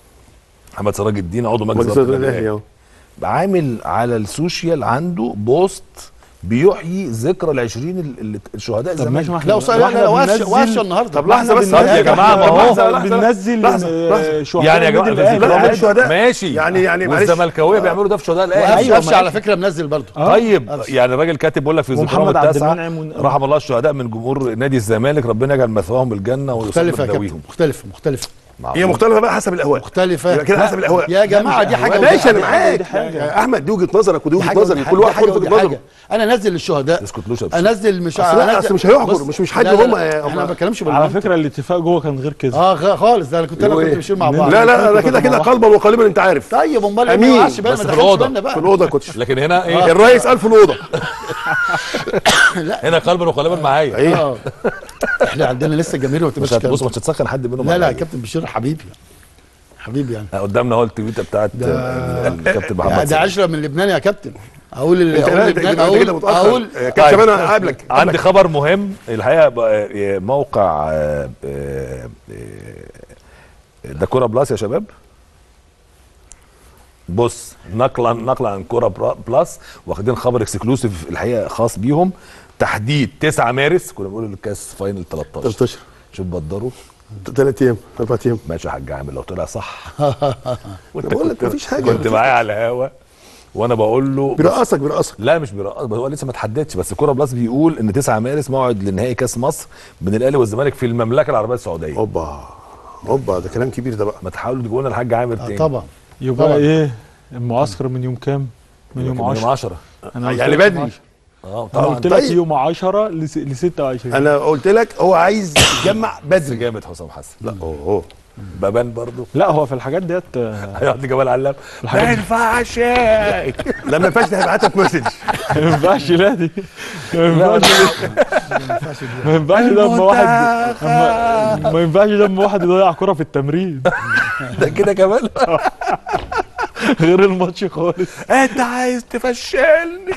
S1: محمد سراج الدين عضو مجلس
S2: مجلس
S1: اداره
S2: اداره الاهلي
S1: الأهلي.
S2: اهو
S1: عامل على السوشيال عنده بوست بيحيي ذكرى ال 20 ال- ال- الشهداء
S3: طب ماشي
S1: زمان
S3: ما احنا
S4: لا وصل لا
S3: واحنا
S4: لا وقفشه
S3: بننزل-
S4: وقفشه النهارده
S2: طب لحظه بس
S3: بننزل-
S1: يا جماعة، ما هو-
S3: لحظة،
S2: لحظة،
S3: بننزل
S2: لحظة،
S3: آه،
S2: لحظة.
S3: شهداء
S1: يعني يا جماعه
S3: النادي الأهلي.
S1: في
S2: لا،
S1: الأهلي.
S2: الشهداء.
S1: ماشي
S2: يعني- يعني معلش.
S1: والزملكاويه بيعملوا ده في شهداء الاهلي
S3: أيوة،
S4: وقفشه
S3: ما-
S4: على فكره منزل برضه
S1: طيب يعني الراجل كاتب بيقول لك في ذكرهم
S3: ومحمد عبد
S1: التاسعه
S3: المنعم ون-
S1: رحم الله الشهداء من جمهور نادي الزمالك ربنا يجعل مثواهم بالجنه ويصبر
S4: مختلفه يا كابتن
S1: ذويهم
S4: مختلفه مختلفه
S2: هي مختلفه بقى حسب الاهواء
S4: مختلفه
S2: يبقى كده حسب الاهواء
S4: يا جماعه دي حاجه
S2: ماشي
S4: ودي
S2: انا
S4: حاجة.
S2: معاك
S3: دي حاجة.
S2: يا احمد دي وجهه نظرك ودي
S4: دي
S2: وجهه
S4: حاجه
S2: نظري
S4: ودي
S2: كل واحد
S4: حاجة
S2: حر في
S4: ودي
S2: وجهه نظره
S4: حاجة. انا انزل للشهداء
S1: اسكتلوش يا باشا.
S4: انزل مش
S2: أصل لا،
S4: أنزل-
S2: أصل مش هيحجر،
S4: بص،
S2: مش- مش حد
S4: لا، لا،
S2: هم-
S4: لا،
S2: هم-
S4: احنا ما بنتكلمش
S3: على
S4: بالمنطق.
S3: فكره الاتفاق جوه كان غير كده
S4: اه غ- خالص ده انا كنت انا
S2: هو
S4: كنت
S2: إيه؟
S4: ماشيين مع بعض
S2: لا لا ده كده كده قلبا وقالبا انت عارف
S4: طيب امال إيه؟
S2: أمين.
S4: ما يقعش بالنا
S1: بس
S4: ما
S1: في
S4: دخلش
S1: الأوضة.
S4: بالنا
S2: في
S4: بقى
S2: الاوضه كنتش
S1: لكن هنا ايه
S2: الرئيس قال في الاوضه
S1: هنا قلبا وقالبا معايا
S2: ايه
S4: اه احنا عندنا لسه الجماهير ما
S1: مش
S4: بتبقاش
S1: هتبص
S4: كده.
S1: مش هتسخن حد منهم
S4: لا لا يا
S1: عليا.
S4: كابتن بشير حبيبي حبيبي يعني
S1: قدامنا اهو التويته بتاعت
S4: ده-
S1: ال- الكابتن
S4: ده-
S1: محمد
S4: ده
S1: سيد.
S4: عشرة من لبنان يا كابتن اقول ال-
S2: انت
S4: اقول
S2: لا، انت
S4: لبنان
S2: كده- انت كده
S4: اقول
S2: متاخر
S4: اقول
S2: كابتن شباب انا هقابلك
S1: عندي خبر مهم الحقيقه بقى- موقع آه، آه، آه، ده كوره بلاس يا شباب بص نقلا نقلا عن كوره برا- بلاس واخدين خبر اكسكلوسيف الحقيقه خاص بيهم تحديد 9 مارس كنا بنقول الكاس فاينل 13
S2: 13
S1: شوف بدروا
S2: ثلاث ايام اربع ايام
S1: ماشي يا حاج عامر لو طلع صح
S2: وانت بقول لك مفيش حاجه
S1: كنت معايا على الهوا وانا بقول له
S2: بيرقصك بيرقصك
S1: لا مش بيرقص هو لسه ما اتحددش بس كوره بلس بيقول ان 9 مارس موعد لنهائي كاس مصر بين الاهلي والزمالك في المملكه العربيه السعوديه
S2: اوبا اوبا ده كلام كبير ده بقى
S1: ما تحاولوا تجيبوا لنا الحاج عامر
S4: آه،
S1: تاني
S4: طبعا
S3: يبقى
S4: طبعا.
S3: ايه المعسكر من يوم كام؟ من يوم
S1: يوم
S3: 10
S1: 10
S3: انا قلت
S2: يعني
S3: لك
S2: بدري.
S3: 10.
S1: اه
S3: انا
S1: طبعا
S3: قلت لك
S2: طيب.
S3: يوم 10 ل 26
S2: انا قلت لك هو عايز يتجمع
S1: بس
S2: بدري
S1: جامد حسام حسن
S2: لا اوه
S1: بابان برضو
S3: لا هو في الحاجات ديت آه،
S1: هيقعد جمال علام ما
S3: الحاجات دي.
S1: ينفعش
S2: لا ما ينفعش ده هيبعت مسج
S3: ما ينفعش لا دي ما ينفعش ما ينفعش لما واحد أما- ما ينفعش لما واحد يضيع كرة في التمرين
S1: ده كده كمان
S3: غير الماتش خالص
S1: انت عايز تفشلني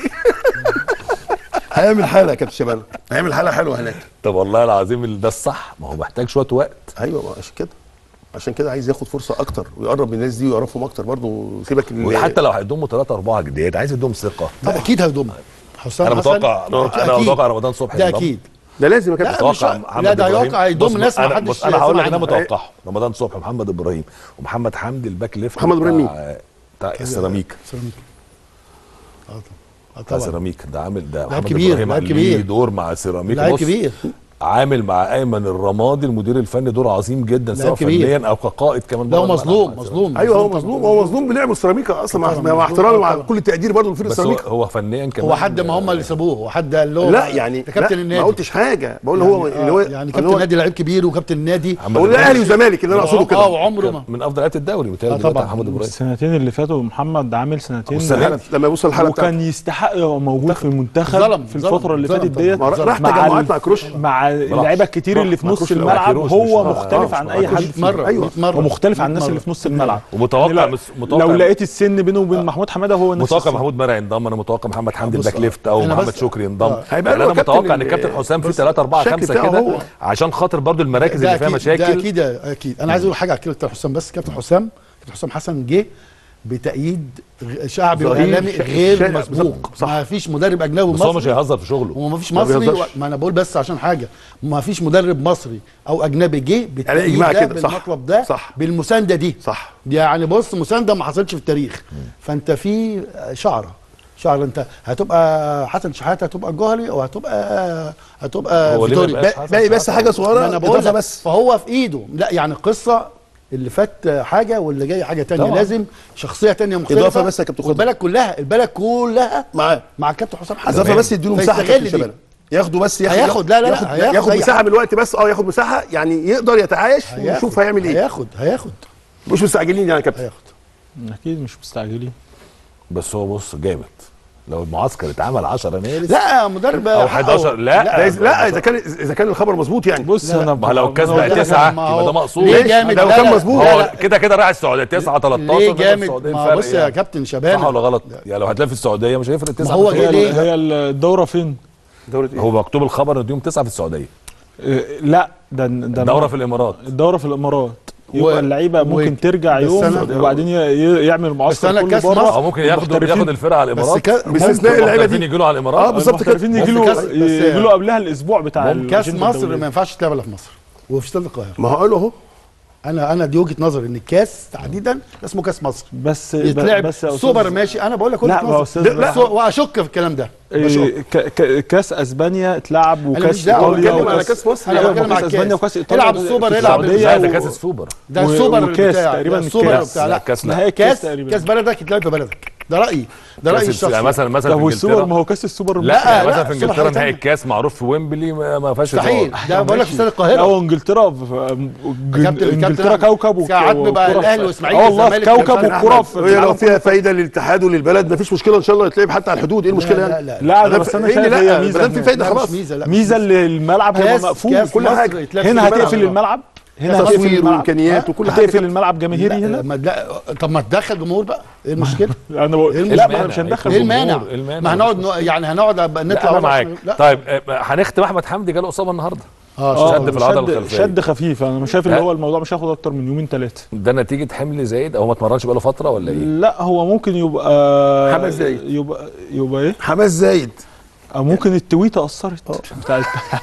S2: هيعمل حاله يا كابتن شباب هيعمل حاله حلوه هناك
S1: طب والله العظيم اللي ده الصح ما هو محتاج شويه وقت
S2: ايوه ما عشان كده عشان كده عايز ياخد فرصه اكتر ويقرب من الناس دي ويعرفهم اكتر برضه سيبك ال-
S1: وحتى لو هيضموا ثلاثة أربعة جداد عايز يدوم ثقة
S4: ده اكيد هيضمها حسام
S1: أنا
S4: حسن
S1: متوقع أنا
S4: أكيد.
S1: متوقع رمضان صبحي
S4: ده
S1: ينضم.
S4: اكيد
S2: ده لازم يا كابتن
S4: لا، مش-
S1: متوقع
S4: لا،
S1: محمد
S4: ده
S1: إبراهيم.
S4: هيوقع هيضم
S1: بص،
S4: ناس ما
S1: أنا-
S4: حدش
S1: بص انا هقول لك
S4: سمع
S1: انا
S4: عنها.
S1: متوقعه رمضان صبحي محمد ابراهيم ومحمد حمدي الباك ليفت
S2: محمد إبراهيم
S1: بتاع- بتاع السيراميك
S4: سيراميك اه طبعا آه
S1: بتاع
S4: طبعا
S1: سيراميك ده عامل ده محمد
S4: كبير،
S1: ابراهيم
S4: لاعب
S1: ليه
S4: كبير.
S1: دور مع سيراميك
S4: لاعب
S1: بص،
S4: كبير
S1: عامل مع ايمن الرمادي المدير الفني دور عظيم جدا سواء
S4: لاعب كبير.
S1: فنيا او كقائد كمان
S4: لا هو
S1: بره
S4: مظلوم
S1: الملعب.
S4: مظلوم
S2: ايوه هو
S4: طبعاً.
S2: مظلوم هو مظلوم بلعب السيراميكا اصلا مع,
S4: طبعاً
S2: مع
S4: مظلوم.
S2: احترامي مع
S4: طبعاً.
S2: كل التقدير برضه لفريق
S1: بس هو,
S2: السيراميكا
S1: هو فنيا كمان
S4: هو حد ما هم اللي سابوه هو حد قال له
S2: لا يعني
S4: ده كابتن
S2: لا
S4: النادي
S2: ما قلتش حاجه بقول
S4: يعني
S2: هو اللي هو
S4: آه، يعني
S2: اللي
S4: كابتن
S2: هو-
S4: النادي لعيب كبير وكابتن النادي
S1: محمد
S2: هو
S1: إبراهيم
S2: الاهلي والزمالك اللي انا اقصده
S4: اه
S2: كده
S4: وعمره ما
S1: من افضل لعيبه الدوري متهيألي
S4: آه،
S1: دلوقتي
S4: طبعاً.
S1: محمد ابراهيم
S3: السنتين اللي فاتوا محمد عامل سنتين
S1: والسنة
S2: الحالة- لما يوصل الحاله بتاعته
S3: وكان يستحق يبقى موجود في المنتخب
S4: ظلم،
S3: في
S4: ظلم،
S3: الفتره اللي
S4: ظلم
S3: فاتت
S4: طبعاً.
S3: ديت
S2: ما راح
S3: مع
S2: تجمعات
S3: ال-
S2: مع كروش
S3: مع مع اللعيبه الكتير اللي في
S2: مع
S3: نص
S2: كروش
S3: الملعب
S1: كروش
S3: هو
S1: مش-
S3: مختلف
S1: آه،
S3: عن
S1: مش
S3: اي
S1: مع
S3: حد
S1: كروش.
S3: فيهم.
S4: مرة
S2: أيوة.
S4: 100 مرة
S3: هو مختلف عن
S4: 100
S3: الناس
S4: مرة.
S3: اللي في نص الملعب
S1: ومتوقع
S3: لا،
S1: مس- متوقع
S3: لو لقيت السن بينه وبين محمود حماده هو نفس
S1: متوقع
S3: السن.
S1: محمود مرعي ينضم انا متوقع محمد حمدي
S4: بص،
S1: الباك ليفت او
S4: أنا
S1: محمد
S4: بس-
S1: شكري ينضم
S4: آه.
S2: هيبقى
S1: يعني
S2: له
S1: انا
S2: كابتن
S1: متوقع ان
S2: ال-
S1: الكابتن حسام في
S2: بص،
S1: 3 4
S2: الشكل
S1: 5
S2: بتاعه
S1: كده
S2: هو.
S1: عشان خاطر برضو المراكز
S4: ده
S1: اللي فيها
S4: أكيد- ده
S1: مشاكل
S4: اكيد اكيد انا عايز اقول حاجه على كابتن حسام بس كابتن حسام كابتن حسام حسن جه بتأييد غ- شعبي
S2: ظهير
S4: واعلامي
S2: شا-
S4: غير
S2: شا-
S4: مسبوق
S2: بالظبط، صح.
S4: ما فيش مدرب اجنبي
S1: بس هو مش
S4: مصري
S1: هيهزر في شغله
S4: هو ما فيش
S2: ما
S4: مصري
S2: بيهزرش.
S4: و... ما انا بقول بس عشان حاجه ما فيش مدرب مصري او اجنبي جه بالتأييد
S2: إجماع
S4: ده
S2: كده، صح.
S4: بالمطلب ده
S2: صح.
S4: بالمسانده دي
S2: صح
S4: دي يعني بص مسانده ما حصلتش في التاريخ فانت في شعره شعر انت هتبقى حسن شحاته هتبقى الجوهري او هتبقى هتبقى
S1: هو ليه ما
S4: فيتوري
S1: يبقاش
S4: بقى-
S1: حسن
S2: باقي بس
S1: شحاتة؟
S2: حاجه
S4: ما
S2: صغيره
S4: انا بقول
S2: اضافه
S4: لك
S2: بس
S4: فهو في ايده لا يعني القصه اللي فات حاجه واللي جاي حاجه تانية
S1: طبعا.
S4: لازم شخصيه تانية مختلفه
S2: إضافة بس يا كابتن خضر.
S4: والبلد كلها البلد كلها
S2: معاه
S4: مع الكابتن حسام حسن
S2: اضافه بس يديله مساحه
S4: فيستغل
S2: كابتن
S4: دي.
S2: شبانه ياخدوا بس ياخد
S4: هياخد- لا، لا، لا،
S2: ياخد,
S4: هياخد
S2: ياخد
S4: أي
S2: مساحه
S4: حاجة.
S2: من الوقت بس اه ياخد مساحه يعني يقدر يتعايش
S4: هياخد.
S2: ويشوف هيعمل ايه
S4: هياخد هياخد
S2: مش مستعجلين يعني يا كابتن
S4: هياخد
S3: اكيد مش مستعجلين
S1: بس هو بص جامد لو المعسكر اتعمل 10 مارس
S4: لا مدرب
S1: او
S4: حقه.
S1: 11 لا
S2: لا إذا- لا اذا كان اذا كان الخبر مظبوط يعني
S3: بص
S4: لا،
S3: انا
S1: ما لو الكاس
S3: أنا
S1: بقى
S3: قلت لك
S1: تسعة
S4: ما
S1: يبقى
S4: هو-
S1: ده مقصود
S4: ليه
S2: ماشي،
S4: جامد
S2: ده لو
S4: لا،
S2: كان
S4: لا،
S2: مظبوط.
S4: لا،
S1: هو
S4: لا.
S1: كده كده رايح السعوديه 9 13
S4: ليه
S1: ده
S4: جامد
S1: السعودية
S4: ما
S1: الفرق
S4: بص يا
S1: يعني.
S4: كابتن شبانه
S1: صح ولا غلط؟ يعني لو هتلاقي في السعوديه مش هيفرق 9
S4: هو جه
S3: هي,
S4: ليه؟
S3: هي الدوره فين؟
S2: دوله ايه
S1: هو مكتوب الخبر ان يوم 9 في السعوديه
S3: إيه، لا ده ده
S1: الدوره في الامارات
S3: الدوره في الامارات
S4: و-
S3: يبقى اللعيبه
S4: و-
S3: ممكن ترجع
S4: بس
S3: يوم
S4: أنا-
S3: وبعدين ي- ي- يعمل معسكر
S4: أنا
S3: كله
S4: كأس
S3: بره
S4: مصر-
S1: او ممكن ياخد
S3: المحترفين-
S1: ياخد الفرقه على الامارات
S4: كا-
S2: باستثناء اللعيبه
S1: المحترفين
S2: دي
S1: يجوا له على الامارات
S2: اه بالظبط كده
S3: المحترفين يجي
S4: بس
S3: له
S4: كاس- بس-
S3: يجي له قبلها الاسبوع بتاع
S4: كاس
S3: الأجندة
S4: مصر
S3: الدولية.
S4: ما ينفعش تلعب الا في مصر وفي استاد القاهره
S2: ما هو قالوا اهو
S4: انا انا دي وجهه نظري ان الكاس تحديدا اسمه كاس مصر
S3: بس
S4: يتلعب
S3: بس يا أستاذ-
S4: سوبر ماشي انا بقول لك
S3: لا،
S4: وجهه
S3: ما هو
S4: نظري
S3: أستاذ
S4: لا
S3: بس-
S4: واشك في الكلام ده بشك.
S3: إيه، ك- ك- كاس اسبانيا اتلعب
S4: مش
S3: وكاس
S4: دعوة،
S3: ايطاليا
S2: بتكلم على
S3: وكاس
S2: كاس مصر
S4: انا
S3: أيوة،
S4: بتكلم
S3: وكاس
S4: على
S3: اسبانيا
S4: الكاس
S3: وكاس ايطاليا
S4: العب
S3: في
S4: السوبر العب
S3: السعودية
S1: لا ده
S3: و-
S1: كاس السوبر
S4: ده
S3: و-
S4: السوبر
S3: وكاس
S4: بتاع
S3: تقريباً
S4: ده السوبر
S3: الكاس.
S4: بتاع
S1: لا،
S4: لا
S1: كاس لا.
S3: نهائي الكاس
S4: كاس
S3: تقريبا
S4: كاس بلدك يتلعب في بلدك ده رايي ده رايي
S1: كاس الس- يعني
S4: الشخصي
S1: مثلا مثلا
S3: ده
S1: في
S3: هو السوبر
S1: انجلترا
S3: ما هو كاس السوبر
S4: لا،
S1: يعني
S4: لا،
S1: مثلا في
S4: السوبر
S1: انجلترا
S4: حاجة
S1: نهائي
S4: تانية.
S1: الكاس معروف في ويمبلي ما ما فيهاش
S4: مستحيل
S1: هزار.
S4: ده بقول لك في استاد
S3: لا
S4: القاهره
S3: هو انجلترا في-
S4: كابتن-
S3: انجلترا
S4: كابتن
S3: كوكب وك-
S4: ساعات بيبقى
S3: والكرة
S4: الأهلي
S3: في-
S4: وإسماعيلي
S3: اه والله في
S4: والزمالك
S3: كوكب
S4: والكلام
S3: والكره في
S2: هي لو
S3: العالم
S2: فيها فايده للاتحاد وللبلد مفيش مشكله ان شاء الله يتلعب حتى على الحدود ايه المشكله
S4: لا
S2: يعني
S4: لا
S3: لا
S2: أنا
S3: انا بس انا
S2: إيه اللي
S3: شايف
S2: لا؟
S3: هي
S2: ما
S3: ميزه
S2: دام في
S3: هناك.
S2: فايدة
S4: لا، مش
S2: خلاص.
S4: ميزه لا مش
S3: ميزه اللي الملعب هيبقى
S4: كاس-
S3: مقفول
S4: كاس
S3: كل
S4: مصر
S3: حاجه
S4: يتلعب في
S3: هنا
S4: الملعب.
S3: هتقفل الملعب هنا هتقفل
S2: تصوير
S3: الملعب
S2: وامكانيات وكل حاجه
S3: هتقفل الملعب جماهيري
S4: لا
S3: هنا
S4: ما لا طب ما تدخل جمهور بقى ايه المشكله؟
S3: انا بقول
S4: إيه
S3: لا
S4: المانع؟
S3: ما احنا مش هندخل
S4: ايه
S1: الجمهور،
S4: المانع؟
S1: إيه المانع؟
S4: ما هنقعد نق- يعني هنقعد أبقى
S1: لا
S4: نطلع
S1: انا
S4: بره
S1: معاك
S4: عشان- لا.
S1: طيب آه، هنختم احمد حمدي جاله اصابه النهارده
S4: اه
S1: شد في العضلة
S3: شد,
S1: الخلفية.
S3: شد خفيف انا شايف ان
S1: لا.
S3: هو الموضوع مش هياخد اكتر من يومين ثلاثه
S1: ده نتيجه حمل زايد او ما اتمرنش بقاله فتره ولا ايه؟
S3: لا هو ممكن يبقى
S2: حماس زايد.
S3: يبقى يبقى ايه
S2: حماس زايد
S3: او ممكن التويته اثرت بتاعت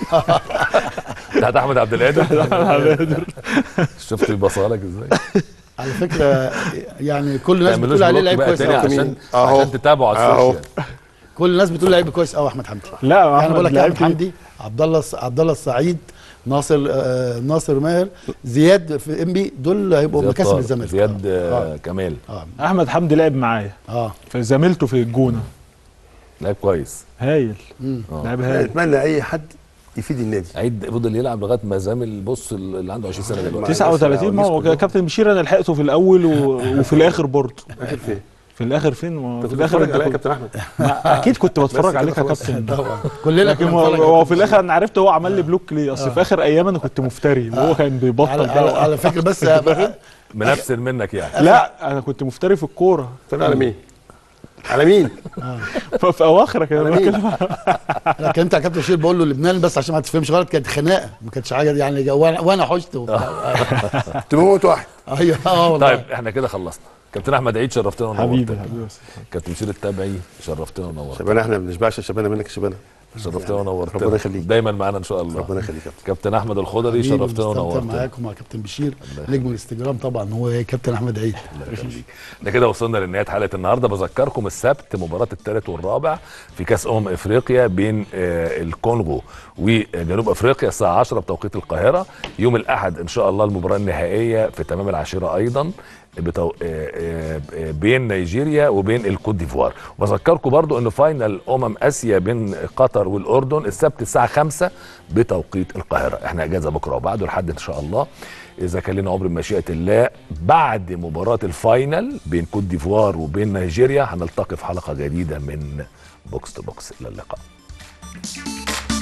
S1: بتاعت احمد عبد القادر شفت بيبصها لك ازاي؟
S4: على فكره يعني كل الناس
S1: تعملوش
S4: بتقول عليه
S1: بلوك
S4: لعيب
S1: بقى
S4: كويس
S1: تاني
S4: قوي
S1: عشان
S2: أهو.
S1: عشان تتابعوا على
S2: أهو.
S1: السوشيال
S4: كل الناس بتقول لعيب كويس قوي احمد حمدي
S3: لا
S4: انا
S3: احمد
S4: بقول لك
S3: لعيب
S4: احمد حمدي عبد الله عبد الله السعيد ناصر آه ناصر ماهر زياد في ام بي دول هيبقوا
S1: زياد
S4: مكاسب
S1: طارق،
S4: الزمالك
S1: زياد
S4: اه
S1: آه، كمال
S4: اه
S3: احمد حمدي لعب معايا
S4: اه
S3: فزميلته في الجونه
S1: لعيب كويس
S3: هايل
S4: مم.
S3: لعب هايل
S2: اتمنى اي حد يفيد النادي
S1: عيد فضل يلعب لغايه ما زامل بص اللي عنده 20 سنه دلوقتي
S3: 39 ما هو كابتن بشير انا لحقته في الاول و... وفي الاخر برضه
S2: اخر فين
S3: في الاخر فين ما
S2: انت
S3: في الاخر
S2: بتتفرج عليا يا
S3: انت كنت-
S2: كابتن احمد
S3: ما اكيد كنت بتفرج
S2: كده
S3: عليك يا
S2: خلاص.
S3: كابتن
S4: طبعا كلنا
S3: لكن
S4: كنا
S3: هو
S4: بنتفرج
S3: هو
S4: على
S3: في الاخر انا عرفت هو عمل لي بلوك ليه اصل في اخر ايام انا كنت مفتري وهو كان بيبطل
S4: على, على,
S3: بقى
S4: على فكره بس بقى
S1: منافسن منك يعني
S3: لا انا كنت مفتري في الكوره
S2: بتتفرج على مين على مين
S3: ففي اواخرك انا
S2: على مين؟
S3: بتكلم
S4: انا كلمت على كابتن بشير بقول له لبنان بس عشان ما تفهمش غلط كانت خناقه ما كانتش حاجه يعني وانا وانا حشت وبتاع
S2: تموت واحد
S4: ايوه اه والله
S1: طيب احنا كده خلصنا كابتن احمد عيد شرفتنا
S3: حبيبي
S1: ونورتنا
S3: حبيبي بس.
S1: كابتن بشير التابعي شرفتنا ونورتنا
S2: شبانه احنا ما بنشبعش شبانه منك شبانه
S1: شرفتنا ونورتنا
S2: ربنا يخليك.
S1: دايما معانا ان شاء الله
S2: ربنا يخليك يا كابتن.
S1: كابتن احمد الخضري
S4: حبيبي
S1: شرفتنا
S4: مستمتع
S1: ونورتنا
S4: معاكم مع كابتن بشير نجم الانستجرام طبعا هو كابتن احمد عيد
S1: ده كده وصلنا لنهايه حلقه النهارده بذكركم السبت مباراه الثالث والرابع في كاس امم افريقيا بين آه، الكونغو وجنوب افريقيا الساعه 10 بتوقيت القاهره يوم الاحد ان شاء الله المباراه النهائيه في تمام العاشره ايضا بتو... آه، آه، آه، بين نيجيريا وبين الكوت ديفوار وبذكركم برضو ان فاينل امم اسيا بين قطر والاردن السبت الساعه 5 بتوقيت القاهره احنا اجازه بكره وبعده لحد ان شاء الله اذا كان لنا عمر بمشيئه الله بعد مباراه الفاينل بين كوت ديفوار وبين نيجيريا هنلتقي في حلقه جديده من بوكس تو بوكس الى اللقاء